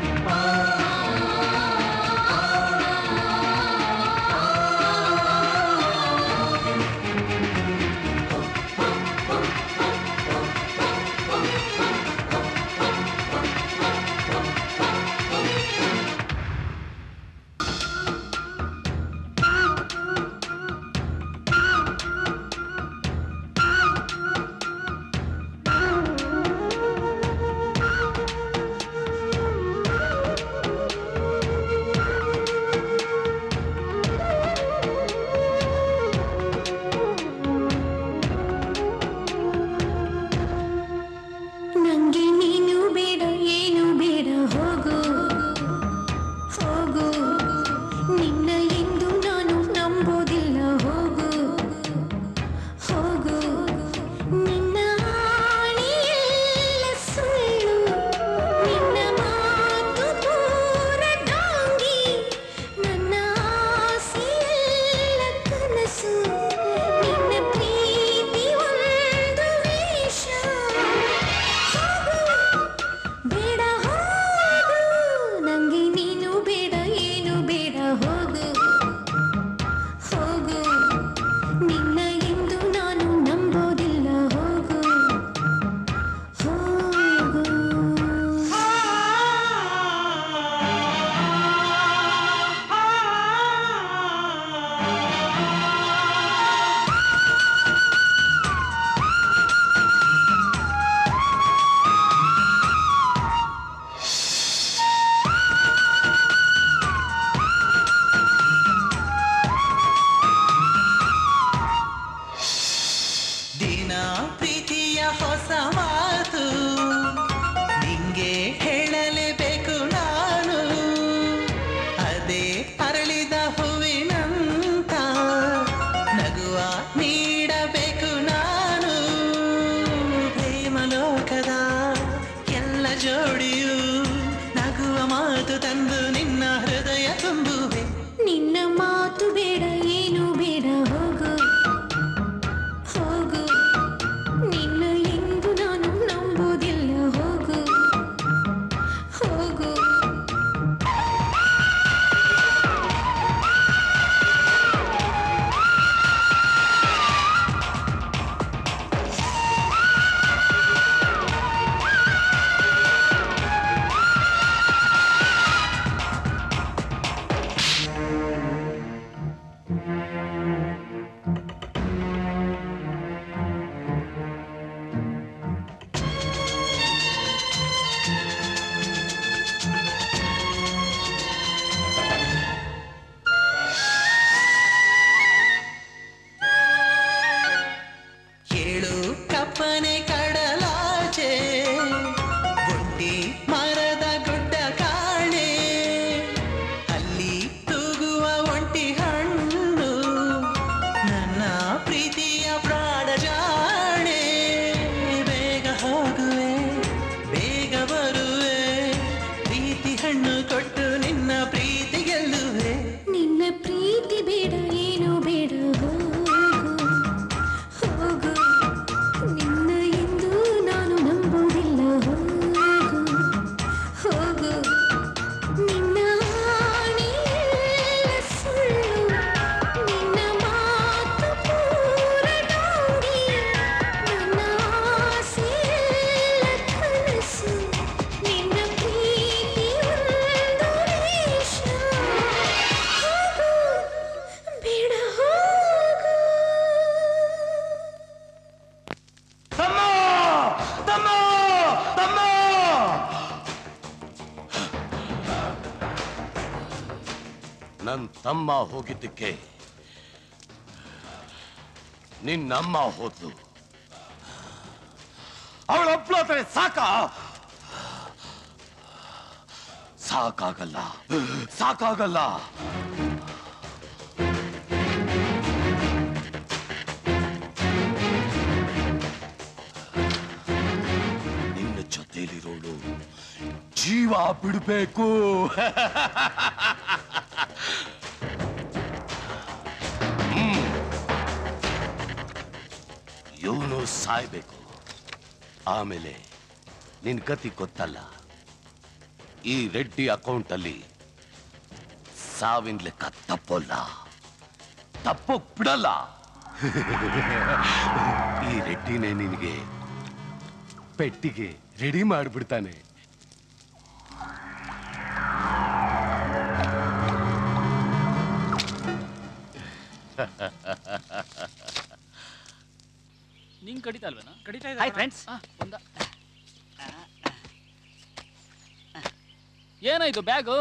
ನನ್ ತಮ್ಮ ಹೋಗಿದ್ದಕ್ಕೆ ನಿನ್ನಮ್ಮ ಹೋದ್ಲು ಅವಳ ಅಪ್ಲೋತಾರೆ ಸಾಕ ಸಾಕಾಗಲ್ಲ ಸಾಕಾಗಲ್ಲ ನಿನ್ನ ಜೊತೆಲಿರೋಳು ಜೀವ ಬಿಡಬೇಕು ಇವನು ಸಾಯ್ಬೇಕು ಆಮೇಲೆ ನಿನ್ ಗತಿ ಗೊತ್ತಲ್ಲ ಈ ರೆಡ್ಡಿ ಅಕೌಂಟ್ ಅಲ್ಲಿ ಸಾವಿನ ಲೆಕ್ಕ ತಪ್ಪಲ್ಲ ತಪ್ಪೋಕ್ ಬಿಡಲ್ಲ ಈ ರೆಡ್ಡಿನೇ ನಿನಗೆ ಪೆಟ್ಟಿಗೆ ರೆಡಿ ಮಾಡಿಬಿಡ್ತಾನೆ ನಿಂಗ್ ಕಡಿತಾ ಅಲ್ವೇನಾ ಕಡಿತಾ ಇದೆ Hi, friends. ಒಂದ ಏನಾಯ್ತು ಬ್ಯಾಗು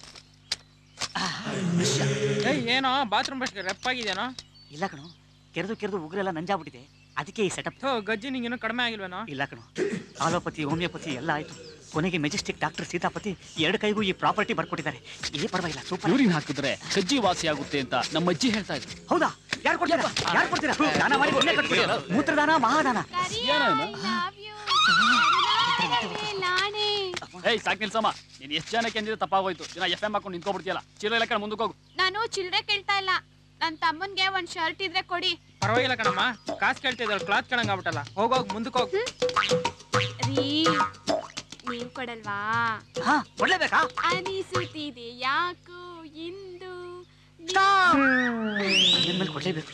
ಏಯ್ ಏನೋ ಬಾತ್ರೂಮ್ ಬ್ರಷ್ ರೆಪ್ಪಾಗಿದೇನೋ ಇಲ್ಲ ಕಣೋ ಕೆರೆದು ಕೆರೆದು ಉಗುರೆಲ್ಲ ನಂಜಾಗ್ಬಿಟ್ಟಿದೆ ಅದಕ್ಕೆ ಈ ಸೆಟಪ್ ಥೋ ಗಜ್ಜಿ ನಿಂಗೇನು ಕಡಿಮೆ ಆಗಿಲ್ವೇನೋ ಇಲ್ಲ ಕಣೋ ಆಲೋಪತಿ ಹೋಮಿಯೋಪತಿ ಎಲ್ಲ ಆಯ್ತು ಕೊನೆಗೆ ಮೆಜೆಸ್ಟಿಕ್ ಡಾಕ್ಟರ್ ಸೀತಾಪತಿ ಎರಡು ಕೈಗೂ ಈ ಪ್ರಾಪರ್ಟಿ ಬರ್ಕೊಟ್ಟಿದ್ದಾರೆ ಏ ಪರವಾಗಿಲ್ಲ ಸೂಪರ್ ಯೂರಿನ್ ಹಾಕಿದ್ರೆ ಕಜ್ಜಿ ವಾಸಿ ಆಗುತ್ತೆ ಅಂತ ನಮ್ಮ ಅಜ್ಜಿ ಹೇಳ್ತಾ ಇದ್ರು ಹೌದಾ ಯಾರು ಕೊಡ್ತೀರಾ ಯಾರು ಕೊಡ್ತೀರಾ ದಾನ ಮಾಡಿ ಪುಣ್ಯ ಕಟ್ಬಿಡಿ ಮೂತ್ರದಾನ ಮಹಾದಾನ ಏನೇನು ಏಯ್ ಸಾಕ್ ನಿಲ್ಸಮ್ಮ ನೀನ್ ಎಷ್ಟು ಜನಕ್ಕೆ ಅಂದಿದ್ರೆ ತಪ್ಪಾಗೋಯ್ತು ದಿನ ಎಫ್ ಎಂ ಹಾಕೊಂಡು ನಿಂತ್ಕೊಬಿಡ್ತೀಯಲ್ಲ ಚೀಲ ಎಲ್ಲ ಕಡೆ ಮುಂದಕ್ಕೆ ಹೋಗು ನಾನು ಚಿಲ್ಲರೆ ಕೇಳ್ತಾ ಇಲ್ಲ ನನ್ ತಮ್ಮನ್ಗೆ ಒಂದ್ ಶರ್ಟ್ ಇದ್ರೆ ಕೊಡಿ ಪರವಾಗಿಲ್ಲ ಕಣಮ್ಮ ಕಾಸು ಕೇಳ್ತಾ ಇದ್ದಾಳೆ ಕ್ಲಾತ್ ಕೇಳಂಗ್ ಆಗ್ಬಿಟ್ಟಲ್ಲ ಹೋಗೋಗ್ ಮುಂದಕ್ಕೆ ಹೋಗ್ ರೀ ನೀವ್ ಕೊಡಲ್ವಾ ಹಾ ಕೊಡ್ಲೇಬೇಕಾ ಅನಿಸುತ್ತಿದೆ ಯಾಕೋ ಇಂದು ನಿನ್ ಮೇಲೆ ಕೊಡ್ಲೇಬೇಕು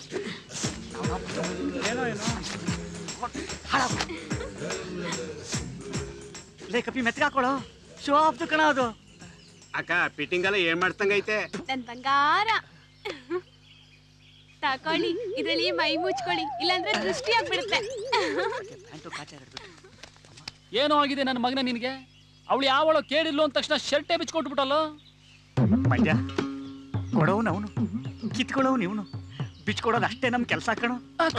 ಏನೋ ಏನೋ ಲೇ ಕಪ್ಪಿ ಮೆತ್ತಗಾಕೊಳ್ಳೋ ಶೋ ಆಫ್ದು ಕಣ ಅದು ಅಕ್ಕ ಫಿಟ್ಟಿಂಗ್ ಎಲ್ಲ ಏನ್ ಮಾಡ್ತಂಗೈತೆ ನನ್ ಬಂಗಾರ ತಕೊಳ್ಳಿ ಇದ್ರಲ್ಲಿ ಮೈ ಮುಚ್ಕೊಳ್ಳಿ ಇಲ್ಲಾಂದ್ರೆ ದೃಷ್ಟಿ ಆಗ್ಬಿಡುತ್ತೆ ಏನೋ ಆಗಿದೆ ನನ್ನ ಮಗನ ನಿನಗೆ ಅವಳು ಯಾವಳೋ ಕೇಳಿಲ್ಲ ಅಂದ ತಕ್ಷಣ ಶರ್ಟೇ ಬಿಚ್ಕೊಟ್ಬಿಟ್ಟಲ್ಲ ಮಂಡ್ಯ ಕೊಡೋನು ಅವನು ಕಿತ್ಕೊಳ್ಳೋನು ಇವನು ಬಿಚ್ಕೊಡೋದು ಅಷ್ಟೇ ನಮ್ ಕೆಲಸ ಕಣೋ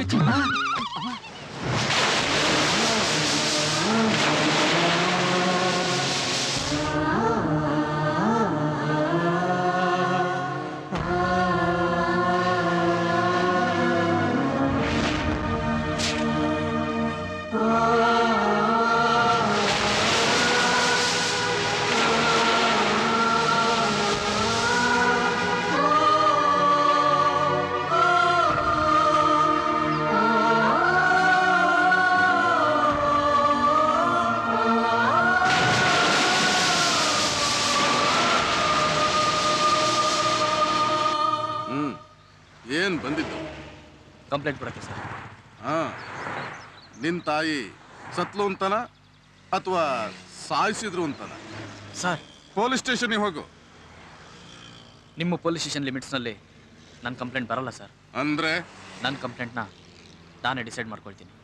ಹ್ಮ್ ಏನ್ ಬಂದಿದ್ದು ಕಂಪ್ಲೇಂಟ್ ಕೊಡಕ್ಕೆ ಸರ್ ಹಾ ನಿನ್ ತಾಯಿ ಸತ್ಲು ಅಂತನ ಅಥವಾ ಸಾಯಿಸಿದ್ರು ಅಂತನ ಸರ್ ಪೊಲೀಸ್ ಸ್ಟೇಷನ್ಗೆ ಹೋಗು ನಿಮ್ಮ ಪೊಲೀಸ್ ಸ್ಟೇಷನ್ ಲಿಮಿಟ್ಸ್ನಲ್ಲಿ ನನ್ನ ಕಂಪ್ಲೇಂಟ್ ಬರಲ್ಲ ಸರ್ ಅಂದ್ರೆ ನನ್ನ ಕಂಪ್ಲೇಂಟ್ನ ನಾನೇ ಡಿಸೈಡ್ ಮಾಡ್ಕೊಳ್ತೀನಿ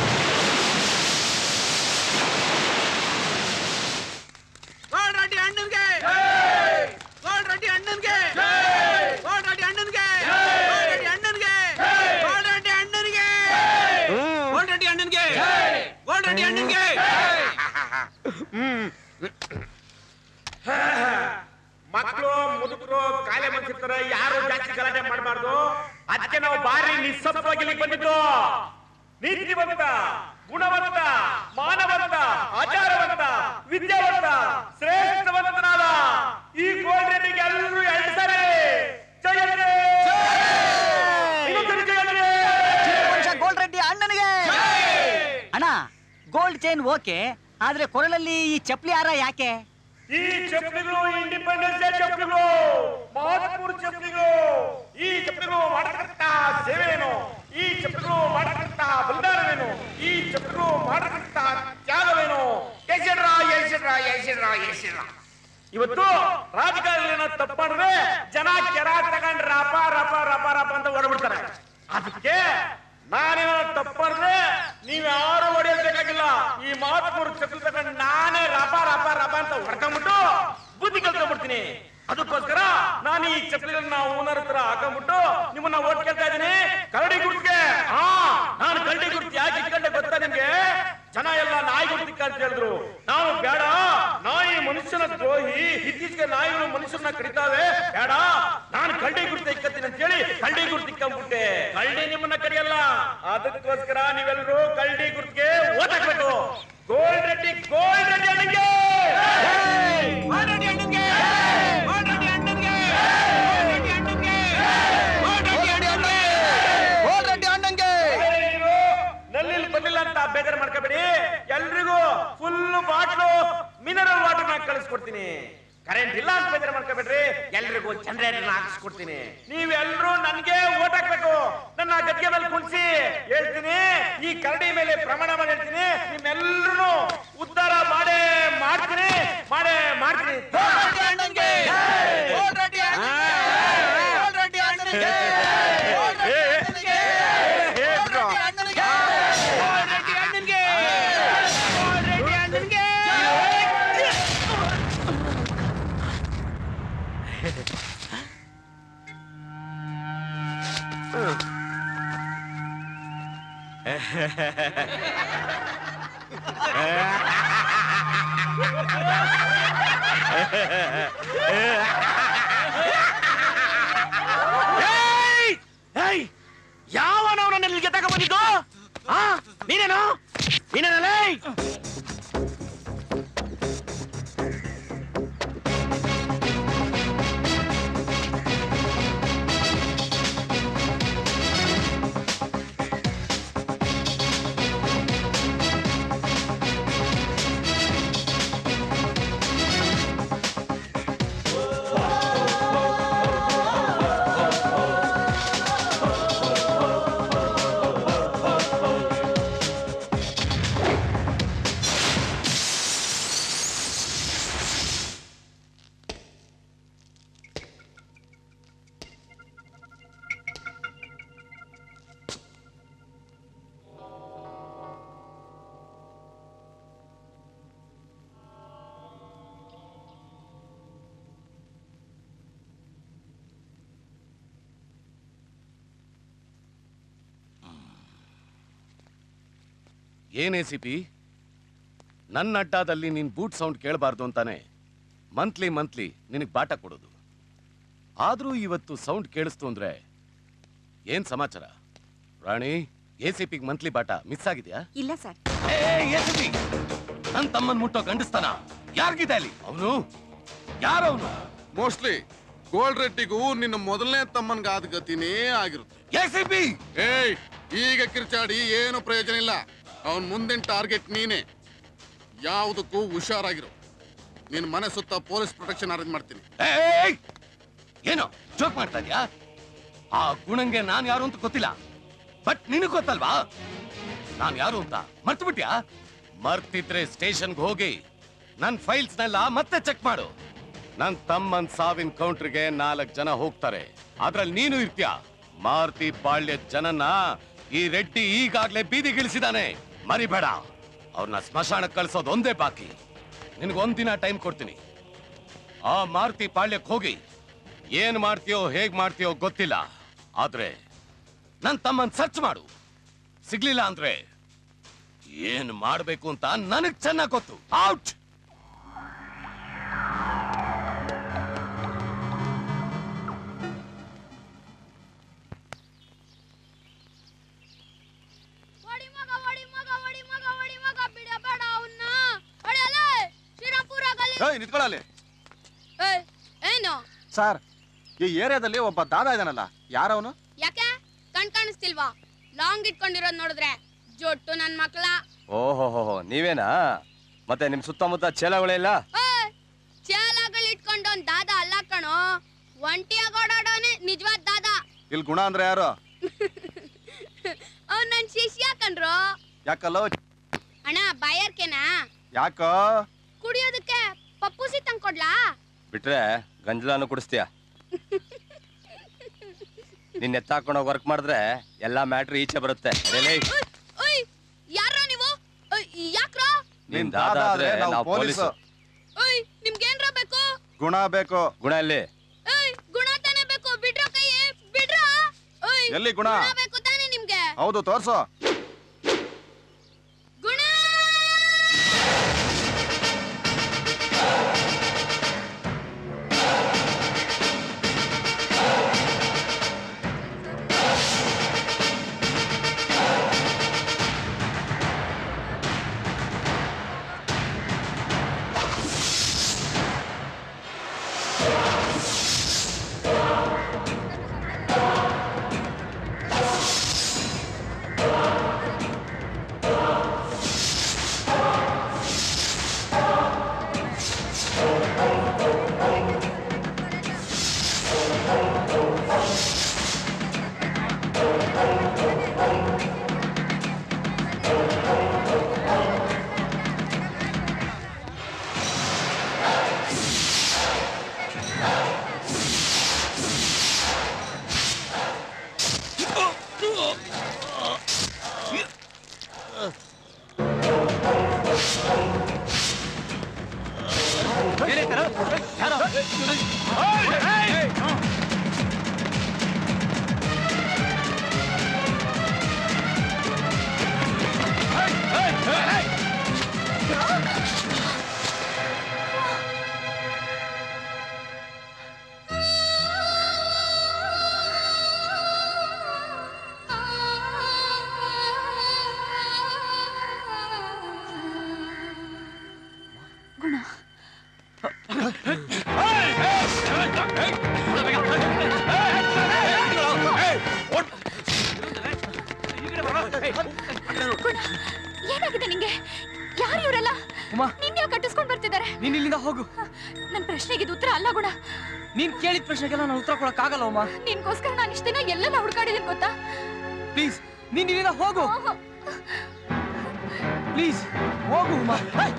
ಗೋಲ್ಡ್ ರೆಡ್ಡಿ ಅಣ್ಣನ್ಗೆ ಗೋಲ್ಡ್ ರೆಡ್ಡಿ ಅಣ್ಣನ್ಗೆ ಗೋಲ್ಡ್ ರೆಡ್ಡಿ ಅಣ್ಣನ್ಗೆ ಗೋಲ್ಡ್ ರೆಡ್ಡಿ ಅಣ್ಣನ್ಗೆ ಗೋಲ್ಡ್ ರೆಡ್ಡಿ ಅಣ್ಣನ್ಗೆ ಗೋಲ್ಡ್ ರೆಡ್ಡಿ ಅಣ್ಣನ್ಗೆ ಗೋಲ್ಡ್ ರೆಡ್ಡಿ ಅಣ್ಣನ್ಗೆ ಮಕ್ಕಳು ಮುದುಕರು ಕಾಯಿಲೆ ಬಂದಿರ್ತಾರೆ ಯಾರು ಜಾಸ್ತಿ ಗಲಾಟೆ ಮಾಡಬಾರ್ದು ಅದಕ್ಕೆ ನಾವು ಬಾರಿ ನಿಸ್ಸತ್ವಾಗಿ ಇಲ್ಲಿಗೆ ಬಂದಿದ್ದು ನೀತಿವಂತ ಗುಣವಂತ ಮಾನವಂತ ಆಚಾರವಂತ ವಿದ್ಯಾವಂತ ಶ್ರೇಷ್ಠವಂತನಾದ ಈ ಗೋಲ್ಡ್ ರೆಡ್ಡಿಗೆ ಎಲ್ಲರೂ ಎಳ್ತಾರೆ ಜಯಂತಿ ಇನ್ನೊಂದ್ಸರಿ ಜಯಂತಿ ಗೋಲ್ಡ್ ರೆಡ್ಡಿ ಅಣ್ಣನಿಗೆ ಅಣ್ಣ ಗೋಲ್ಡ್ ಚೈನ್ ಓಕೆ ಆದ್ರೆ ಕೊರಳಲ್ಲಿ ಈ ಚಪ್ಲಿ ಹಾರ ಯಾಕೆ ಈ ಚಪ್ಪಲಿಗಳು ಇಂಡಿಪೆಂಡೆನ್ಸ್ ಡೇ ಚಪ್ಪಲಿಗಳು ಮಹತ್ಪೂರ್ ಚಪ್ಪಲಿಗಳು ಈ ಚಪ್ಪಲಿಗಳು ಮಾಡತಕ್ಕಂತ ಸೇವೆಯನ್ನು ಈ ಚಪ್ಪಲಿಗಳು ಮಾಡತಕ್ಕಂತ ಬಲಿದಾನವೇನು ಈ ಚಪ್ಪಲಿಗಳು ಮಾಡತಕ್ಕಂತ ತ್ಯಾಗವೇನು ಯಶಡ್ರ ಯಶಡ್ರ ಯಶಡ್ರ ಯಶಡ್ರ ಇವತ್ತು ರಾಜಕಾರಣಿನ ತಪ್ಪು ಮಾಡಿದ್ರೆ ಜನ ಕೆರ ತಗೊಂಡ್ ರಪ ರಪ ರಪ ರಪ ಅಂತ ಹೊರಬಿಡ್ತಾರೆ ಅದಕ್ಕೆ ನಾನೇನಾದ್ರು ತಪ್ಪು ಮಾಡಿದ್ರೆ ನೀವ್ ಯಾರು ಹೊಡೆಯಬೇಕಾಗಿಲ್ಲ ಈ ಮಾತು ಚಪ್ಪಲಿ ತಗೊಂಡು ನಾನೇ ರಪ ರಪ ರಪ ಅಂತ ಹೊಡ್ಕೊಂಡ್ಬಿಟ್ಟು ಬುದ್ಧಿ ಕಲ್ತ್ಕೊಂಡ್ಬಿಡ್ತೀನಿ ಅದಕ್ಕೋಸ್ಕರ ನಾನು ಈ ಚಪ್ಪಲಿಗಳನ್ನ ಓನರ್ ಹತ್ರ ಹಾಕೊಂಡ್ಬಿಟ್ಟು ನಿಮ್ಮನ್ನ ಓಟ್ ಕೇಳ್ತಾ ಇದ್ದೀನಿ ಕರಡಿ ಗುರ್ತಿಗೆ ಹಾ ನಾನು ಕರಡಿ ಗುರ್ತಿ ಯಾಕೆ ಇಟ್ಕೊಂಡೆ ಗೊತ್ತಾ ನಿಮ್ಗೆ ಜನ ಎಲ್ಲ ನಾಯಿ ಗುರ್ತಿ ಅಂತ ಹೇಳಿದ್ರು ನಾವು ಬೇಡ ನಾಯಿ ಮನುಷ್ಯನ ದ್ರೋಹಿ ಇತ್ತೀಚೆಗೆ ನಾಯಿಗಳು ಮನುಷ್ಯರನ್ನ ಕಡಿತಾವೆ ಬೇಡ ನಾನು ಕರಡಿ ಗುರ್ತಿ ಇಕ್ಕತ್ತೀನಿ ಅಂತ ಹೇಳಿ ಕರಡಿ ಗುರ್ತಿ ಇಕ್ಕಂಬಿಟ್ಟೆ ಕರಡಿ ನಿಮ್ಮನ್ನ ಕಡಿಯಲ್ಲ ಅದಕ್ಕೋಸ್ಕರ ನೀವೆಲ್ಲರೂ ಕರಡಿ ಗುರ್ತಿಗೆ ಓಟ್ ಹಾಕ್ಬೇಕು ಗೋಲ್ಡ್ ರೆಡ್ಡಿ ಗೋಲ್ಡ್ ರೆಡ್ಡಿ ಅಣ್ಣಂಗೆ ಗೋಲ್ಡ್ ರೆಡ್ಡಿ ಅಣ್ಣಂಗೆ ನಲ್ಲಿ ಬಂದಿಲ್ಲ ಅಂತ ಬೇಜಾರು ಮಾಡ್ಕೋಬೇಡಿ ಎಲ್ರಿಗೂ ಫುಲ್ ಬಾಟ್ಲು ಮಿನರಲ್ ವಾಟರ್ ನ ಕಳಿಸ್ಕೊಡ್ತೀನಿ ಕರೆಂಟ್ ಇಲ್ಲ ಅಂತ ಬೇಜಾರು ಮಾಡ್ಕೋಬೇಡ್ರಿ ಎಲ್ರಿಗೂ ಜನರೇಟರ್ ಹಾಕಿಸ್ಕೊಡ್ತೀನಿ ನೀವೆಲ್ರೂ ನನ್ಗೆ ಓಟ್ ಹಾಕ್ಬೇಕು ನನ್ನ ಗದ್ಗೆ ಮೇಲೆ ಕುಣಿಸಿ ಹೇಳ್ತೀನಿ ಈ ಕರಡಿ ಮೇಲೆ ಪ್ರಮಾಣ ಮಾಡಿ ಹೇಳ್ತೀನಿ ನಿಮ್ಮೆಲ್ಲರೂ ಉದ್ಧಾರ ಮಾಡೇ ಮಾಡ್ತೀನಿ ಮಾಡೇ ಮಾಡ್ತೀನಿ ಯಾವನವನ ನಿಲ್ಗೆ ತಗ ಬಂದಿದ್ದು ಆ ನೀನೇನು ನೀನೇನಲ್ಲೇ ಏನ್ ಎ ಸಿ ಪಿ ನನ್ನ ಅಡ್ಡಾದಲ್ಲಿ ನೀನ್ ಬೂಟ್ ಸೌಂಡ್ ಕೇಳಬಾರ್ದು ಅಂತಾನೆ ಮಂತ್ಲಿ ಮಂತ್ಲಿ ನಿನಗೆ ಬಾಟ ಕೊಡೋದು ಆದ್ರೂ ಇವತ್ತು ಸೌಂಡ್ ಕೇಳಿಸ್ತು ಅಂದ್ರೆ ಏನ್ ಸಮಾಚಾರ ರಾಣಿ ಎ ಸಿ ಪಿಗ್ ಮಂತ್ಲಿ ಬಾಟ ಮಿಸ್ ಆಗಿದ್ಯಾ ಇಲ್ಲ ಸರ್ ನನ್ ತಮ್ಮನ್ ಮುಟ್ಟೋ ಗಂಡಸ್ತಾನ ಯಾರಿಗಿದೆ ಅಲ್ಲಿ ಅವನು ಯಾರವನು ಮೋಸ್ಟ್ಲಿ ಗೋಲ್ಡ್ ರೆಡ್ಡಿಗೂ ನಿನ್ನ ಮೊದಲನೇ ತಮ್ಮನ್ಗಾದ ಗತಿನೇ ಆಗಿರುತ್ತೆ ಏಯ್ ಈಗ ಕಿರ್ಚಾಡಿ ಏನು ಪ್ರಯೋಜನ ಇಲ್ಲ ಅವನ್ ಮುಂದಿನ ಟಾರ್ಗೆಟ್ ನೀನೆ ಯಾವುದಕ್ಕೂ ಹುಷಾರಾಗಿರು ನಿನ್ ಮನೆ ಸುತ್ತ ಪೊಲೀಸ್ ಪ್ರೊಟೆಕ್ಷನ್ ಅರೇಂಜ್ ಮಾಡ್ತೀನಿ ಏಯ್! ಏನೋ ಜೋಕ್ ಮಾಡ್ತಾ ಇದ್ಯಾ ಆ ಗುಣಂಗೆ ನಾನ್ ಯಾರು ಅಂತ ಗೊತ್ತಿಲ್ಲ ಬಟ್ ನಿನಗ್ ಗೊತ್ತಲ್ವಾ ನಾನ್ ಯಾರು ಅಂತ ಮರ್ತು ಬಿಟ್ಯಾ ಮರ್ತಿದ್ರೆ ಸ್ಟೇಷನ್ಗೆ ಹೋಗಿ ನನ್ ಫೈಲ್ಸ್ ನೆಲ್ಲ ಮತ್ತೆ ಚೆಕ್ ಮಾಡು ನನ್ ತಮ್ಮನ್ ಸಾವಿನ ಕೌಂಟ್ರಿಗೆ ನಾಲ್ಕು ಜನ ಹೋಗ್ತಾರೆ ಅದ್ರಲ್ಲಿ ನೀನು ಇರ್ತೀಯ ಮಾರುತಿ ಪಾಳ್ಯ ಜನನ ಈ ರೆಡ್ಡಿ ಈಗಾಗ್ಲೇ ಬೀದಿಗಿಳಿಸಿದಾನೆ ಮರಿಬೇಡ ಅವ್ರನ್ನ ಸ್ಮಶಾನಕ್ಕೆ ಕಳ್ಸೋದು ಒಂದೇ ಬಾಕಿ ನಿನಗೊಂದಿನ ಟೈಮ್ ಕೊಡ್ತೀನಿ ಆ ಮಾರುತಿ ಪಾಳ್ಯಕ್ಕೆ ಹೋಗಿ ಏನ್ ಮಾಡ್ತೀಯೋ ಹೇಗ್ ಮಾಡ್ತೀಯೋ ಗೊತ್ತಿಲ್ಲ ಆದ್ರೆ ನನ್ ತಮ್ಮನ್ ಸರ್ಚ್ ಮಾಡು ಸಿಗ್ಲಿಲ್ಲ ಅಂದ್ರೆ ಏನ್ ಮಾಡ್ಬೇಕು ಅಂತ ನನಗ್ ಚೆನ್ನಾಗ್ ಗೊತ್ತು ಔಟ್ ಹೊಡಿ ಮಗ ಹೊಡಿ ಮಗ ಹೊಡಿ ಮಗ ಹೊಡಿ ಮಗ ಬಿಡಬೇಡ ಅವನ್ನ ಹೊಡೆಯಲ್ಲ ಶ್ರೀರಾಮ್ಪುರ ಗಲ್ಲಿ ಏಯ್ ನಿಂತ್ಕೊಳ್ಳಲ್ಲಿ ಏಯ್, ಏನು ಸರ್ ಈ ಏರಿಯಾದಲ್ಲಿ ಒಬ್ಬ ದಾದ ಇದಾನಲ್ಲ ಯಾರವನು ಯಾಕೆ ಕಣ್ ಕಾಣಿಸ್ತಿಲ್ವಾ ಲಾಂಗ್ ಇಟ್ಕೊಂಡಿರೋದ್ ನೋಡಿದ್ರೆ ಜೊಟ್ಟು ನನ್ ಮಕ್ಳ ಓಹೋ ನೀವೇನಾ ಮತ್ತೆ ನಿಮ್ ಸುತ್ತಮುತ್ತ ಚೇಲಗಳೇ ಇಲ್ಲ ಏಯ್, ಚೇಲಗಳು ಇಟ್ಕೊಂಡು ಒಂದ್ ದಾದ ಅಲ್ಲ ಕಣೋ ಒಂಟಿಯಾಗ ಓಡಾಡೋನೆ ನಿಜವಾದ ದಾದ ಇಲ್ಲಿ ಗುಣ ಅಂದ್ರೆ ಯಾರು ಅವ್ನ್ ನನ್ ಶಿಷ್ಯ ಕಣ್ರೋ ಯಾಕಲ್ಲೋ ಅಣ್ಣ ಬಾಯರ್ಕೆನಾ ಯಾಕೋ ಕುಡಿಯೋದಕ್ಕೆ ಪಪ್ಪುಸಿ ತಂದ್ಕೊಡ್ಲಾ ಬಿಟ್ರೆ ಗಂಜಲಾನು ಕುಡಿಸ್ತೀಯ ನಿನ್ನ ಎತ್ತಾಕೊಂಡೋಗಿ ವರ್ಕ್ ಮಾಡಿದ್ರೆ ಎಲ್ಲಾ ಮ್ಯಾಟ್ರ್ ಈಚೆ ಬರುತ್ತೆ ಅದೇಲೇ, ಓಯ್ ಯಾರೋ ನೀವು ಓಯ್, ಯಾಕ್ರೋ ನಿನ್ ದಾದ ಆದ್ರೆ ನಾವು ಪೊಲೀಸು ಓಯ್ ನಿಮ್ಗೇನ್ರ ಬೇಕು ಗುಣ ಬೇಕು ಗುಣ ಎಲ್ಲಿ ಏಯ್ ಗುಣ ತಾನೇ ಬೇಕು ಬಿಡ್ರ ಕೈ ಬಿಡ್ರ ಓಯ್ ಎಲ್ಲಿ ಗುಣ? ಬೇಕು ತಾನೇ ನಿಮ್ಗೆ ಹೌದು ತೋರ್ಸು ಗುಣ ಗುಣ ಗುಣ ಏನಾಗಿದೆ ನಿಂಗೆ ಯಾರು ಇವರೆಲ್ಲ ಉಮಾ ನಿನ್ನೆ ಕಟ್ಟಿಸ್ಕೊಂಡ್ ಬರ್ತಿದ್ದಾರೆ ನೀನ್ ಇಲ್ಲಿಂದ ಹೋಗು ನನ್ ಪ್ರಶ್ನೆಗೆ ಇದು ಉತ್ತರ ಅಲ್ಲ ಗುಣ ನೀನ್ ಕೇಳಿದ ಪ್ರಶ್ನೆಗೆಲ್ಲ ನಾನು ಉತ್ತರ ಕೊಡಕ್ ಆಗಲ್ಲ ಉಮಾ ನಿನ್ಗೋಸ್ಕರ ನಾನು ಇಷ್ಟ ದಿನ ಎಲ್ಲೆಲ್ಲ ಹುಡುಕಾಡಿದೀನಿ ಗೊತ್ತಾ ಪ್ಲೀಸ್ ನೀನ್ ಇಲ್ಲಿಂದ ಹೋಗು ಪ್ಲೀಸ್ ಹೋಗು ಉಮಾ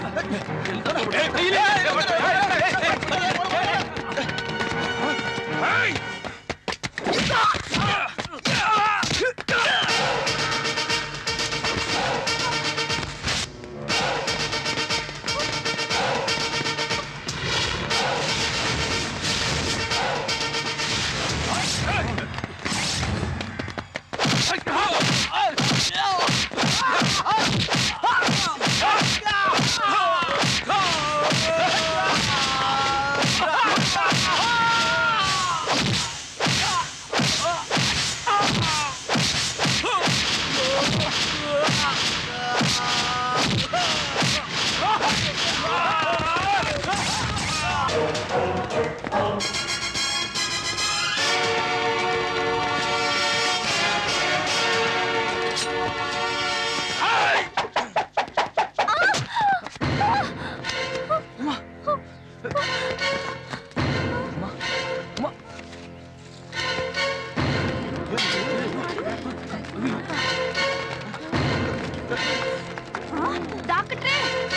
ಡಾಕ್ಟ್ರೇ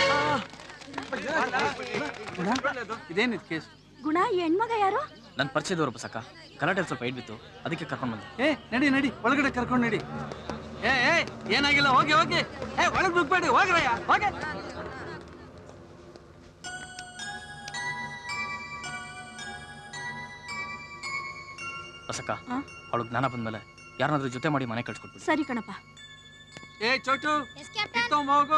ಇದೇನಿದ್ ಕೇಸ್ ಗುಣ ಈ ಹೆಣ್ಮಗ ಯಾರು ನನ್ ಪರಿಚಯದವರು ಬಸಕ್ಕ ಗಲಾಟೆ ಸ್ವಲ್ಪ ಇಡ್ ಬಿತ್ತು ಅದಕ್ಕೆ ಕರ್ಕೊಂಡ್ ಬಂದೆ ಏ ನಡಿ ನಡಿ ಒಳಗಡೆ ಕರ್ಕೊಂಡು ನಡಿ ಏ ಏ ಏನಾಗಿಲ್ಲ ಹೋಗಿ ಹೋಗಿ ಏ ಒಳಗ್ ನುಗ್ಬೇಡಿ ಹೋಗ್ರಯ್ಯ ಹೋಗೆ ಬಸಕ್ಕ ಅವಳು ಜ್ಞಾನ ಬಂದ್ಮೇಲೆ ಯಾರನ್ನಾದ್ರೂ ಜೊತೆ ಮಾಡಿ ಮನೆ ಕಳ್ಸ್ಕೊಟ್ಬಿಡು ಸರಿ ಕಣಪ್ಪ ಏ ಚೋಟು ಕಿತ್ತೊಂಬ ಹೋಗು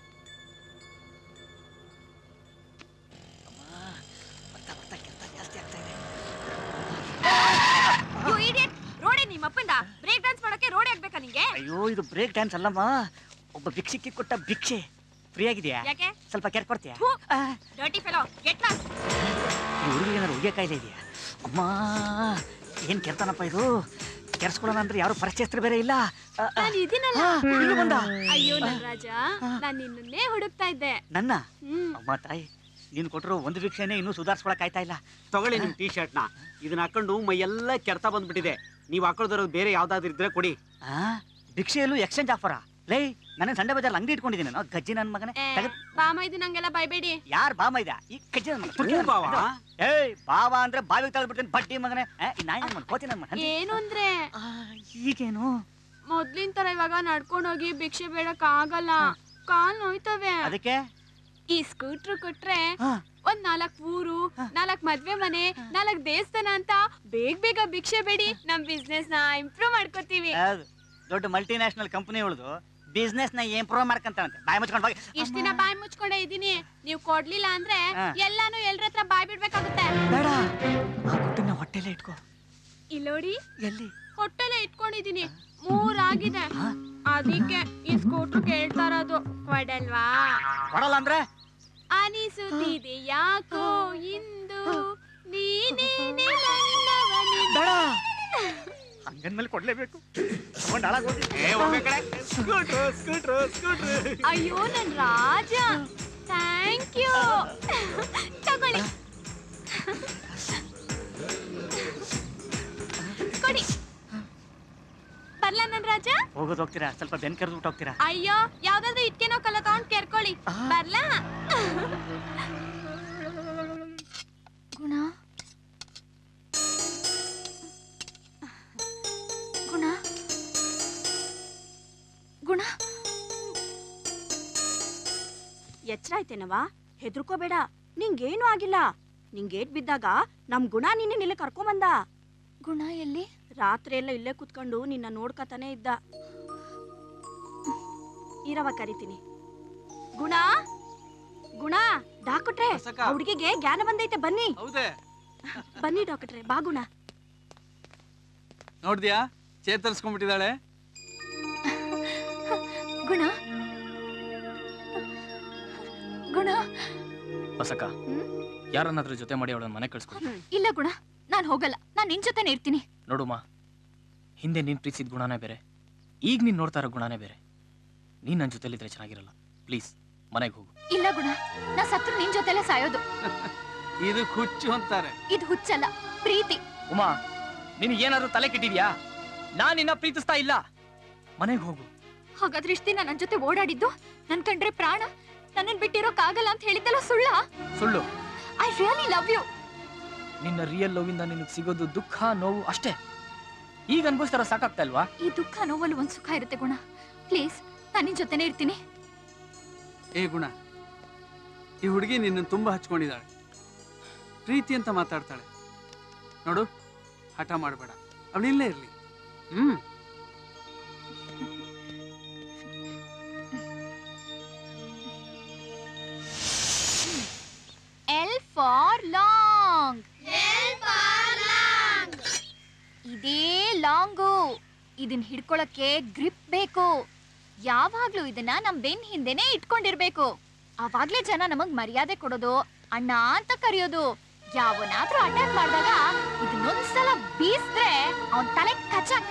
ರೋಡೆ ನಿಮ್ಮಪ್ಪಂದ ಬ್ರೇಕ್ ಡ್ಯಾನ್ಸ್ ಮಾಡಕ್ಕೆ ರೋಡೆ ಆಗ್ಬೇಕಾ ನಿಂಗೆ ಅಯ್ಯೋ ಇದು ಬ್ರೇಕ್ ಡ್ಯಾನ್ಸ್ ಅಲ್ಲಮ್ಮ ಒಬ್ಬ ಭಿಕ್ಷಕ್ಕೆ ಕೊಟ್ಟ ಭಿಕ್ಷೆ ಫ್ರೀ ಆಗಿದೆಯಾ ಯಾಕೆ ಸ್ವಲ್ಪ ಕೆರ್ ಕೊಡ್ತೀಯಾ ಡರ್ಟಿ ಫೆಲೋ ಗೆಟ್ ಲಾಸ್ಟ್ ಈ ಹುಡುಗಿಗೆ ಏನಾದ್ರು ಉಗಿಯ ಕಾಯಿಲೆ ಇದೆಯಾ ಅಮ್ಮ ಏನ್ ಕೆರ್ತಾನಪ್ಪ ಇದು ಕೆರ್ಸ್ಕೊಳ್ಳೋಣ ಅಂದ್ರೆ ಯಾರು ಪರಿಚಯಸ್ಥರು ಬೇರೆ ಇಲ್ಲ ಆ, ಆ. ನಾನು ಇದೀನಲ್ಲ ಆ, ಇಲ್ಲೂ ಬಂದ ಅಯ್ಯೋ ನನ್ ರಾಜ ನಾನ್ ನಿನ್ನನ್ನೇ ಹುಡುಕ್ತಾ ಇದ್ದೆ ನನ್ನ ಹ್ಮ್ ಅಮ್ಮ ತಾಯಿ ನೀನು ಕೊಟ್ಟರು ಒಂದು ಭಿಕ್ಷೆನೇ ಇನ್ನೂ ಸುಧಾರಿಸ್ಕೊಳಕ್ ಆಯ್ತಾ ಇಲ್ಲ ತಗೊಳ್ಳಿ ನಿಮ್ ಟೀ ಶರ್ಟ್ನ ಇದನ್ನ ಹಾಕೊಂಡು ಮೈ ಎಲ್ಲ ಕೆರ್ತಾ ಬಂದ್ಬಿಟ್ಟಿದೆ ನೀವ್ ಹಾಕೊಳ್ದಿರೋದು ಬೇರೆ ಯಾವ್ದಾದ್ರು ಇದ್ರೆ ಕೊಡಿ ಆ ಭಿಕ್ಷೆಯಲ್ಲೂ ಎಕ್ಸ್ಚೇಂಜ್ ಆಫರಾ ಲೇ ನಾನು ಸಂಡೆ ಬಜಾರ್ ಅಂಗಡಿ ಇಟ್ಕೊಂಡಿದ್ದೀನಿ ನಾನು ಗಜ್ಜಿ ನನ್ನ ಮಗನೇ ತೆಗೆದ್ ಬಾಮ ಇದು ನಂಗೆಲ್ಲ ಬೈಬೇಡಿ ಯಾರ್ ಬಾಮ ಇದ ಈ ಕಜ್ಜಿ ನನ್ ಮಗ, ತುರ್ಕಿ ನನ್ ಬಾವ? ಮಗ. ಏಯ್ ಬಾವ ಅಂದ್ರೆ ಬಾವಿಗೆ ತಳ್ಬಿಡ್ತೀನಿ ಬಡ್ಡಿ ಮಗನೇ ಏ, ಈ ನಾಯಿ ನನ್ ಮಗ ಕೋತಿ ನನ್ ಮಗ ಏನು ಅಂದ್ರೆ ಈಗೇನು ಮೊದ್ಲಿನ ತರ ಇವಾಗ ನಡ್ಕೊಂಡ್ ಹೋಗಿ ಭಿಕ್ಷೆ ಬೇಡಕ್ ಆಗಲ್ಲ ಕಾಲ್ ನೋಯ್ತವೆ ಅದಕ್ಕೆ ಈ ಸ್ಕೂಟ್ರ್ ಕೊಟ್ರೆ ಒಂದ್ ನಾಲ್ಕ್ ಊರು ನಾಲ್ಕ್ ಮದ್ವೆ ಮನೆ ನಾಲ್ಕ್ ದೇವಸ್ಥಾನ ಅಂತ ಬೇಗ ಬೇಗ ಭಿಕ್ಷೆ ಬೇಡಿ ನಮ್ ಬಿಸ್ನೆಸ್ ನ ಇಂಪ್ರೂವ್ ಮಾಡ್ಕೋತೀವಿ ಹೌದು ದೊಡ್ಡ ಮಲ್ಟಿನ್ಯಾಷನಲ್ ಕಂಪನಿ ಉಳಿದು ಬಿಸ್ನೆಸ್ ನ ಇಂಪ್ರೂವ್ ಮಾಡ್ಕಂತಾನಂತೆ ಬಾಯಿ ಮುಚ್ಕೊಂಡು ಹೋಗಿ ಇಷ್ಟ ದಿನ ಬಾಯ್ ಮುಚ್ಕೊಂಡೇ ಇದೀನಿ ನೀವ್ ಕೊಡ್ಲಿಲ್ಲ ಅಂದ್ರೆ ಹಾ. ಎಲ್ಲಾನು ಎಲ್ರ ಹತ್ರ ಬಾಯ್ ಬಿಡ್ಬೇಕಾಗುತ್ತೆ ಬೇಡ ಆ ಗುಟ್ಟನ್ನ ಹೊಟ್ಟೆಲೆ ಇಟ್ಕೋ ಇಲ್ಲೋಡಿ ಎಲ್ಲಿ ಹೊಟ್ಟೆಲೆ ಇಟ್ಕೊಂಡಿದೀನಿ ಮೂರಾಗಿದೆ ಅದಕ್ಕೆ ಈ ಸ್ಕೂಟ್ರು ಕೇಳ್ತಾ ಇರೋದು ಕೊಡಲ್ವಾ ಕೊಡಲ್ಲ ಅಂದ್ರೆ ಅನಿಸುತ್ತಿದೆ ಯಾಕೋ ಇಂದು ನೀನೇನೆ ನನ್ನವನೆಂದು. ಬೇಡ ಹಂಗಂದ್ಮೇಲೆ ಕೊಡ್ಲೇಬೇಕು ತಗೊಂಡ್ ಹಾಳಾಗೋಗಿ ಅಯ್ಯೋ ನನ್ ರಾಜ ಥ್ಯಾಂಕ್ ಯು ತಗೊಳ್ಳಿ ಕೊಡಿ ಬರ್ಲಾ ನನ್ ರಾಜ ಹೋಗೋದು ಹೋಗ್ತೀರಾ ಸ್ವಲ್ಪ ಬೆನ್ ಕರೆದ್ಬಿಟ್ಟು ಹೋಗ್ತೀರಾ ಅಯ್ಯೋ ಯಾವ್ದಾದ್ರು ಇಟ್ಕೆನೋ ಕಲ್ಲ ತಗೊಂಡ್ ಕೆರ್ಕೊಳ್ಳಿ ಬರ್ಲಾ ಗುಣ ಗುಣ ಗುಣ ಎಚ್ಚರ ಆಯ್ತೇನವಾ ಹೆದರ್ಕೋಬೇಡ ನಿಂಗೇನು ಆಗಿಲ್ಲ ನಿಂಗೇಟ್ ಬಿದ್ದಾಗ ನಮ್ ಗುಣ ನಿನ್ನೆ ನಿಲ್ಲ ಕರ್ಕೊಂಬಂದ ಗುಣ ಎಲ್ಲಿ ರಾತ್ರಿ ಎಲ್ಲ ಇಲ್ಲೇ ಕುತ್ಕೊಂಡು ನಿನ್ನ ನೋಡ್ಕತಾನೆ ಇದ್ದ ಇರವ ಕರಿತೀನಿ ಗುಣ ಗುಣ ಡಾಕ್ಟ್ರೆ ಬಸಕ್ಕ. ಹುಡುಗಿಗೆ ಜ್ಞಾನ ಬಂದೈತೆ ಬನ್ನಿ ಹೌದೇ ಬನ್ನಿ ಡಾಕ್ಟ್ರೆ ಬಾ ಗುಣ ನೋಡ್ದ್ಯಾ ಚೇತರಿಸ್ಕೊಂಡ್ಬಿಟ್ಟಿದ್ದಾಳೆ ಗುಣ ಗುಣ ಬಸಕ್ಕ ಯಾರನ್ನಾದ್ರೂ ಜೊತೆ ಮಾಡಿ ಅವಳನ್ನ ಮನೆ ಕಳ್ಸ್ಕೊಡು ಇಲ್ಲ ಗುಣ ನಾನ್ ಹೋಗಲ್ಲ ನಾನ್ ನಿನ್ ಜೊತೆನೆ ಇರ್ತೀನಿ ನೋಡುಮ್ಮ ಹಿಂದೆ ನೀನ್ ಪ್ರೀತಿಸಿದ ಗುಣನೇ ಬೇರೆ ಈಗ ನೀನ್ ನೋಡ್ತಾ ಇರೋ ಗುಣನೇ ಬೇರೆ ನೀನ್ ನನ್ನ ಜೊತೆಲಿದ್ರೆ ಚೆನ್ನಾಗಿರಲ್ಲ ಪ್ಲೀಸ್ ಮನೆಗೆ ಹೋಗು ಇಲ್ಲ ಗುಣ ನಾ ಸತ್ರು ನಿನ್ ಜೊತೆಲೆ ಸಾಯೋದು ಇದು ಹುಚ್ಚು ಅಂತಾರೆ ಇದು ಹುಚ್ಚಲ್ಲ ಪ್ರೀತಿ ಉಮಾ ನಿನಗೆ ಏನಾದ್ರೂ ತಲೆ ಕೆಟ್ಟಿದ್ಯಾ ನಾನ್ ನಿನ್ನ ಪ್ರೀತಿಸ್ತಾ ಇಲ್ಲ ಮನೆಗೆ ಹೋಗು ಹಾಗಾದ್ರೆ ಇಷ್ಟ ದಿನ ನನ್ ಜೊತೆ ಓಡಾಡಿದ್ದು ನನ್ ಕಂಡ್ರೆ ಪ್ರಾಣ ನನ್ನನ್ ಬಿಟ್ಟಿರೋಕ್ಕಾಗಲ್ಲ ಅಂತ ಹೇಳಿದ್ದಲ್ಲ ಸುಳ್ಳ ಸುಳ್ಳು ಐ ರಿಯಲಿ ಲವ್ ಯು ನಿನ್ನ ರಿಯಲ್ ಲವ್ ಇಂದ ನಿನಗೆ ಸಿಗೋದು ದುಃಖ ನೋವು ಅಷ್ಟೇ ಈಗ ಅನ್ಭವಿಸ್ತಾರ ಸಾಕಾಗ್ತಾ ಇಲ್ವಾ ಈ ದುಃಖ ನೋವಲ್ಲಿ ಒಂದ್ ಸುಖ ಇರುತ್ತೆ ಗುಣ ಪ್ಲೀಸ್ ನಾನ್ ನಿನ್ ಜೊತೆನೆ ಇರ್ತೀನಿ ಏ ಗುಣ ಈ ಹುಡುಗಿ ನಿನ್ನ ತುಂಬಾ ಹಚ್ಕೊಂಡಿದ್ದಾಳೆ ಪ್ರೀತಿ ಅಂತ ಮಾತಾಡ್ತಾಳೆ ನೋಡು ಹಠ ಮಾಡಬೇಡ ಅವಳು ಇಲ್ಲೇ ಇರ್ಲಿ ಹ್ಮ್ ಎಲ್ ಫಾರ್ ಲಾಂಗ್ ಇದೇ ಲಾಂಗು ಇದನ್ ಹಿಡ್ಕೊಳಕ್ಕೆ ಗ್ರಿಪ್ ಬೇಕು ಯಾವಾಗ್ಲೂ ಇದನ್ನ ನಮ್ ಬೆನ್ ಹಿಂದೆನೆ ಇಟ್ಕೊಂಡಿರ್ಬೇಕು ಅವಾಗ್ಲೇ ಜನ ನಮಗ್ ಮರ್ಯಾದೆ ಕೊಡೋದು ಅಣ್ಣ ಅಂತ ಕರೆಯೋದು ಯಾವನಾದ್ರೂ ಅಟ್ಯಾಕ್ ಮಾಡಿದಾಗ ಇದನ್ನೊಂದ್ಸಲ ಬೀಸ್ದ್ರೆ ಅವನ್ ತಲೆ ಕಚಕ್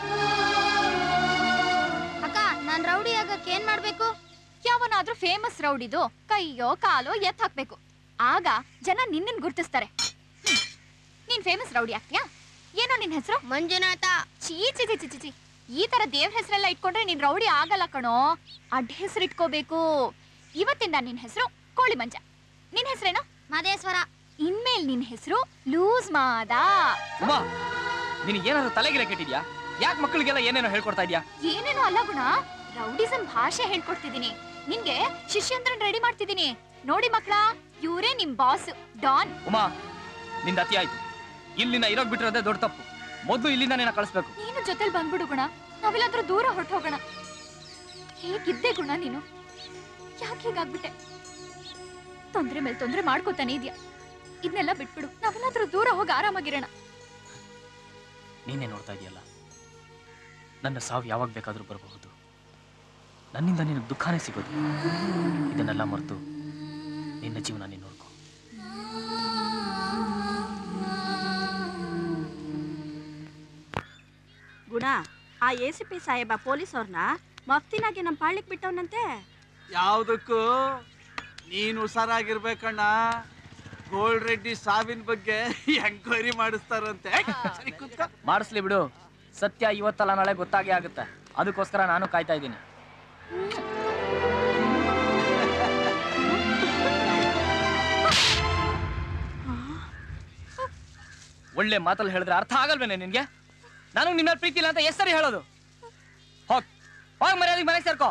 ಅಕ್ಕ ನಾನ್ ರೌಡಿ ಆಗಕ್ಕೆ ಏನ್ ಮಾಡ್ಬೇಕು ಯಾವನಾದ್ರೂ ಫೇಮಸ್ ರೌಡಿದು ಕೈಯೋ ಕಾಲೋ ಎತ್ ಹಾಕ್ಬೇಕು ಆಗ ಜನ ನಿನ್ನನ್ ಗುರ್ತಿಸ್ತಾರೆ ಹ್ಮ್. ನೀನ್ ಫೇಮಸ್ ರೌಡಿ ಆಗ್ತೀಯಾ ಏನೋ ನಿನ್ ಹೆಸರು ಮಂಜುನಾಥ ಚೀ ಚಿ ಚಿ ಚಿ ಚಿ, ಚಿ ಈ ತರ ದೇವ್ರ ಹೆಸರೆಲ್ಲ ಇಟ್ಕೊಂಡ್ರೆ ನೀನ್ ರೌಡಿ ಆಗಲ್ಲ ಕಣೋ ಅಡ್ಡ ಹೆಸರು ಇಟ್ಕೋಬೇಕು ಇವತ್ತಿಂದ ನಿನ್ ಹೆಸರು ಕೋಳಿ ಮಂಜ ನಿನ್ ಹೆಸರೇನು ಮಾದೇಶ್ವರ ಇನ್ಮೇಲ್ ನಿನ್ ಹೆಸರು ಲೂಸ್ ಮಾದ ಉಮಾ ನಿನಗೆ ಏನಾದ್ರು ತಲೆಗಿರ ಕೆಟ್ಟಿದ್ಯಾ ಯಾಕೆ ಮಕ್ಕಳಿಗೆಲ್ಲ ಏನೇನೋ ಹೇಳ್ಕೊಡ್ತಾ ಇದ್ಯಾ ಏನೇನೋ ಅಲ್ಲ ಗುಣ ರೌಡಿಸಂ ಭಾಷೆ ಹೇಳ್ಕೊಡ್ತಿದೀನಿ ನಿನ್ಗೆ ಶಿಷ್ಯಂದ್ರನ್ ರೆಡಿ ಮಾಡ್ತಿದೀನಿ ನೋಡಿ ಮಕ್ಳ ಇವರೇ ನಿಮ್ ಬಾಸ್ ಡಾನ್ ಉಮಾ ನಿಂದ ಅತಿ ಆಯ್ತು ಇಲ್ಲಿನ ಇರೋಗ್ ಬಿಟ್ಟಿರೋದೇ ದೊಡ್ಡ ತಪ್ಪು ಮೊದಲು ಇಲ್ಲಿಂದ ನಿನ್ನ ಕಳಿಸ್ಬೇಕು ನೀನು ಜೊತೆಲ್ ಬಂದ್ಬಿಡು ಗುಣ ನಾವೆಲ್ಲಾದ್ರೂ ದೂರ ಹೊರಟೋಗೋಣ ಹೇಗಿದ್ದೆ ಗುಣ ನೀನು ಯಾಕೆ ಹೀಗಾಗ್ಬಿಟ್ಟೆ ತೊಂದ್ರೆ ಮೇಲೆ ತೊಂದ್ರೆ ಮಾಡ್ಕೋತಾನೆ ಇದ್ಯಾ ಇದನ್ನೆಲ್ಲ ಬಿಟ್ಬಿಡು ನಾವೆಲ್ಲಾದ್ರೂ ದೂರ ಹೋಗಿ ಆರಾಮಾಗಿರೋಣ ನೀನೇ ನೋಡ್ತಾ ಇದೆಯಲ್ಲ ನನ್ನ ಸಾವು ಯಾವಾಗ ಬೇಕಾದ್ರೂ ಬರಬಹುದು ನನ್ನಿಂದ ನಿನಗೆ ದುಃಖನೇ ಸಿಗೋದು ಇದನ್ನೆಲ್ಲ ಮರೆತು ನಿನ್ನ ಜೀವನ ನೀನು ನೋಡ್ಕೊ ಗುಣ ಆ ಎ ಸಿ ಪಿ ಸಾಹೇಬ ಪೊಲೀಸ್ ಅವ್ರನ್ನ ಮಫ್ತಿನಾಗೆ ನಮ್ ಪಾಳ್ಯಕ್ ಬಿಟ್ಟವನಂತೆ ಯಾವುದಕ್ಕೂ ನೀನು ಹುಷಾರಾಗಿರ್ಬೇಕಣ್ಣ ಗೋಲ್ಡ್ ರೆಡ್ಡಿ ಸಾವಿನ ಬಗ್ಗೆ ಎಂಕ್ವೈರಿ ಮಾಡಿಸ್ತಾರಂತೆ ಸರಿ ಕೂತ್ಕೋ. ಮಾಡಿಸ್ಲಿ ಬಿಡು ಸತ್ಯ ಇವತ್ತಲ್ಲ ನಾಳೆ ಗೊತ್ತಾಗೇ ಆಗುತ್ತೆ ಅದಕ್ಕೋಸ್ಕರ ನಾನು ಕಾಯ್ತಾ ಇದ್ದೀನಿ ಒಳ್ಳೆ ಮಾತಲ್ಲಿ ಹೇಳಿದ್ರೆ ಅರ್ಥ ಆಗಲ್ವೇನೆ ನಿನ್ಗೆ ನಾನು ನಿನ್ನ ಪ್ರೀತಿ ಇಲ್ಲ ಅಂತ ಎಷ್ಟ್ ಸರಿ ಹೇಳೋದು ಹೋಗ್ ಹೋಗ್ ಮರ್ಯಾದೆ ಮನೆಗೆ ಸೇರ್ಕೋ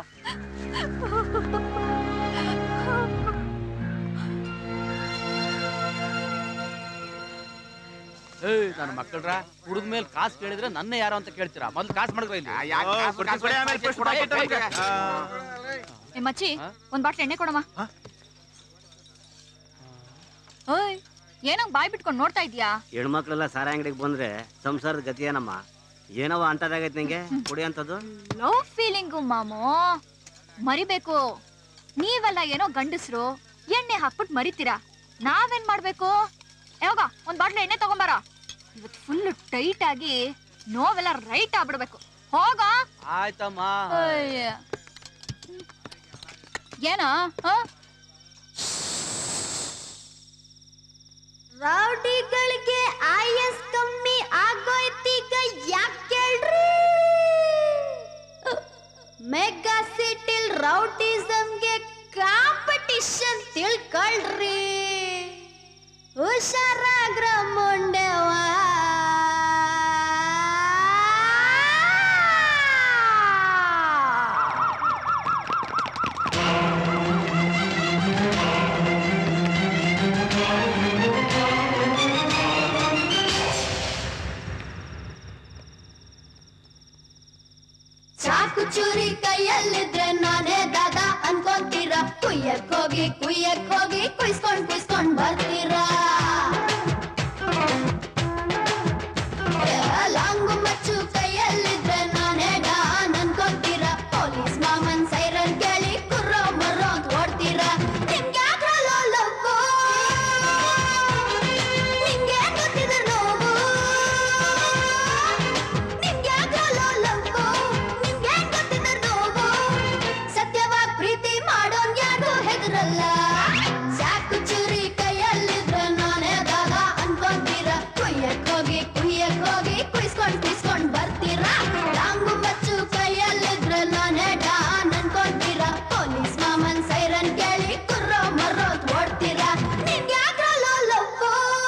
ಏಯ್ ನನ್ನ ಮಕ್ಕಳ್ರ ಕುಡಿದ ಮೇಲೆ ಕಾಸು ಕೇಳಿದ್ರೆ ನನ್ನ ಯಾರು ಅಂತ ಕೇಳ್ತೀರಾ ಮೊದ್ಲು ಕಾಸು ಮಾಡಿದ್ರ ಇಲ್ಲಿ ಯಾಕ್ ಕಾಸು ಕೊಡ್ತೀನಿ, ಕೊಡಿ, ಆಮೇಲೆ first ಕೊಡಕ್ಕೆ ಹೋಗ್ತೀರ. ಏ ಮಚ್ಚಿ ಒಂದ್ ಬಾಟ್ಲ್ ಎಣ್ಣೆ ಕೊಡಮ್ಮ ಓಯ್ ಏನೋ ಬಾಯ್ ಬಿಟ್ಕೊಂಡು ನೋಡ್ತಾ ಇದ್ಯಾ ಹೆಣ್ಮಕ್ಳೆಲ್ಲ ಸಾರ ಅಂಗಡಿಗೆ ಬಂದ್ರೆ ಸಂಸಾರದ ಗತಿ ಏನಮ್ಮ ಏನವ ಅಂಟದಾಗೈತೆ ನಿಂಗೆ ಕುಡಿ ಅಂತದ್ದು ಲವ್ ಫೀಲಿಂಗು ಮಾಮು ಮರಿಬೇಕು ನೀವೆಲ್ಲ ಏನೋ ಗಂಡಸ್ರು ಎಣ್ಣೆ ಹಾಕ್ಬಿಟ್ಟು ಮರಿತೀರಾ ನಾವೇನ್ ಮಾಡ್ಬೇಕು ಯಾವಾಗ ಒಂದ್ ಬಾಟ್ಲ್ ಎಣ್ಣೆ ತಗೊಂಬಾರ ಇವತ್ತು ಫುಲ್ ಟೈಟ್ ಆಗಿ ನೋವೆಲ್ಲ ರೈಟ್ ಆಗ್ಬಿಡ್ಬೇಕು ಹೋಗ ಆಯ್ತಮ್ಮ ಏನ ಹ? ರೌಡಿಗಳಿಗೆ ಆಯಸ್ ಕಮ್ಮಿ ಆಗೋಯ್ತೀಗ ಯಾಕೆ ಕೇಳ್ರಿ ಮೆಗಾ ಸಿಟಿಲ್ ರೌಡಿಸಮ್ಗೆ ಕಾಂಪಿಟಿಷನ್ ತಿಳ್ಕೊಳ್ರಿ ಹುಷಾರಾಗ್ರ ಮುಂಡೆವ ಚಾಕು ಚೂರಿ ಕೈಯಲ್ಲಿದ್ರೆ ನಾನೇ ದಾದ ಅನ್ಕೊಂತೀರ ಕುಯ್ಯಕ್ ಹೋಗಿ ಕುಯ್ಯಕ್ ಹೋಗಿ ಕುಯ್ಸ್ಕೊಂಡ್ ಕುಯ್ಸ್ಕೊಂಡ್ ಬರ್ತೀರಾ ಏ, ಲಾಂಗು ಮಚ್ಚು ಕೈಯಲ್ಲಿದ್ರೆ ನಾನೇ ಡಾನ್ ಅನ್ಕೊಂತೀರ ಪೊಲೀಸ್ ಮಾಮನ್ ಸೈರನ್ ಕೇಳಿ ಕುರ್ರೋ ಮರ್ರೋ ಅಂತ ಓಡ್ತೀರಾ ನಿಮ್ಗೆ ಯಾಕ್ರಲ್ಲೋ ಲವ್ವು? ನಿಮ್ಗೆ ಗೊತ್ತಿದೆ ನೋವು ನಿಮ್ಗೆ ಯಾಕ್ರಲ್ಲೋ ಲವ್ವು? ನಿಮ್ಗೆ ಗೊತ್ತಿದೆ ನೋವು ಸತ್ಯವಾಗ್ ಪ್ರೀತಿ ಮಾಡೋನ್ ಯಾರು ಹೆದರಲ್ಲ ಸಾಕು ಚೂರಿ ಕೈಯಲ್ಲಿದ್ರೆ ನಾನೇ ದಾದ ಅನ್ಕೊಂತೀರ ಕುಯ್ಯಕ್ ಹೋಗಿ ಕುಯ್ಯಕ್ ಹೋಗಿ ಕುಯ್ಸ್ಕೊಂಡ್ ಕುಯ್ಸ್ಕೊಂಡ್ ಬರ್ತೀರಾ ಲಾಂಗು ಮಚ್ಚು ಕೈಯಲ್ಲಿದ್ರೆ ನಾನೇ ಡಾನ್ ಅನ್ಕೊಂತೀರ ಪೊಲೀಸ್ ಮಾಮನ್ ಸೈರನ್ ಕೇಳಿ ಕುರ್ರೋ ಮರ್ರೋ ಅಂತ ಓಡ್ತೀರಾ ನಿಮ್ಗೆ ಯಾಕ್ರಲ್ಲೋ ಲವ್ವು?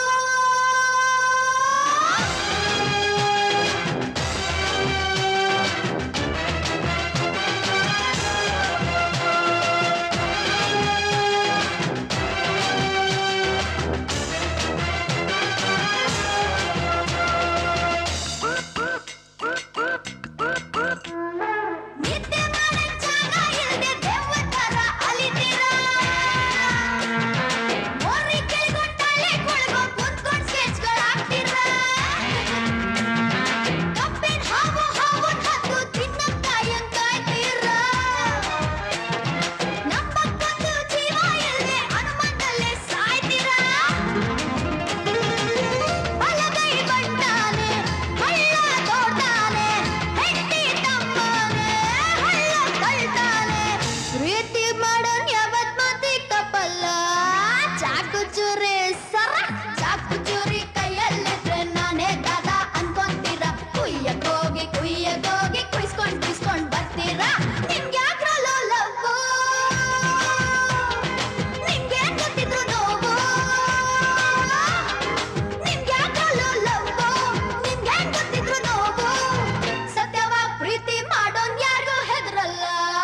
ನಿದ್ದೆ ಮಾಡಕ್ ಜಾಗ ಇಲ್ದೆ ದೆವ್ವ ತರ ಅಲಿತೀರಾ? ಮೋರಿ ಕೆಳ್ಗೊಂಡ್ ತಲೆ ಕೊಳ್ಗೊಂಡ್ ಕುಂತ್ಕೊಂಡ್ ಸ್ಕೆಚ್ಗಳ್ ಹಾಕ್ತೀರಾ? ಕಬ್ಬಿನ್ ಹಾವು ಹಾವುನ್ ಹತ್ತು ತಿನ್ನಕ್ ಕಾಯಂಗ್ ಕಾಯ್ತೀರಾ? ನಂಬಕ್ಕೊಂದು ಜೀವ ಇಲ್ದೆ ಅನುಮಾನದಲ್ಲೇ ಸಾಯ್ತೀರಾ? ಬಲಗೈ ಬಂಟಾನೆ, ಹಳ್ಳ ತೋಡ್ತಾನೆ, ಹೆಂಡ್ತಿ ತಮ್ಮನೆ, ಹಳ್ಳ ತಳ್ತಾನೆ. ಪ್ರೀತಿ ಮಾಡೋನ್ ಯಾವತ್ ಮಾತಿ ತಪ್ಪಲ್ಲ ಚಾಕು ಚೂರಿ ಸರ ಚಾಕು ಚೂರಿ ಕೈಯಲ್ಲಿದ್ರೆ ನಾನೇ ದಾದ ಅನ್ಕೊಂತೀರ ಕುಯ್ಯಕ್ ಹೋಗಿ ಕುಯ್ಯಕ್ ಹೋಗಿ ಕುಯ್ಸ್ಕೊಂಡ್ ಕುಯ್ಸ್ಕೊಂಡ್ ಬರ್ತೀರಾ ನಿಮ್ಗೆ ಯಾಕ್ರಲ್ಲೋ ಲವ್ವು? ನಿಮ್ಗೆ ಗೊತ್ತಿದ್ರು ನೋವು ನಿಮ್ಗೆ ಯಾಕಲ್ಲೋ ಲವ್ವು? ನಿಮ್ಗೆ ಗೊತ್ತಿದ್ರು ನೋವು ಸತ್ಯವಾಗ್ ಪ್ರೀತಿ ಮಾಡೋನ್ ಯಾರಿಗೂ ಹೆದರಲ್ಲ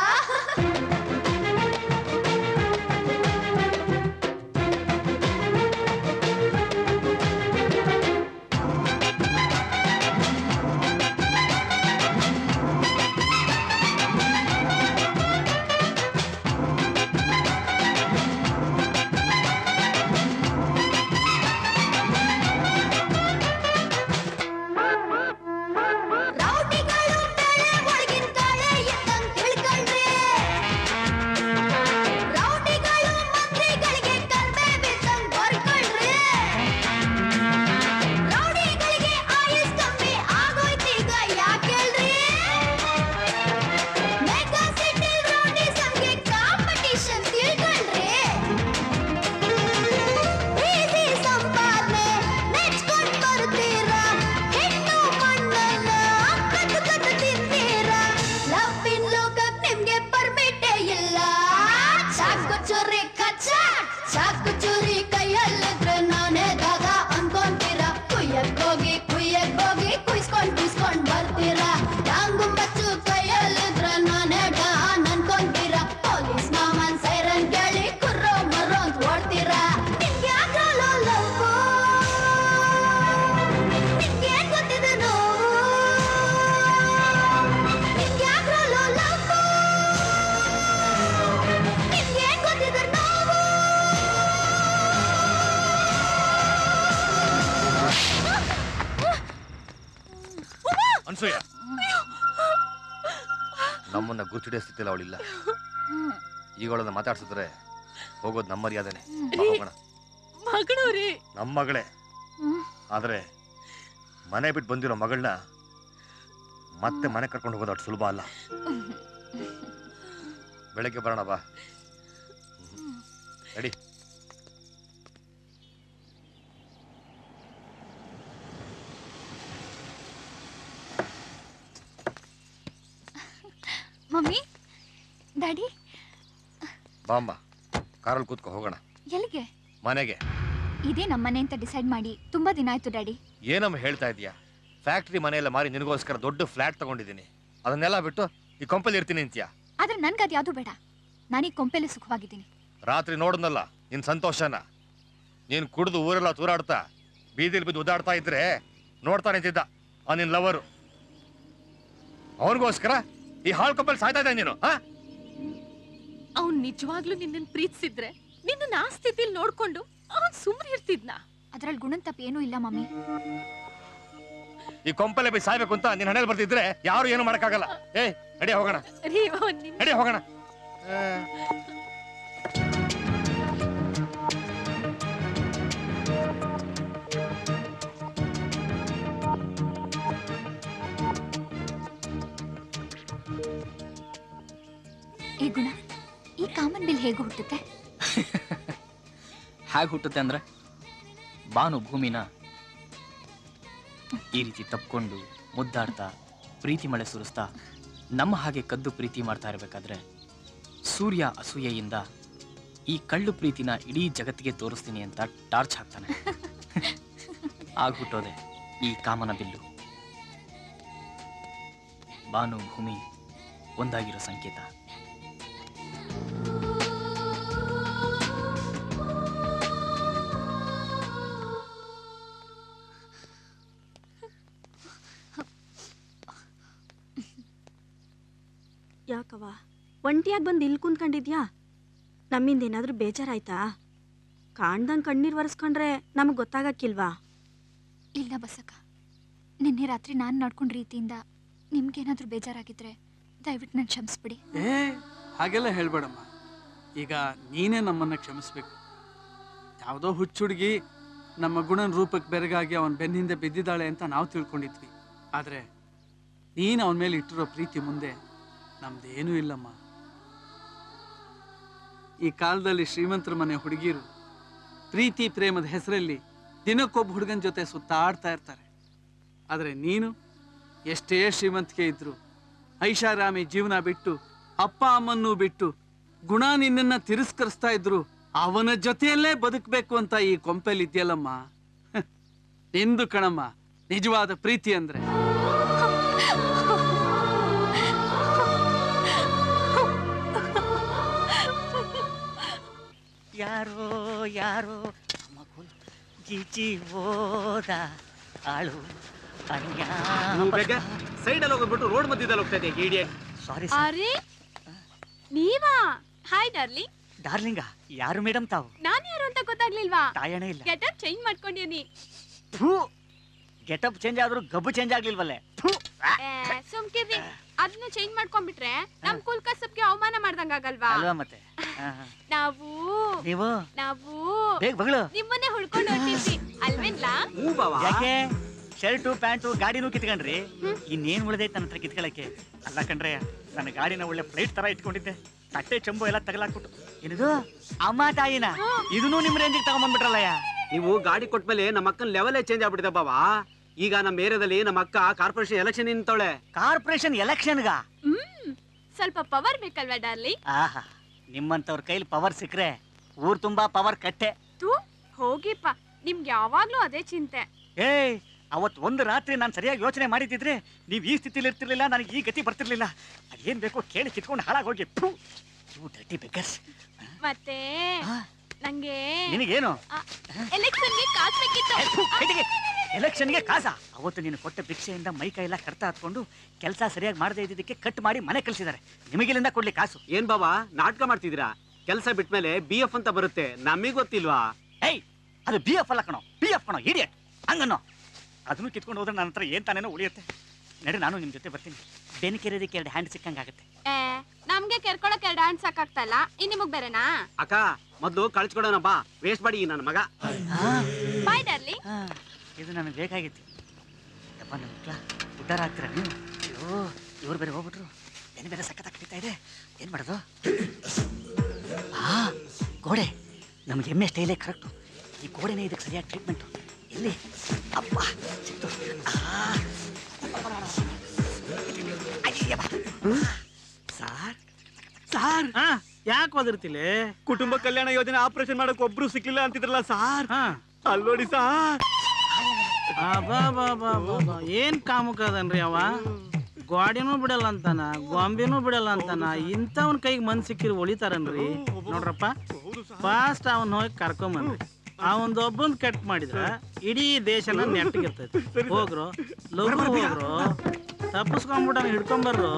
ರೌಡಿಗಳು ಬೆಳೆ ಒಳಗಿನ ಕಾಳೆ ಎತ್ತಂಗ್ ತಿಳ್ಕೊಳ್ರಿ ರೌಡಿಗಳು ಮಂತ್ರಿಗಳಿಗೆ ಕರ್ಮೆ ಬಿದ್ದಂಗ್ ಬರ್ಕೊಳ್ರಿ ರೌಡಿಗಳಿಗೆ ಆಯುಸ್ ಕಮ್ಮಿ ಆಗೋಯ್ತೀಗ ಯಾಕೇಳ್ರಿ ಮೆಗಾ ಸಿಟಿ ರೌಡಿಸಮ್ಗೆ ಕಾಂಪಿಟಿಷನ್ ತಿಳ್ಕೊಳ್ರಿ ಈಸಿ ಸಂಪಾದನೆ ನೆಚ್ಕೊಂಡ್ ಬರ್ತೀರಾ ಹೆಣ್ಣು ಮಣ್ಣನ್ನ ಕದ್ದು ಕದ್ದು ತಿಂತೀರಾ ಲವ್ವಿನ್ ಲೋಕಕ್ ನಿಮ್ಗೆ ಪರ್ಮಿಟೇ ಇಲ್ಲ ಚಾಕು ಚೂರಿ ಕಚ್ಚ ಚಾಕು ಚೂರಿ ಕೈಯಲ್ಲಿದ್ರೆ ನಾನೇ ದಾದ ಅನ್ಕೊಂತೀರಾ ಕುಯ್ಯಕ್ ಹೋಗಿ ಕುಯ್ಯಕ್ ಹೋಗಿ ಕುಯ್ಸ್ಕೊಂಡ್ ಕುಯ್ಸ್ಕೊಂಡ್ ಬರ್ತೀರಾ ಟಾಂಗು ಮಚ್ಚು ಕೈಯಲ್ಲಿದ್ರೆ ನಾನೇ ಡಾನ್ ಅನ್ಕೊಂತೀರಾ ಪೊಲೀಸ್ ಮಾಮನ್ ಸೈರನ್ ಕೇಳಿ ಕುರ್ರೋ ಮರ್ರೋ ಅಂತ ಓಡ್ತೀರಾ ನಿಮ್ಗೆ ಯಾಕಲ್ಲೋ ಲವ್ವು? ನನ್ನ ಗುರ್ತಿಡೋ ಸ್ಥಿತಿಯಲ್ಲಿ ಅವಳಿಲ್ಲ ಈಗ ಅವಳನ್ನ ಮಾತಾಡ್ಸಿದ್ರೆ ಹೋಗೋದು ನಮ್ಮ ಮರ್ಯಾದೆನೆ ಬಾ, ಹೋಗೋಣ ಮಗಳು ರೀ ನಮ್ಮ ಮಗಳೇ ಆದ್ರೆ ಮನೆ ಬಿಟ್ಟು ಬಂದಿರೋ ಮಗಳನ್ನ ಮತ್ತೆ ಮನೆ ಕರ್ಕೊಂಡು ಹೋಗೋದು ಅಷ್ಟು ಸುಲಭ ಅಲ್ಲ ಬೆಳಗ್ಗೆ ಬರೋಣ ಬಾ ರೆಡಿ ಮಮ್ಮಿ ಡ್ಯಾಡಿ ಬಾಂಬ ಕಾರಲ್ಲಿ ಕೂತ್ಕೊ ಹೋಗೋಣ ಎಲ್ಲಿಗೆ ಮನೆಗೆ ಇದೇ ನಮ್ಮನೆ ಅಂತ ಡಿಸೈಡ್ ಮಾಡಿ ತುಂಬಾ ದಿನ ಆಯ್ತು ಡ್ಯಾಡಿ ಏನಮ್ಮ ಹೇಳ್ತಾ ಇದೀಯಾ ಫ್ಯಾಕ್ಟ್ರಿ ಮನೆಯೆಲ್ಲ ಮಾರಿ ನಿನಗೋಸ್ಕರ ದೊಡ್ಡ ಫ್ಲಾಟ್ ತಗೊಂಡಿದ್ದೀನಿ ಅದನ್ನೆಲ್ಲ ಬಿಟ್ಟು ಈ ಕೊಂಪಲ್ಲಿ ಇರ್ತೀನಿ ಅಂತ್ಯಾ ಆದ್ರೆ ನನ್ಗೆ ಅದು ಯಾವುದು ಬೇಡ ನಾನೀಗ ಕೊಂಪೆಲೆ ಸುಖವಾಗಿದ್ದೀನಿ ರಾತ್ರಿ ನೋಡಿದ್ನಲ್ಲ ನಿನ್ ಸಂತೋಷನ ನೀನ್ ಕುಡಿದು ಊರೆಲ್ಲ ತೂರಾಡ್ತಾ ಬೀದಿಲಿ ಬಿದ್ದು ಉದ್ದಾಡ್ತಾ ಇದ್ರೆ ನೋಡ್ತಾ ನಿಂತಿದ್ದ ಆ ನಿನ್ ಲವರು ಅವನಿಗೋಸ್ಕರ ಈ ಹಾಳು ಕಪ್ಪಲ್ಲಿ ಸಾಯ್ತಾ ಇದ್ದ ನೀನು ಹಾ ಅವ್ನ್ ನಿಜವಾಗ್ಲೂ ನಿನ್ನನ್ ಪ್ರೀತಿಸಿದ್ರೆ ನಿನ್ನ ಆ ಸ್ಥಿತಿಲಿ ನೋಡ್ಕೊಂಡು ಅವನ್ ಸುಮ್ನೆ ಇರ್ತಿದ್ನಾ ಅದ್ರಲ್ಲಿ ಗುಣನ್ ತಪ್ಪು ಏನೂ ಇಲ್ಲ ಮಮ್ಮಿ ಈ ಕೊಂಪಲೆ ಬೈ ಸಾಯ್ಬೇಕು ಅಂತ ನಿನ್ ಹಣೆಯಲ್ಲಿ ಬರ್ತಿದ್ರೆ ಯಾರು ಏನು ಮಾಡಕ್ಕಾಗಲ್ಲ ಏ ನಡಿ ಹೋಗೋಣ ರೀ ಒಂದ್ ನಿಮಿಷ ನಡಿ ಹೋಗೋಣ ಈ ಗುಣ ಈ ಕಾಮನ್ ಬಿಲ್ ಹೇಗೆ ಹುಟ್ಟುತ್ತೆ ಹೇಗೆ ಹುಟ್ಟುತ್ತೆ ಅಂದ್ರೆ ಬಾನು ಭೂಮಿನ ಈ ರೀತಿ ತಪ್ಕೊಂಡು ಮುದ್ದಾಡ್ತಾ ಪ್ರೀತಿ ಮಳೆ ಸುರಿಸ್ತಾ ನಮ್ಮ ಹಾಗೆ ಕದ್ದು ಪ್ರೀತಿ ಮಾಡ್ತಾ ಇರಬೇಕಾದ್ರೆ ಸೂರ್ಯ ಅಸೂಯೆಯಿಂದ ಈ ಕಳ್ಳು ಪ್ರೀತಿನ ಇಡೀ ಜಗತ್ತಿಗೆ ತೋರಿಸ್ತೀನಿ ಅಂತ ಟಾರ್ಚ್ ಹಾಕ್ತಾನೆ ಆಗ ಹುಟ್ಟೋದೆ ಈ ಕಾಮನ ಬಿಲ್ಲು ಬಾನು ಭೂಮಿ ಒಂದಾಗಿರೋ ಸಂಕೇತ ಯಾಕವ್ವ ಒಂಟಿಯಾಗಿ ಬಂದು ಇಲ್ಲಿ ಕುಂತ್ಕೊಂಡಿದ್ಯಾ ನಮ್ಮಿಂದ ಏನಾದ್ರೂ ಬೇಜಾರಾಯ್ತಾ ಕಾಣ್ದಂಗ್ ಕಣ್ಣೀರ್ ಒರೆಸ್ಕೊಂಡ್ರೆ ನಮಗ್ ಗೊತ್ತಾಗಕ್ಕಿಲ್ವಾ ಇಲ್ಲ ಬಸಕ್ಕ ನಿನ್ನೆ ರಾತ್ರಿ ನಾನು ನಡ್ಕೊಂಡ ರೀತಿಯಿಂದ ನಿಮ್ಗೇನಾದ್ರೂ ಬೇಜಾರಾಗಿದ್ರೆ ದಯವಿಟ್ಟು ನಾನು ಕ್ಷಮಿಸ್ಬಿಡಿ ಏ ಹಾಗೆಲ್ಲ ಹೇಳ್ಬೇಡಮ್ಮ ಈಗ ನೀನೇ ನಮ್ಮನ್ನ ಕ್ಷಮಿಸ್ಬೇಕು ಯಾವುದೋ ಹುಚ್ಚುಡುಗಿ ನಮ್ಮ ಗುಣನ ರೂಪಕ್ಕೆ ಬೆರಗಾಗಿ ಅವನ ಬೆನ್ನಿಂದ ಬಿದ್ದಿದ್ದಾಳೆ ಅಂತ ನಾವು ತಿಳ್ಕೊಂಡಿದ್ವಿ ಆದರೆ ನೀನು ಅವನ ಮೇಲೆ ಇಟ್ಟಿರೋ ಪ್ರೀತಿ ಮುಂದೆ ನಮ್ದೇನೂ ಇಲ್ಲಮ್ಮ ಈ ಕಾಲದಲ್ಲಿ ಶ್ರೀಮಂತರ ಮನೆ ಹುಡುಗಿರು ಪ್ರೀತಿ ಪ್ರೇಮದ ಹೆಸರಲ್ಲಿ ದಿನಕ್ಕೊಬ್ಬ ಹುಡುಗನ ಜೊತೆ ಸುತ್ತಾಡ್ತಾ ಇರ್ತಾರೆ ಆದರೆ ನೀನು ಎಷ್ಟೇ ಶ್ರೀಮಂತಿಕೆ ಇದ್ರು ಐಷಾರಾಮಿ ಜೀವನ ಬಿಟ್ಟು ಅಪ್ಪ ಅಮ್ಮನ್ನೂ ಬಿಟ್ಟು ಗುಣ ನಿನ್ನನ್ನ ತಿರಸ್ಕರಿಸ್ತಾ ಇದ್ರು ಅವನ ಜೊತೆಯಲ್ಲೇ ಬದುಕಬೇಕು ಅಂತ ಈ ಕೊಂಪೆಲ್ ಇದೆಯಲ್ಲಮ್ಮ ನಿಂದು ಕಣಮ್ಮ ನಿಜವಾದ ಪ್ರೀತಿ ಅಂದ್ರೆ ಯಾರೋ ಯಾರೋ ಮಗು ಜಿಜಿ ಓದ ಆಳು ಸೈಡ್ ಅಲ್ಲಿ ಹೋಗ್ಬಿಟ್ಟು ರೋಡ್ ಮಧ್ಯದಲ್ಲಿ ಹೋಗ್ತಾ ಇದೆ ಇಡಿಯಟ್ ಸಾರಿ ಅರೆ ನೀವಾ ಹಾಯ್ ಡಾರ್ಲಿಂಗ್ ಡಾರ್ಲಿಂಗ ಯಾರು ಮೇಡಮ್ ತಾವು ನಾನ್ ಯಾರು ಅಂತ ಗೊತ್ತಾಗ್ಲಿಲ್ವಾ ತಾಯಣೆ ಇಲ್ಲ ಗೆಟಪ್ ಚೇಂಜ್ ಮಾಡ್ಕೊಂಡಿವ್ನಿ ಗೆಟಪ್ ಚೇಂಜ್ ಆದ್ರೂ ಗಬ್ಬು ಚೇಂಜ್ ಆಗ್ಲಿಲ್ವಲ್ಲೇ ಏ, ಸುಮ್ಕಿರ್ರಿ ಅದನ್ನ ಚೇಂಜ್ ಮಾಡ್ಕೊಂಡ್ಬಿಟ್ರೆ ನಮ್ ಕುಲ್ ಕಸಬ್ಗೆ ಅವಮಾನ ಮಾಡ್ದಂಗ ಆಗಲ್ವಾ ಅಲ್ವಾ ಮತ್ತೆ ಹಾ, ಹಾ. ನಾವು ನೀವು ನಾವು ಬೇಗ ಬಗಳು ನಿಮ್ಮನ್ನೇ ಹುಡ್ಕೊಂಡು ಹೊರ್ಟಿದ್ವಿ ಅಲ್ವೇನ್ಲಾ ಯಾಕೆ ಶರ್ಟು ಪ್ಯಾಂಟು ಗಾಡಿನೂ ಕಿತ್ಕೊಂಡ್ರಿ ಇನ್ನೇನ್ ಉಳಿದೈತೆ ನನ್ನ ಹತ್ರ ಕಿತ್ಕೊಳಕ್ಕೆ ಅಲ್ಲ ಕಣ್ರೆ ನನ್ನ ಗಾಡಿನ ಒಳ್ಳೆ ಪ್ಲೇಟ್ ತರ ಇಟ್ಕೊಂಡಿದ್ದೆ ತಟ್ಟೆ ಚಂಬು ಎಲ್ಲ ತಗಲಾಕ್ಬಿಟ್ಟು ಏನಿದು ಅಮ್ಮ ತಾಯಿನ ಇದನ್ನು ನಿಮ್ ರೇಂಜಿಗೆ ತಗೊಂಬಂದ್ಬಿಟ್ರಲ್ಲಯ್ಯ ನೀವು ಗಾಡಿ ಕೊಟ್ಮೇಲೆ ನಮ್ಮ ಅಕ್ಕನ ಲೆವೆಲೇ ಚೇಂಜ್ ಆಗ್ಬಿಟ್ಟಿದೆ ಬಾಬಾ ಈಗ ನಮ್ಮ ಏರಿಯಾದಲ್ಲಿ ನಮ್ಮ ಅಕ್ಕ ಕಾರ್ಪೊರೇಷನ್ ಎಲೆಕ್ಷನ್ ನಿಂತವಳೆ ಕಾರ್ಪೊರೇಷನ್ ಎಲೆಕ್ಷನ್ಗ ಹ್ಮ್ ಸ್ವಲ್ಪ ಪವರ್ ಬೇಕಲ್ವಾ ಡಾರ್ಲಿಂಗ್ ಆಹಾ ನಿಮ್ಮಂತವ್ರ ಕೈಲಿ ಪವರ್ ಸಿಕ್ರೆ ಊರ್ ತುಂಬಾ ಪವರ್ ಕಟ್ಟೆ ತೂ ಹೋಗಿಪ್ಪ ನಿಮ್ಗೆ ಯಾವಾಗ್ಲೂ ಅದೇ ಚಿಂತೆ ಏಯ್ ಅವತ್ ಒಂದು ರಾತ್ರಿ ನಾನು ಸರಿಯಾಗಿ ಯೋಚನೆ ಮಾಡಿದ್ದಿದ್ರೆ ನೀವು ಈ ಸ್ಥಿತಿಲಿ ಇರ್ತಿರ್ಲಿಲ್ಲ ನನಗೆ ಈ ಗತಿ ಬರ್ತಿರ್ಲಿಲ್ಲ ಅದೇನ್ ಬೇಕೋ ಕೇಳಿ ಕಿತ್ಕೊಂಡು ಹಾಳಾಗೋಗಿ ಯು ಡರ್ಟಿ ಬೆಗರ್ಸ್ ಮತ್ತೆ ನಂಗೆ ನಿನಗೇನು ಎಲೆಕ್ಷನ್ಗೆ ಕಾಸ್ ಬೇಕಿತ್ತು ಎಲೆಕ್ಷನ್ಗೆ ಕಾಸ ಅವತ್ತು ನೀನು ಕೊಟ್ಟ ಭಿಕ್ಷೆಯಿಂದ ಮೈ ಕೈ ಎಲ್ಲ ಕರ್ತ ಹತ್ಕೊಂಡು ಕೆಲಸ ಸರಿಯಾಗಿ ಮಾಡದೇ ಇದ್ದಿದ್ದಕ್ಕೆ ಕಟ್ ಮಾಡಿ ಮನೆ ಕಳ್ಸಿದ್ದಾರೆ ನಿಮಗಿಲ್ಲಿಂದ ಕೊಡ್ಲಿ ಕಾಸು ಏನ್ ಬಾಬಾ ನಾಟಕ ಮಾಡ್ತಿದ್ದೀರಾ ಕೆಲಸ ಬಿಟ್ಮೇಲೆ ಬಿ ಎಫ್ ಅಂತ ಬರುತ್ತೆ ನಮಗೆ ಗೊತ್ತಿಲ್ವಾ ಏಯ್ ಅದು ಬಿ ಎಫ್ ಅಲ್ಲ ಕಣೋ ಬಿ ಎಫ್ ಕಣೋ ಇಡಿಯಟ್ ಹಂಗನ್ನೋ ಅದನ್ನು ಕಿತ್ಕೊಂಡು ಹೋದ್ರೆ ನನ್ನ ಹತ್ರ ಏನ್ ತಾನೇನೋ ಉಳಿಯುತ್ತೆ ನಡ್ರಿ ನಾನು ನಿಮ್ಮ ಜೊತೆ ಬರ್ತೀನಿ ಬೆನ್ಕೆರೆದಕ್ಕೆ ಎರಡು ಹ್ಯಾಂಡ್ ಸಿಕ್ಕಂಗಾಗತ್ತೆ ಏ ನಮ್ಗೆ ಕೆರ್ಕೊಳಕ್ ಎರಡು ಹ್ಯಾಂಡ್ ಸಾಕಾಗ್ತಲ್ಲ ಇನ್ ನಿಮಗ್ ಬೇರೆನಾ ಅಕ್ಕ ಮೊದ್ಲು ಕಳ್ಸ್ಕೊಡೋಣ ಬಾ ವೇಸ್ಟ್ ಮಾಡಿ ನನ್ನ ಮಗ ಬಾಯ್ ಡರ್ಲಿ ಇದು ನನಗೆ ಬೇಕಾಗಿತ್ತು ಯಪ್ಪ ನನ್ನ ಮಕ್ಳ ಉದ್ಧಾರ ಆಗ್ತೀರ ನೀವು ಅಯ್ಯೋ ಇವ್ರು ಬೇರೆ ಹೋಗ್ಬಿಟ್ರು ಏನು ಬೇರೆ ಸಖತ್ ಆಗ್ತಿತ್ತಾ ಇದೆ ಏನು ಮಾಡೋದು ಹಾ ಗೋಡೆ ನಮ್ಗೆ ಎಮ್ಮೆ ಸ್ಟೈಲೇ ಕರೆಕ್ಟು ಈ ಗೋಡೆನೇ ಇದಕ್ಕೆ ಸರಿಯಾದ ಟ್ರೀಟ್ಮೆಂಟು ಎಲ್ಲಿ ಅಪ್ಪ ಸಿಕ್ತು ಆ. ಅಯ್ಯವ್ವ. ಸಾರ್ ಸಾರ್ ಯಾಕೆ ಓದಿರ್ತಿಲೆ ಕುಟುಂಬ ಕಲ್ಯಾಣ ಯೋಜನೆ ಆಪರೇಷನ್ ಮಾಡಕ್ ಒಬ್ರು ಸಿಕ್ಲಿಲ್ಲ ಅಂತಿದ್ರಲ್ಲ ಸಾರ್ ಅಲ್ಲಿ ನೋಡಿ ಸಾರ್ ಏನ್ ಕಾಮುಕ ಅದನ್ರಿ ಅವ ಗೋಡಿನೂ ಬಿಡಲ್ಲ ಅಂತಾನ ಗೊಂಬೆನೂ ಬಿಡಲ್ಲ ಅಂತಾನ ಇಂಥವನ್ ಕೈಗೆ ಮನ್ ಸಿಕ್ಕಿರ್ ಉಳಿತಾರನ್ರಿ ನೋಡ್ರಪ್ಪ ಫಾಸ್ಟ್ ಅವನ್ ಹೋಗಿ ಕರ್ಕೊಂಬನ್ರಿ ಅವಂದ್ ಒಬ್ಬಂದ್ ಕಟ್ ಮಾಡಿದ್ರ ಇಡೀ ದೇಶನ ನೆಟ್ಟಗಿರ್ತೈತಿ ಹೋಗ್ರು ಲಘು ಹೋಗ್ರು ತಪ್ಪಿಸ್ಕೊಂಡ್ಬಿಟ್ಟ ಹಿಡ್ಕೊಂಬರ್ರು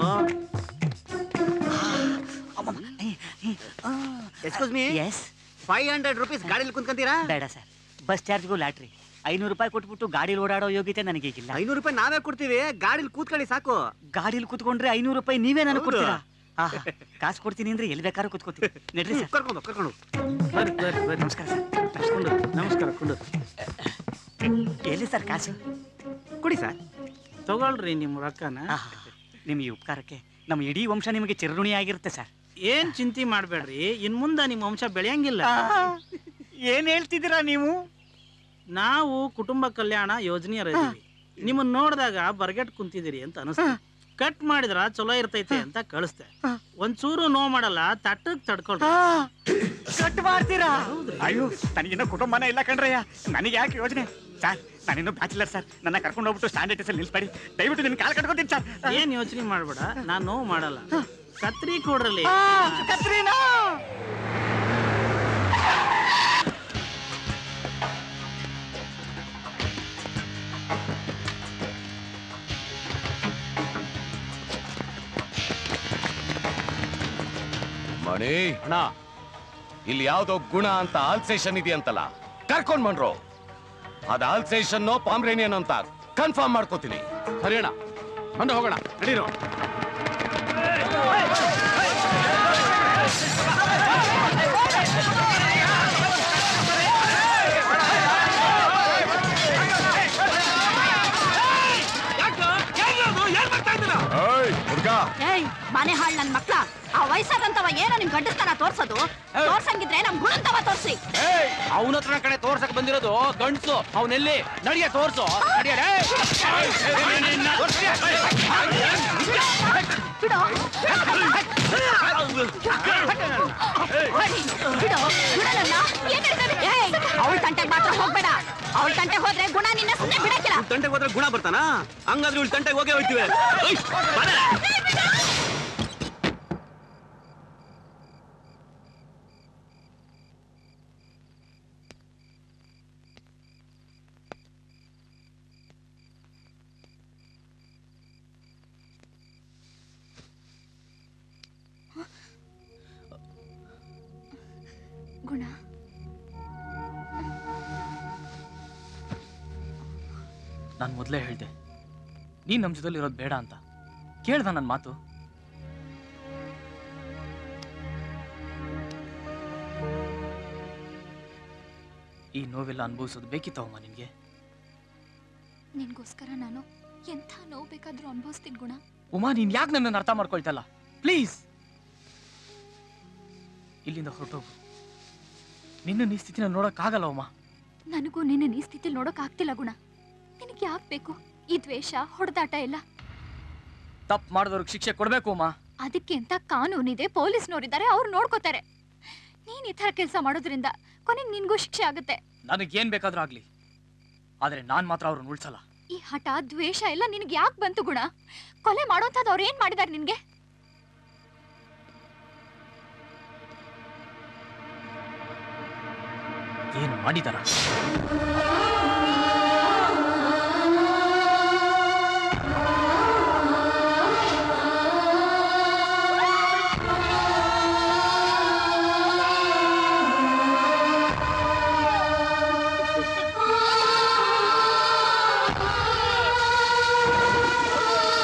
excuse me yes five hundred rupees ಗಾಡಿಲಿ ಕುಂತ್ಕೊಂತೀರಾ ಬೇಡ ಸರ್ ಬಸ್ ಚಾರ್ಜ್ಗೂ ಲಾಟ್ರಿ ಐನೂರು ರೂಪಾಯಿ ಕೊಟ್ಬಿಟ್ಟು ಗಾಡಿ ಓಡಾಡೋ ಯೋಗ್ಯತೆ ನನಗೆ ಈಗಿಲ್ಲ ಐನೂರು ರೂಪಾಯಿ ನಾವೇ ಕೊಡ್ತೀವಿ ಗಾಡಿಲಿ ಕೂತ್ಕೊಳ್ಳಿ ಸಾಕು ಗಾಡಿಲಿ ಕೂತ್ಕೊಂಡ್ರೆ ಐನೂರು ರೂಪಾಯಿ ನೀವೇ ನನಗೆ ಹೌದು. ಕೊಡ್ತೀರಾ ಆಹಾ, ಕಾಸು ಕೊಡ್ತೀನಿ ಅಂದ್ರೆ ಎಲ್ಲಿ ಬೇಕಾದ್ರೂ ಕೂತ್ಕೋತೀನಿ ನಡ್ರಿ ಸರ್ ಕರ್ಕೊಂಡು ಕರ್ಕೊಂಡು ಬರ್ರಿ ಬರ್ರಿ ಬರ್ರಿ ನಮಸ್ಕಾರ ಸರ್ ಕುಂಡು ನಮಸ್ಕಾರ ಕುಂಡು ಎಲ್ಲಿ ಸರ್ ಕಾಸು ಕೊಡಿ ಸರ್ ತಗೊಳ್ರಿ ನಿಮ್ಮ ರೊಕ್ಕನ ಆಹಾ, ನಿಮ್ಮ ಈ ಉಪಕಾರಕ್ಕೆ ನಮ್ಮ ಇಡೀ ವಂಶ ನಿಮಗೆ ಚಿರಋಣಿ ಆಗಿರುತ್ತೆ ಸರ್ ಏನ್ ಚಿಂತೆ ಮಾಡ್ಬೇಡ್ರಿ ಇನ್ ಮುಂದ ನಿಮ್ಮ ವಂಶ ಬೆಳೆಯಂಗಿಲ್ಲ ಏನ್ ಹೇಳ್ತಿದ್ದೀರಾ ನೀವು ನಾವು ಕುಟುಂಬ ಕಲ್ಯಾಣ ಯೋಜನೆಯರಿದ್ದೀವಿ ನಿಮ್ಮನ್ನ ನೋಡಿದಾಗ ಬರ್ಗೆಟ್ ಕುಂತಿದ್ದೀರಿ ಅಂತ ಅನಿಸ್ತು ಕಟ್ ಮಾಡಿದ್ರ ಚಲೋ ಇರ್ತೈತೆ ಅಂತ ಕಳಿಸ್ತೆ ಒಂಚೂರು ನೋವು ಮಾಡಲ್ಲ ತಟ್ಟಕ್ ತಡ್ಕೊಳ್ರಿ ಕಟ್ ಮಾಡ್ತೀರಾ ಅಯ್ಯೋ ನನಗಿನ್ನೂ ಕುಟುಂಬನೇ ಇಲ್ಲ ಕಣ್ರಯ್ಯ ನನಗೆ ಯಾಕೆ ಯೋಚನೆ ಸರ್ ನಾನಿನ್ನೂ ಬ್ಯಾಚುಲರ್ ಸರ್ ನನ್ನ ಕರ್ಕೊಂಡು ಹೋಗ್ಬಿಟ್ಟು ಸ್ಟ್ಯಾಂಡರ್ಡ್ ಅಲ್ಲಿ ನಿಲ್ಸ್ಬೇಡಿ ದಯವಿಟ್ಟು ನಿನ್ನ ಕಾಲ್ ಕಟ್ಕೊತೀನಿ ಸರ್ ಏನ್ ಯೋಚನೆ ಮಾಡ್ಬೇಡ ನಾನ್ ನೋವು ಮಾಡಲ್ಲ ಕತ್ರಿ ಕೊಡ್ರಲ್ಲಿ ಕತ್ರಿನಾ ಮಣಿ ಅಣ್ಣ ಇಲ್ಲಿ ಯಾವ್ದೋ ಗುಣ ಅಂತ ಆಲ್ಸೇಷನ್ ಇದೆಯಂತಲ್ಲ ಕರ್ಕೊಂಡ್ ಬಂದ್ರು ಅದ್ ಆಲ್ಸೇಷನ್ ಪಾಮ್ರೇನಿಯನ್ ಅಂತ ಕನ್ಫರ್ಮ್ ಮಾಡ್ಕೋತೀನಿ ಸರಿ ಅಣ್ಣ ಬಂದು ಹೋಗೋಣ ನಡೀರೋ ಏಯ್ ಮನೆ ಹಾಳ್ ನನ್ ಮಕ್ಳ ಆ ವಯಸ್ಸಾದಂತವ ಏನೋ ನಿಮ್ ಗಂಡಸ್ತನ ತೋರ್ಸೋದು ತೋರ್ಸಂಗಿದ್ರೆ ನಮ್ ಗುಣಂತವ ತೋರ್ಸಿ ಅವನ ಹತ್ರ ಕಡೆ ತೋರ್ಸಕ್ ಬಂದಿರೋದು ಗಂಡ್ಸು ಅವನೆಲ್ಲಿ ನಡಿಯ ತೋರ್ಸು ನಡಿಯ ಬಿಡು ಬಿಡು ಬಿಡಲ್ಲ ಏನ್ ಹೇಳ್ತಾರೆ ಏಯ್ ಅವಳ ತಂಟೆಗೆ ಮಾತ್ರ ಹೋಗ್ಬೇಡ ಅವಳ ತಂಟೆಗೆ ಹೋದ್ರೆ ಗುಣ ನಿನ್ನ ಸುಮ್ಮನೆ ಬಿಡಕ್ಕಿಲ್ಲ ತಂಟೆಗೆ ಹೋದ್ರೆ ಗುಣ ಬರ್ತಾನ ಹಂಗಾದ್ರೆ ಇಲ್ಲಿ ತಂಟೆಗೆ ಹೋಗೇ ಹೋಗ್ತೀವಿ ಏಯ್, ಬಾರೆ. ಗುಣ ನಾನು ಮೊದಲೇ ಹೇಳ್ದೆ ನೀನ್ ನಮ್ಮ ಜೊತೆಲಿ ಇರೋದು ಬೇಡ ಅಂತ ಕೇಳ್ದ ನನ್ನ ಮಾತು ಈ ನೋವೆಲ್ಲ ಅನುಭವಿಸೋದು ಬೇಕಿತ್ತವಮ್ಮ ನಿನ್ಗೆ ನಿನ್ಗೋಸ್ಕರ ನಾನು ಎಂಥ ನೋವು ಬೇಕಾದ್ರೂ ಅನುಭವಿಸ್ತೀನಿ ಗುಣ ಉಮಾ ನೀನ್ ಯಾಕೆ ನನ್ನನ್ನು ಅರ್ಥ ಮಾಡ್ಕೊಳ್ತಲ್ಲ ಪ್ಲೀಸ್ ಇಲ್ಲಿಂದ ಹೊರಟೋಗು ನಿನ್ನ ಈ ಸ್ಥಿತಿನ ನೋಡಕ್ಕಾಗಲ್ಲ ಉಮಾ ನನಗೂ ನಿನ್ನ ಈ ಸ್ಥಿತಿಲಿ ನೋಡೋಕ್ ಆಗ್ತಿಲ್ಲ ಗುಣ ನಿನಗೆ ಯಾಕೆ ಬೇಕು ಈ ದ್ವೇಷ ಹೊಡೆದಾಟ ಎಲ್ಲ ತಪ್ಪು ಮಾಡಿದವ್ರಿಗೆ ಶಿಕ್ಷೆ ಕೊಡ್ಬೇಕು ಉಮಾ ಅದಕ್ಕೆ ಅಂತ ಕಾನೂನಿದೆ ಪೊಲೀಸ್ನವರಿದ್ದಾರೆ ಅವ್ರು ನೋಡ್ಕೋತಾರೆ ನೀನ್ ಈ ತರ ಕೆಲಸ ಮಾಡೋದ್ರಿಂದ ಕೊನೆಗೆ ನಿನ್ಗೂ ಶಿಕ್ಷೆ ಆಗುತ್ತೆ ನನಗೇನ್ ಬೇಕಾದ್ರೂ ಆಗ್ಲಿ ಆದ್ರೆ ನಾನ್ ಮಾತ್ರ ಅವ್ರನ್ನ ಉಳ್ಸಲ್ಲ ಈ ಹಠ ದ್ವೇಷ ಎಲ್ಲ ನಿನಗೆ ಯಾಕೆ ಬಂತು ಗುಣ ಕೊಲೆ ಮಾಡೋಂಥದ್ದು ಅವ್ರು ಏನ್ ಮಾಡಿದಾರೆ ನಿನ್ಗೆ ಏನು ಮಾಡಿದಾರ ಆ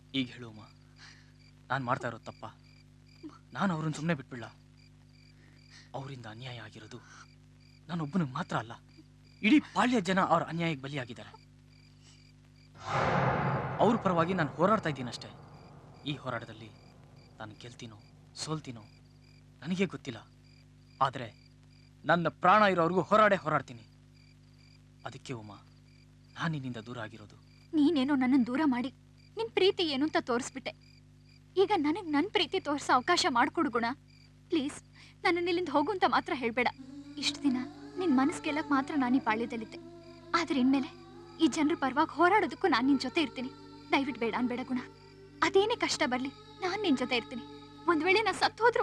ಈಗ ಹೇಳುವಮ್ಮ ನಾನು ಮಾಡ್ತಾ ಇರೋದು ತಪ್ಪ ನಾನು ಅವ್ರನ್ನ ಸುಮ್ಮನೆ ಬಿಟ್ಬಿಡ್ಲ ಅವರಿಂದ ಅನ್ಯಾಯ ಆಗಿರೋದು ನಾನೊಬ್ಬನಿಗೆ ಮಾತ್ರ ಅಲ್ಲ ಇಡೀ ಪಾಳ್ಯ ಜನ ಅವ್ರ ಅನ್ಯಾಯಕ್ಕೆ ಬಲಿಯಾಗಿದ್ದಾರೆ ಅವ್ರ ಪರವಾಗಿ ನಾನು ಹೋರಾಡ್ತಾ ಇದ್ದೀನಷ್ಟೇ ಈ ಹೋರಾಟದಲ್ಲಿ ನಾನು ಗೆಲ್ತೀನೋ ಸೋಲ್ತೀನೋ ನನಗೇ ಗೊತ್ತಿಲ್ಲ ಆದರೆ ನನ್ನ ಪ್ರಾಣ ಇರೋವರೆಗೂ ಹೋರಾಡೇ ಹೋರಾಡ್ತೀನಿ ಅದಕ್ಕೆ ಉಮಾ ನಾನು ನಿನ್ನಿಂದ ದೂರ ಆಗಿರೋದು ನೀನೇನೋ ನನ್ನನ್ನು ದೂರ ಮಾಡಿ ನಿನ್ ಪ್ರೀತಿ ಏನು ಅಂತ ತೋರಿಸ್ಬಿಟ್ಟೆ ಈಗ ನನಗ್ ನನ್ ಪ್ರೀತಿ ತೋರ್ಸೋ ಅವಕಾಶ ಮಾಡ್ಕೊಡು ಗುಣ ಪ್ಲೀಸ್ ನನ್ನ ಇಲ್ಲಿಂದ ಹೋಗು ಅಂತ ಮಾತ್ರ ಹೇಳ್ಬೇಡ ಇಷ್ಟು ದಿನ ನಿನ್ ಮನಸ್ ಗೆಲ್ಲಕ್ ಮಾತ್ರ ನಾನು ಈ ಪಾಳ್ಯದಲ್ಲಿದ್ದೆ ಆದ್ರೆ ಇನ್ಮೇಲೆ ಈ ಜನರ ಪರವಾಗಿ ಹೋರಾಡೋದಕ್ಕೂ ನಾನು ನಿನ್ ಜೊತೆ ಇರ್ತೀನಿ ದಯವಿಟ್ಟು ಬೇಡ ಅನ್ಬೇಡ ಗುಣ ಅದೇನೇ ಕಷ್ಟ ಬರ್ಲಿ ನಾನ್ ನಿನ್ ಜೊತೆ ಇರ್ತೀನಿ ಒಂದ್ ವೇಳೆ ನಾ ಸತ್ತು ಹೋದ್ರು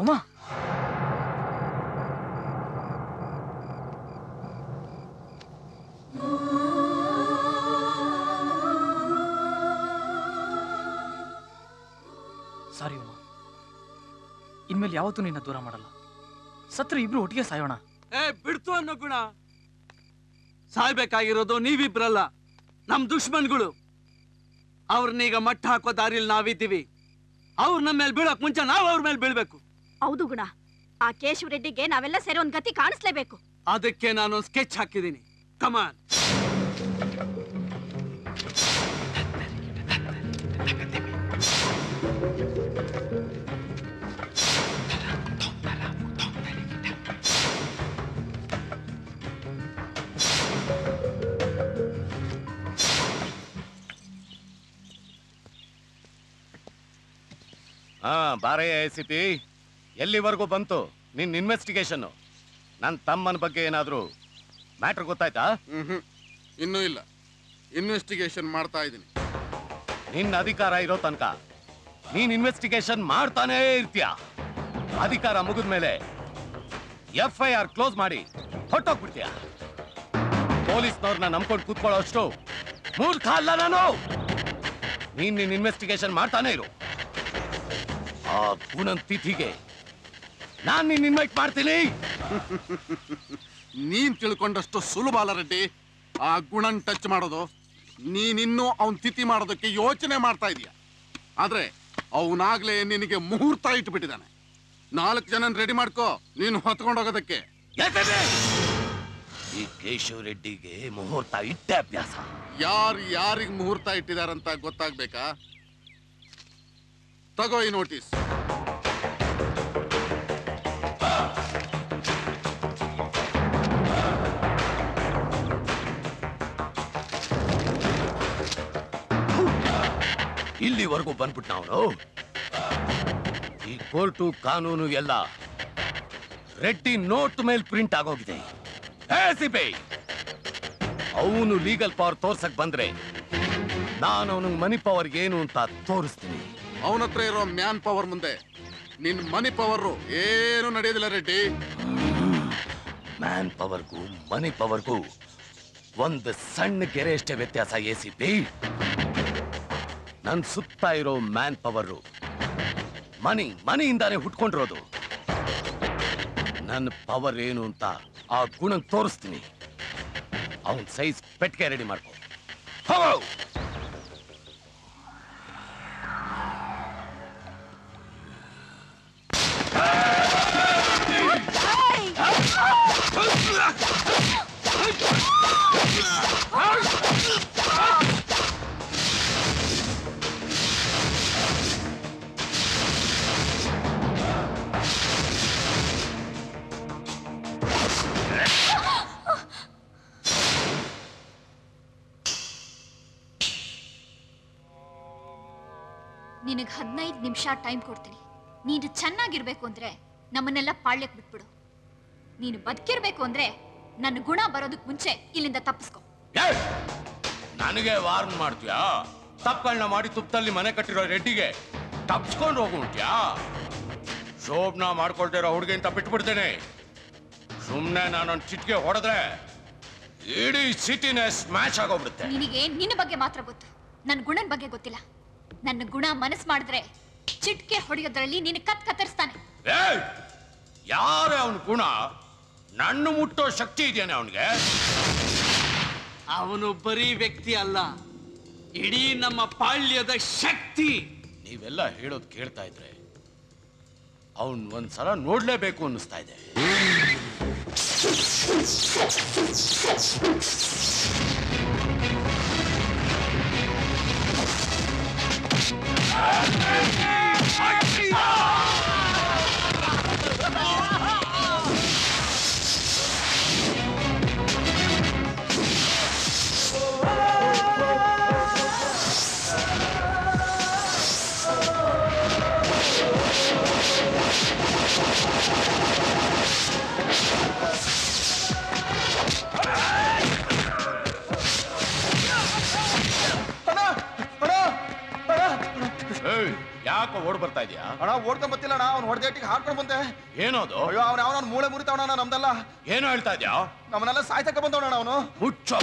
ಸಾರಿ ಉಮಾ ಇನ್ಮೇಲೆ ಯಾವತ್ತೂ ನಿನ್ನ ದೂರ ಮಾಡಲ್ಲ ಸತ್ರ ಇಬ್ರು ಒಟ್ಟಿಗೆ ಸಾಯೋಣ ಏ ಬಿಡ್ತು ಅನ್ನೋ ಗುಣ ಸಾಯ್ಬೇಕಾಗಿರೋದು ನೀವಿಬ್ರಲ್ಲ ನಮ್ ದುಶ್ಮನ್ಗಳು ಅವ್ರನ್ನೀಗ ಮಟ್ಟ ಹಾಕೋ ದಾರಿಲಿ ನಾವಿದ್ದೀವಿ ಅವ್ರ ನಮ್ಮ ಮೇಲೆ ಬೀಳೋಕ್ ಮುಂಚೆ ನಾವು ಅವ್ರ ಮೇಲೆ ಬೀಳ್ಬೇಕು ಹೌದು ಗುಣ ಆ ಕೇಶವ ರೆಡ್ಡಿಗೆ ನಾವೆಲ್ಲ ಸೇರಿ ಒಂದ್ ಗತಿ ಕಾಣಿಸ್ಲೇಬೇಕು ಅದಕ್ಕೆ ನಾನು ಸ್ಕೆಚ್ ಹಾಕಿದ್ದೀನಿ ಕಮಾನ್ ಹಾ ಬಾರಯ್ಯ ಎ ಸಿ ಪಿ ಎಲ್ಲಿವರೆಗೂ ಬಂತು ನಿನ್ ಇನ್ವೆಸ್ಟಿಗೇಷನ್ ನನ್ನ ತಮ್ಮನ ಬಗ್ಗೆ ಏನಾದ್ರು ಮ್ಯಾಟ್ರ್ ಗೊತ್ತಾಯ್ತಾ ಹ್ಮ್ ಇನ್ನೂ ಇಲ್ಲ ಇನ್ವೆಸ್ಟಿಗೇಷನ್ ಮಾಡ್ತಾ ಇದ್ದೀನಿ ನಿನ್ನ ಅಧಿಕಾರ ಇರೋ ತನಕ ನೀನ್ ಇನ್ವೆಸ್ಟಿಗೇಷನ್ ಮಾಡ್ತಾನೇ ಇರ್ತೀಯ ಅಧಿಕಾರ ಮುಗಿದ್ಮೇಲೆ ಎಫ್ ಐ ಆರ್ ಕ್ಲೋಸ್ ಮಾಡಿ ಹೊಟ್ಟೋಗ್ಬಿಡ್ತೀಯ ಪೊಲೀಸ್ನವ್ರನ್ನ ನಂಬ್ಕೊಂಡು ಕೂತ್ಕೊಳ್ಳೋ ಅಷ್ಟು ಮೂರ್ಖ ಅಲ್ಲ ನಾನು ನೀನ್ ನಿನ್ ಇನ್ವೆಸ್ಟಿಗೇಷನ್ ಮಾಡ್ತಾನೆ ಇರು ಆ ಗುಣನ್ ತಿಥಿಗೆ ನಾನ್ ನಿನ್ ಇನ್ವೈಟ್ ಮಾಡ್ತೀನಿ ನೀನ್ ತಿಳ್ಕೊಂಡಷ್ಟು ಸುಲಭ ಅಲ್ಲ ರೆಡ್ಡಿ ಆ ಗುಣನ್ ಟಚ್ ಮಾಡೋದು ನೀನಿನ್ನೂ ಅವನ್ ತಿಥಿ ಮಾಡೋದಕ್ಕೆ ಯೋಚನೆ ಮಾಡ್ತಾ ಇದೀಯ ಆದ್ರೆ ಅವನಾಗ್ಲೇ ನಿನಗೆ ಮುಹೂರ್ತ ಇಟ್ಬಿಟ್ಟಿದ್ದಾನೆ ನಾಲ್ಕು ಜನ ರೆಡಿ ಮಾಡ್ಕೋ ನೀನು ಹೊತ್ಕೊಂಡು ಹೋಗೋದಕ್ಕೆ ಈ ಕೇಶವ್ ರೆಡ್ಡಿಗೆ ಮುಹೂರ್ತ ಇಟ್ಟೆ ಅಭ್ಯಾಸ ಯಾರು ಯಾರಿಗ್ ಮುಹೂರ್ತ ಇಟ್ಟಿದಾರಂತ ಗೊತ್ತಾಗ್ಬೇಕಾ ತಗೋ ಈ ನೋಟಿಸ್ ಇಲ್ಲಿವರೆಗೂ ಬಂದ್ಬಿಟ್ಟ ಅವನು ಈ ಕೋರ್ಟು ಕಾನೂನು ಎಲ್ಲ ರೆಡ್ಡಿ ನೋಟ್ ಮೇಲೆ ಪ್ರಿಂಟ್ ಆಗೋಗಿದೆ ಅವನು ಲೀಗಲ್ ಪವರ್ ತೋರ್ಸಕ್ ಬಂದ್ರೆ ನಾನು ಅವನಿಗೆ ಮನಿ ಪವರ್ ಏನು ಅಂತ ತೋರಿಸ್ತೀನಿ ಅವನ ಹತ್ರ ಇರೋ ಮ್ಯಾನ್ ಪವರ್ ಮುಂದೆ ನಿನ್ ಮನಿ ಪವರ್ ಏನು ನಡೆಯೋದಿಲ್ಲ ರೆಡ್ಡಿ ಮ್ಯಾನ್ ಪವರ್ಗೂ ಮನಿ ಪವರ್ಗೂ ಒಂದು ಸಣ್ಣ ಗೆರೆ ಅಷ್ಟೇ ವ್ಯತ್ಯಾಸ ಎ ಸಿ ಪಿ ನನ್ ಸುತ್ತ ಇರೋ ಮ್ಯಾನ್ ಪವರ್ ಮನಿ ಮನಿಯಿಂದಾನೇ ಹುಟ್ಕೊಂಡಿರೋದು ನನ್ನ ಪವರ್ ಏನು ಅಂತ ಆ ಗುಣ ತೋರಿಸ್ತೀನಿ ಅವನ್ ಸೈಜ್ ಪೆಟ್ಟಿಗೆ ರೆಡಿ ಮಾಡ್ಕೊ ಹೋಗು ನಿನಗೆ ಹದಿನೈದು ನಿಮಿಷ ಟೈಮ್ ಕೊಡ್ತೀನಿ ನೀನು ಚೆನ್ನಾಗಿರ್ಬೇಕು ಅಂದ್ರೆ ನಮ್ಮನ್ನೆಲ್ಲ ಪಾಳ್ಯಕ್ ಬಿಟ್ಬಿಡು ನೀನು ಬದುಕಿರ್ಬೇಕು ಅಂದ್ರೆ ನನ್ನ ಗುಣ ಬರೋದಕ್ ಮುಂಚೆ ಇಲ್ಲಿಂದ ತಪ್ಪಿಸ್ಕೊ ಏಯ್! ನನಗೆ ವಾರ್ನ್ ಮಾಡ್ತೀಯಾ ತಪ್ಪಗಳನ್ನ ಮಾಡಿ ತುಪ್ಪದಲ್ಲಿ ಮನೆ ಕಟ್ಟಿರೋ ರೆಡ್ಡಿಗೆ ತಪ್ಸ್ಕೊಂಡು ಹೋಗುಂಟ್ಯಾ ಶೋಭನ ಮಾಡ್ಕೊಳ್ತಿರೋ ಹುಡುಗಿ ಅಂತ ಬಿಟ್ಬಿಡ್ತೇನೆ ಸುಮ್ಮನೆ ನಾನೊಂದು ಚಿಟ್ಕೆ ಹೊಡೆದ್ರೆ ಇಡೀ ಸಿಟಿನೇ ಸ್ಮ್ಯಾಶ್ ಆಗೋಗ್ಬಿಡುತ್ತೆ ನಿನಗೆ ನಿನ್ನ ಬಗ್ಗೆ ಮಾತ್ರ ಗೊತ್ತು ನನ್ನ ಗುಣನ ಬಗ್ಗೆ ಗೊತ್ತಿಲ್ಲ ನನ್ನ ಗುಣ ಮನಸ್ ಮಾಡಿದ್ರೆ ಚಿಟ್ಕೆ ಹೊಡೆಯೋದ್ರಲ್ಲಿ ನಿನ್ನ ಕತ್ ಕತ್ತರಿಸ್ತಾನೆ ಏಯ್! ಯಾರೇ ಅವನ ಗುಣ ನನ್ನ ಮುಟ್ಟೋ ಶಕ್ತಿ ಇದೆಯಾನೆ ಅವನಿಗೆ ಅವನು ಬರೀ ವ್ಯಕ್ತಿ ಅಲ್ಲ ಇಡೀ ನಮ್ಮ ಪಾಳ್ಯದ ಶಕ್ತಿ ನೀವೆಲ್ಲ ಹೇಳೋದು ಕೇಳ್ತಾ ಇದ್ರೆ ಅವನ್ ಒಂದ್ಸಲ ನೋಡ್ಲೇಬೇಕು ಅನ್ನಿಸ್ತಾ ಇದೆ ಏಯ್, ಯಾಕೋ ಓಡ್ ಬರ್ತಾ ಇದೀಯಾ ಅಣ್ಣ ಓಡ್ಕೊಂಡ್ ಬತ್ತಿಲ್ಲ ಅಣ್ಣ ಅವ್ನು ಹೊಡೆದೇಟಿಗೆ ಹಾಡ್ಕೊಂಡ್ ಬಂದೆ ಏನದು ಅಯ್ಯೋ ಅವ್ನ ಅವನ ಮೂಳೆ ಮುರಿತಾವಣ ನಮ್ದಲ್ಲ ಏನು ಹೇಳ್ತಾ ಇದ್ಯಾ ನಮ್ಮನ್ನೆಲ್ಲ ಸಾಯ್ತಕ್ಕ ಬಂದವಣ ಅವನು ಮುಚ್ಚೋ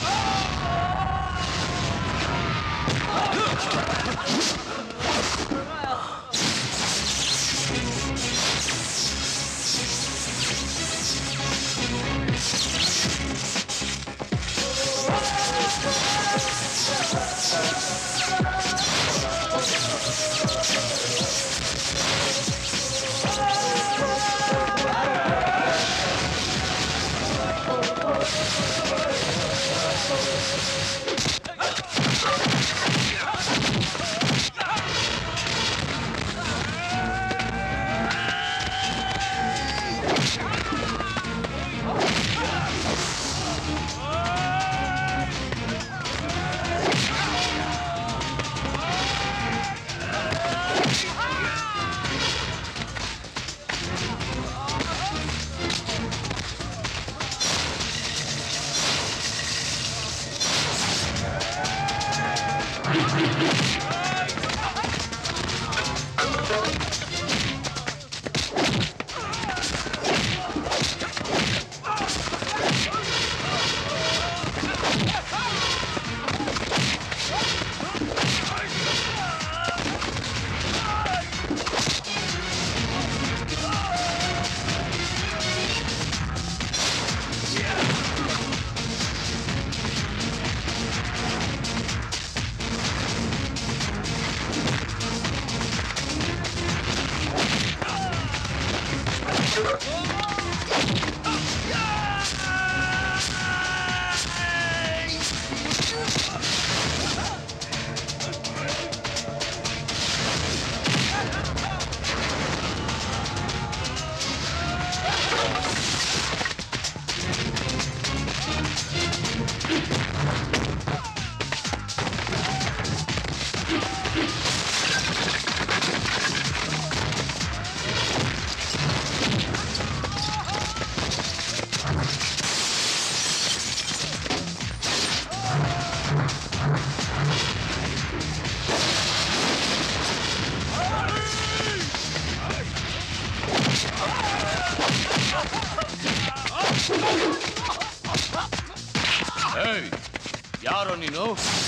ಏಯ್, ಯಾರೋ ನೀನು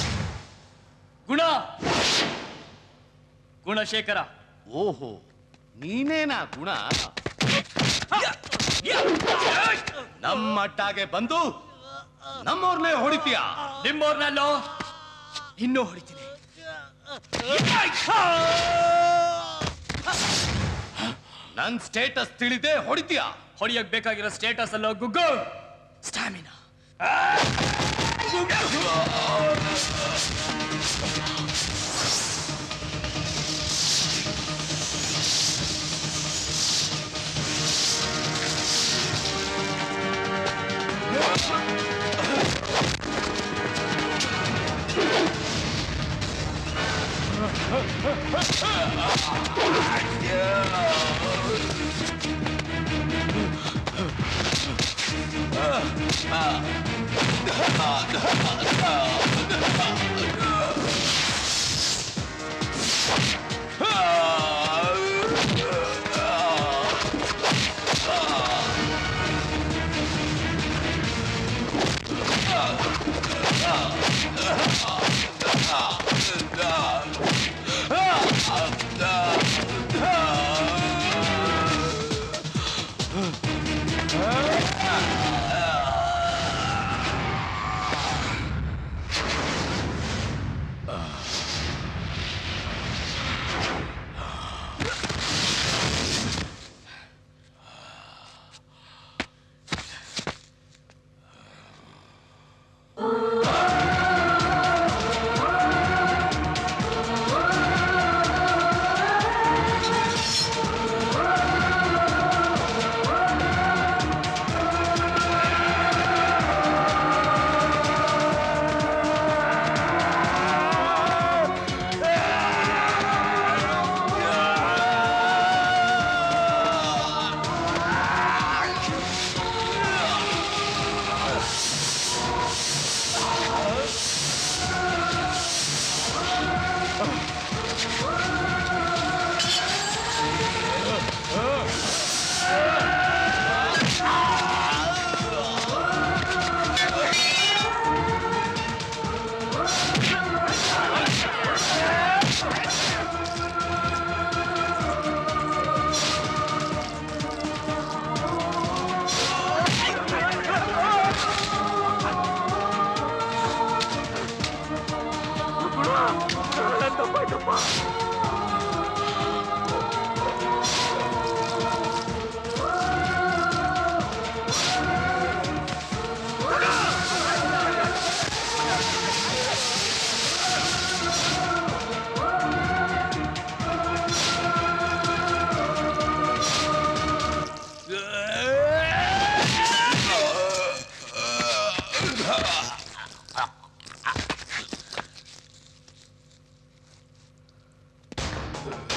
ಗುಣ ಗುಣಶೇಖರ ಓಹೋ ನೀನೇನಾ ಗುಣ ನಮ್ಮ ಅಟ್ಟಾಗೆ ಬಂದು ನಮ್ಮವ್ರನ್ನೇ ಹೊಡಿತೀಯ ನಿಮ್ಮವ್ರನ್ನಲ್ಲೋ ಇನ್ನೂ ಹೊಡಿತೀನಿ ನನ್ ಸ್ಟೇಟಸ್ ತಿಳಿದೆ ಹೊಡಿತೀಯ ಹೊಡಿಯಕ್ ಬೇಕಾಗಿರೋ ಸ್ಟೇಟಸ್ ಅಲ್ಲೋ ಗುಗ್ಗು ಸ್ಟಾಮಿನಾ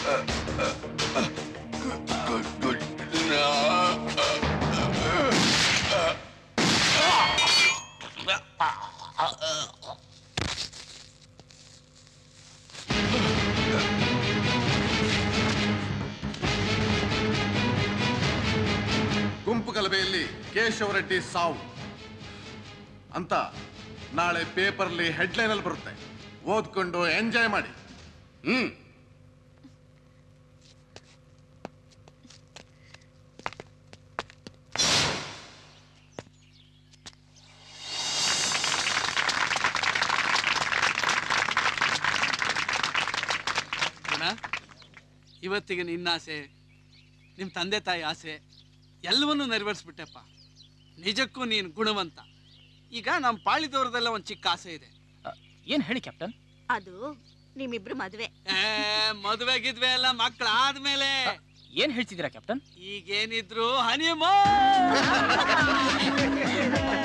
ಗುಂಪು ಗಲಭೆಯಲ್ಲಿ ಕೇಶವ ರೆಡ್ಡಿ ಸಾವು ಅಂತ ನಾಳೆ ಪೇಪರ್ಲಿ ಹೆಡ್ಲೈನ್ ಅಲ್ಲಿ ಬರುತ್ತೆ ಓದ್ಕೊಂಡು ಎಂಜಾಯ್ ಮಾಡಿ ಹ್ಮ್ ಗುಣ ಇವತ್ತಿಗೆ ನಿನ್ನ ಆಸೆ ನಿಮ್ಮ ತಂದೆ ತಾಯಿ ಆಸೆ ಎಲ್ಲವನ್ನೂ ನೆರವೇರಿಸ್ಬಿಟ್ಟೆಪ್ಪ ನಿಜಕ್ಕೂ ನೀನು ಗುಣವಂತ ಈಗ ನಮ್ಮ ಪಾಳಿದವ್ರದೆಲ್ಲ ಒಂದು ಚಿಕ್ಕ ಆಸೆ ಇದೆ ಏನ್ ಹೇಳಿ ಕ್ಯಾಪ್ಟನ್ ಅದು ನಿಮ್ಮಿಬ್ರು ಮದ್ವೆ ಏ ಮದುವೆ ಗಿದ್ವೆ ಎಲ್ಲ ಮಕ್ಳು ಆದ್ಮೇಲೆ ಏನ್ ಹೇಳ್ತಿದ್ದೀರಾ ಕ್ಯಾಪ್ಟನ್ ಈಗೇನಿದ್ರು ಹನಿಮೋ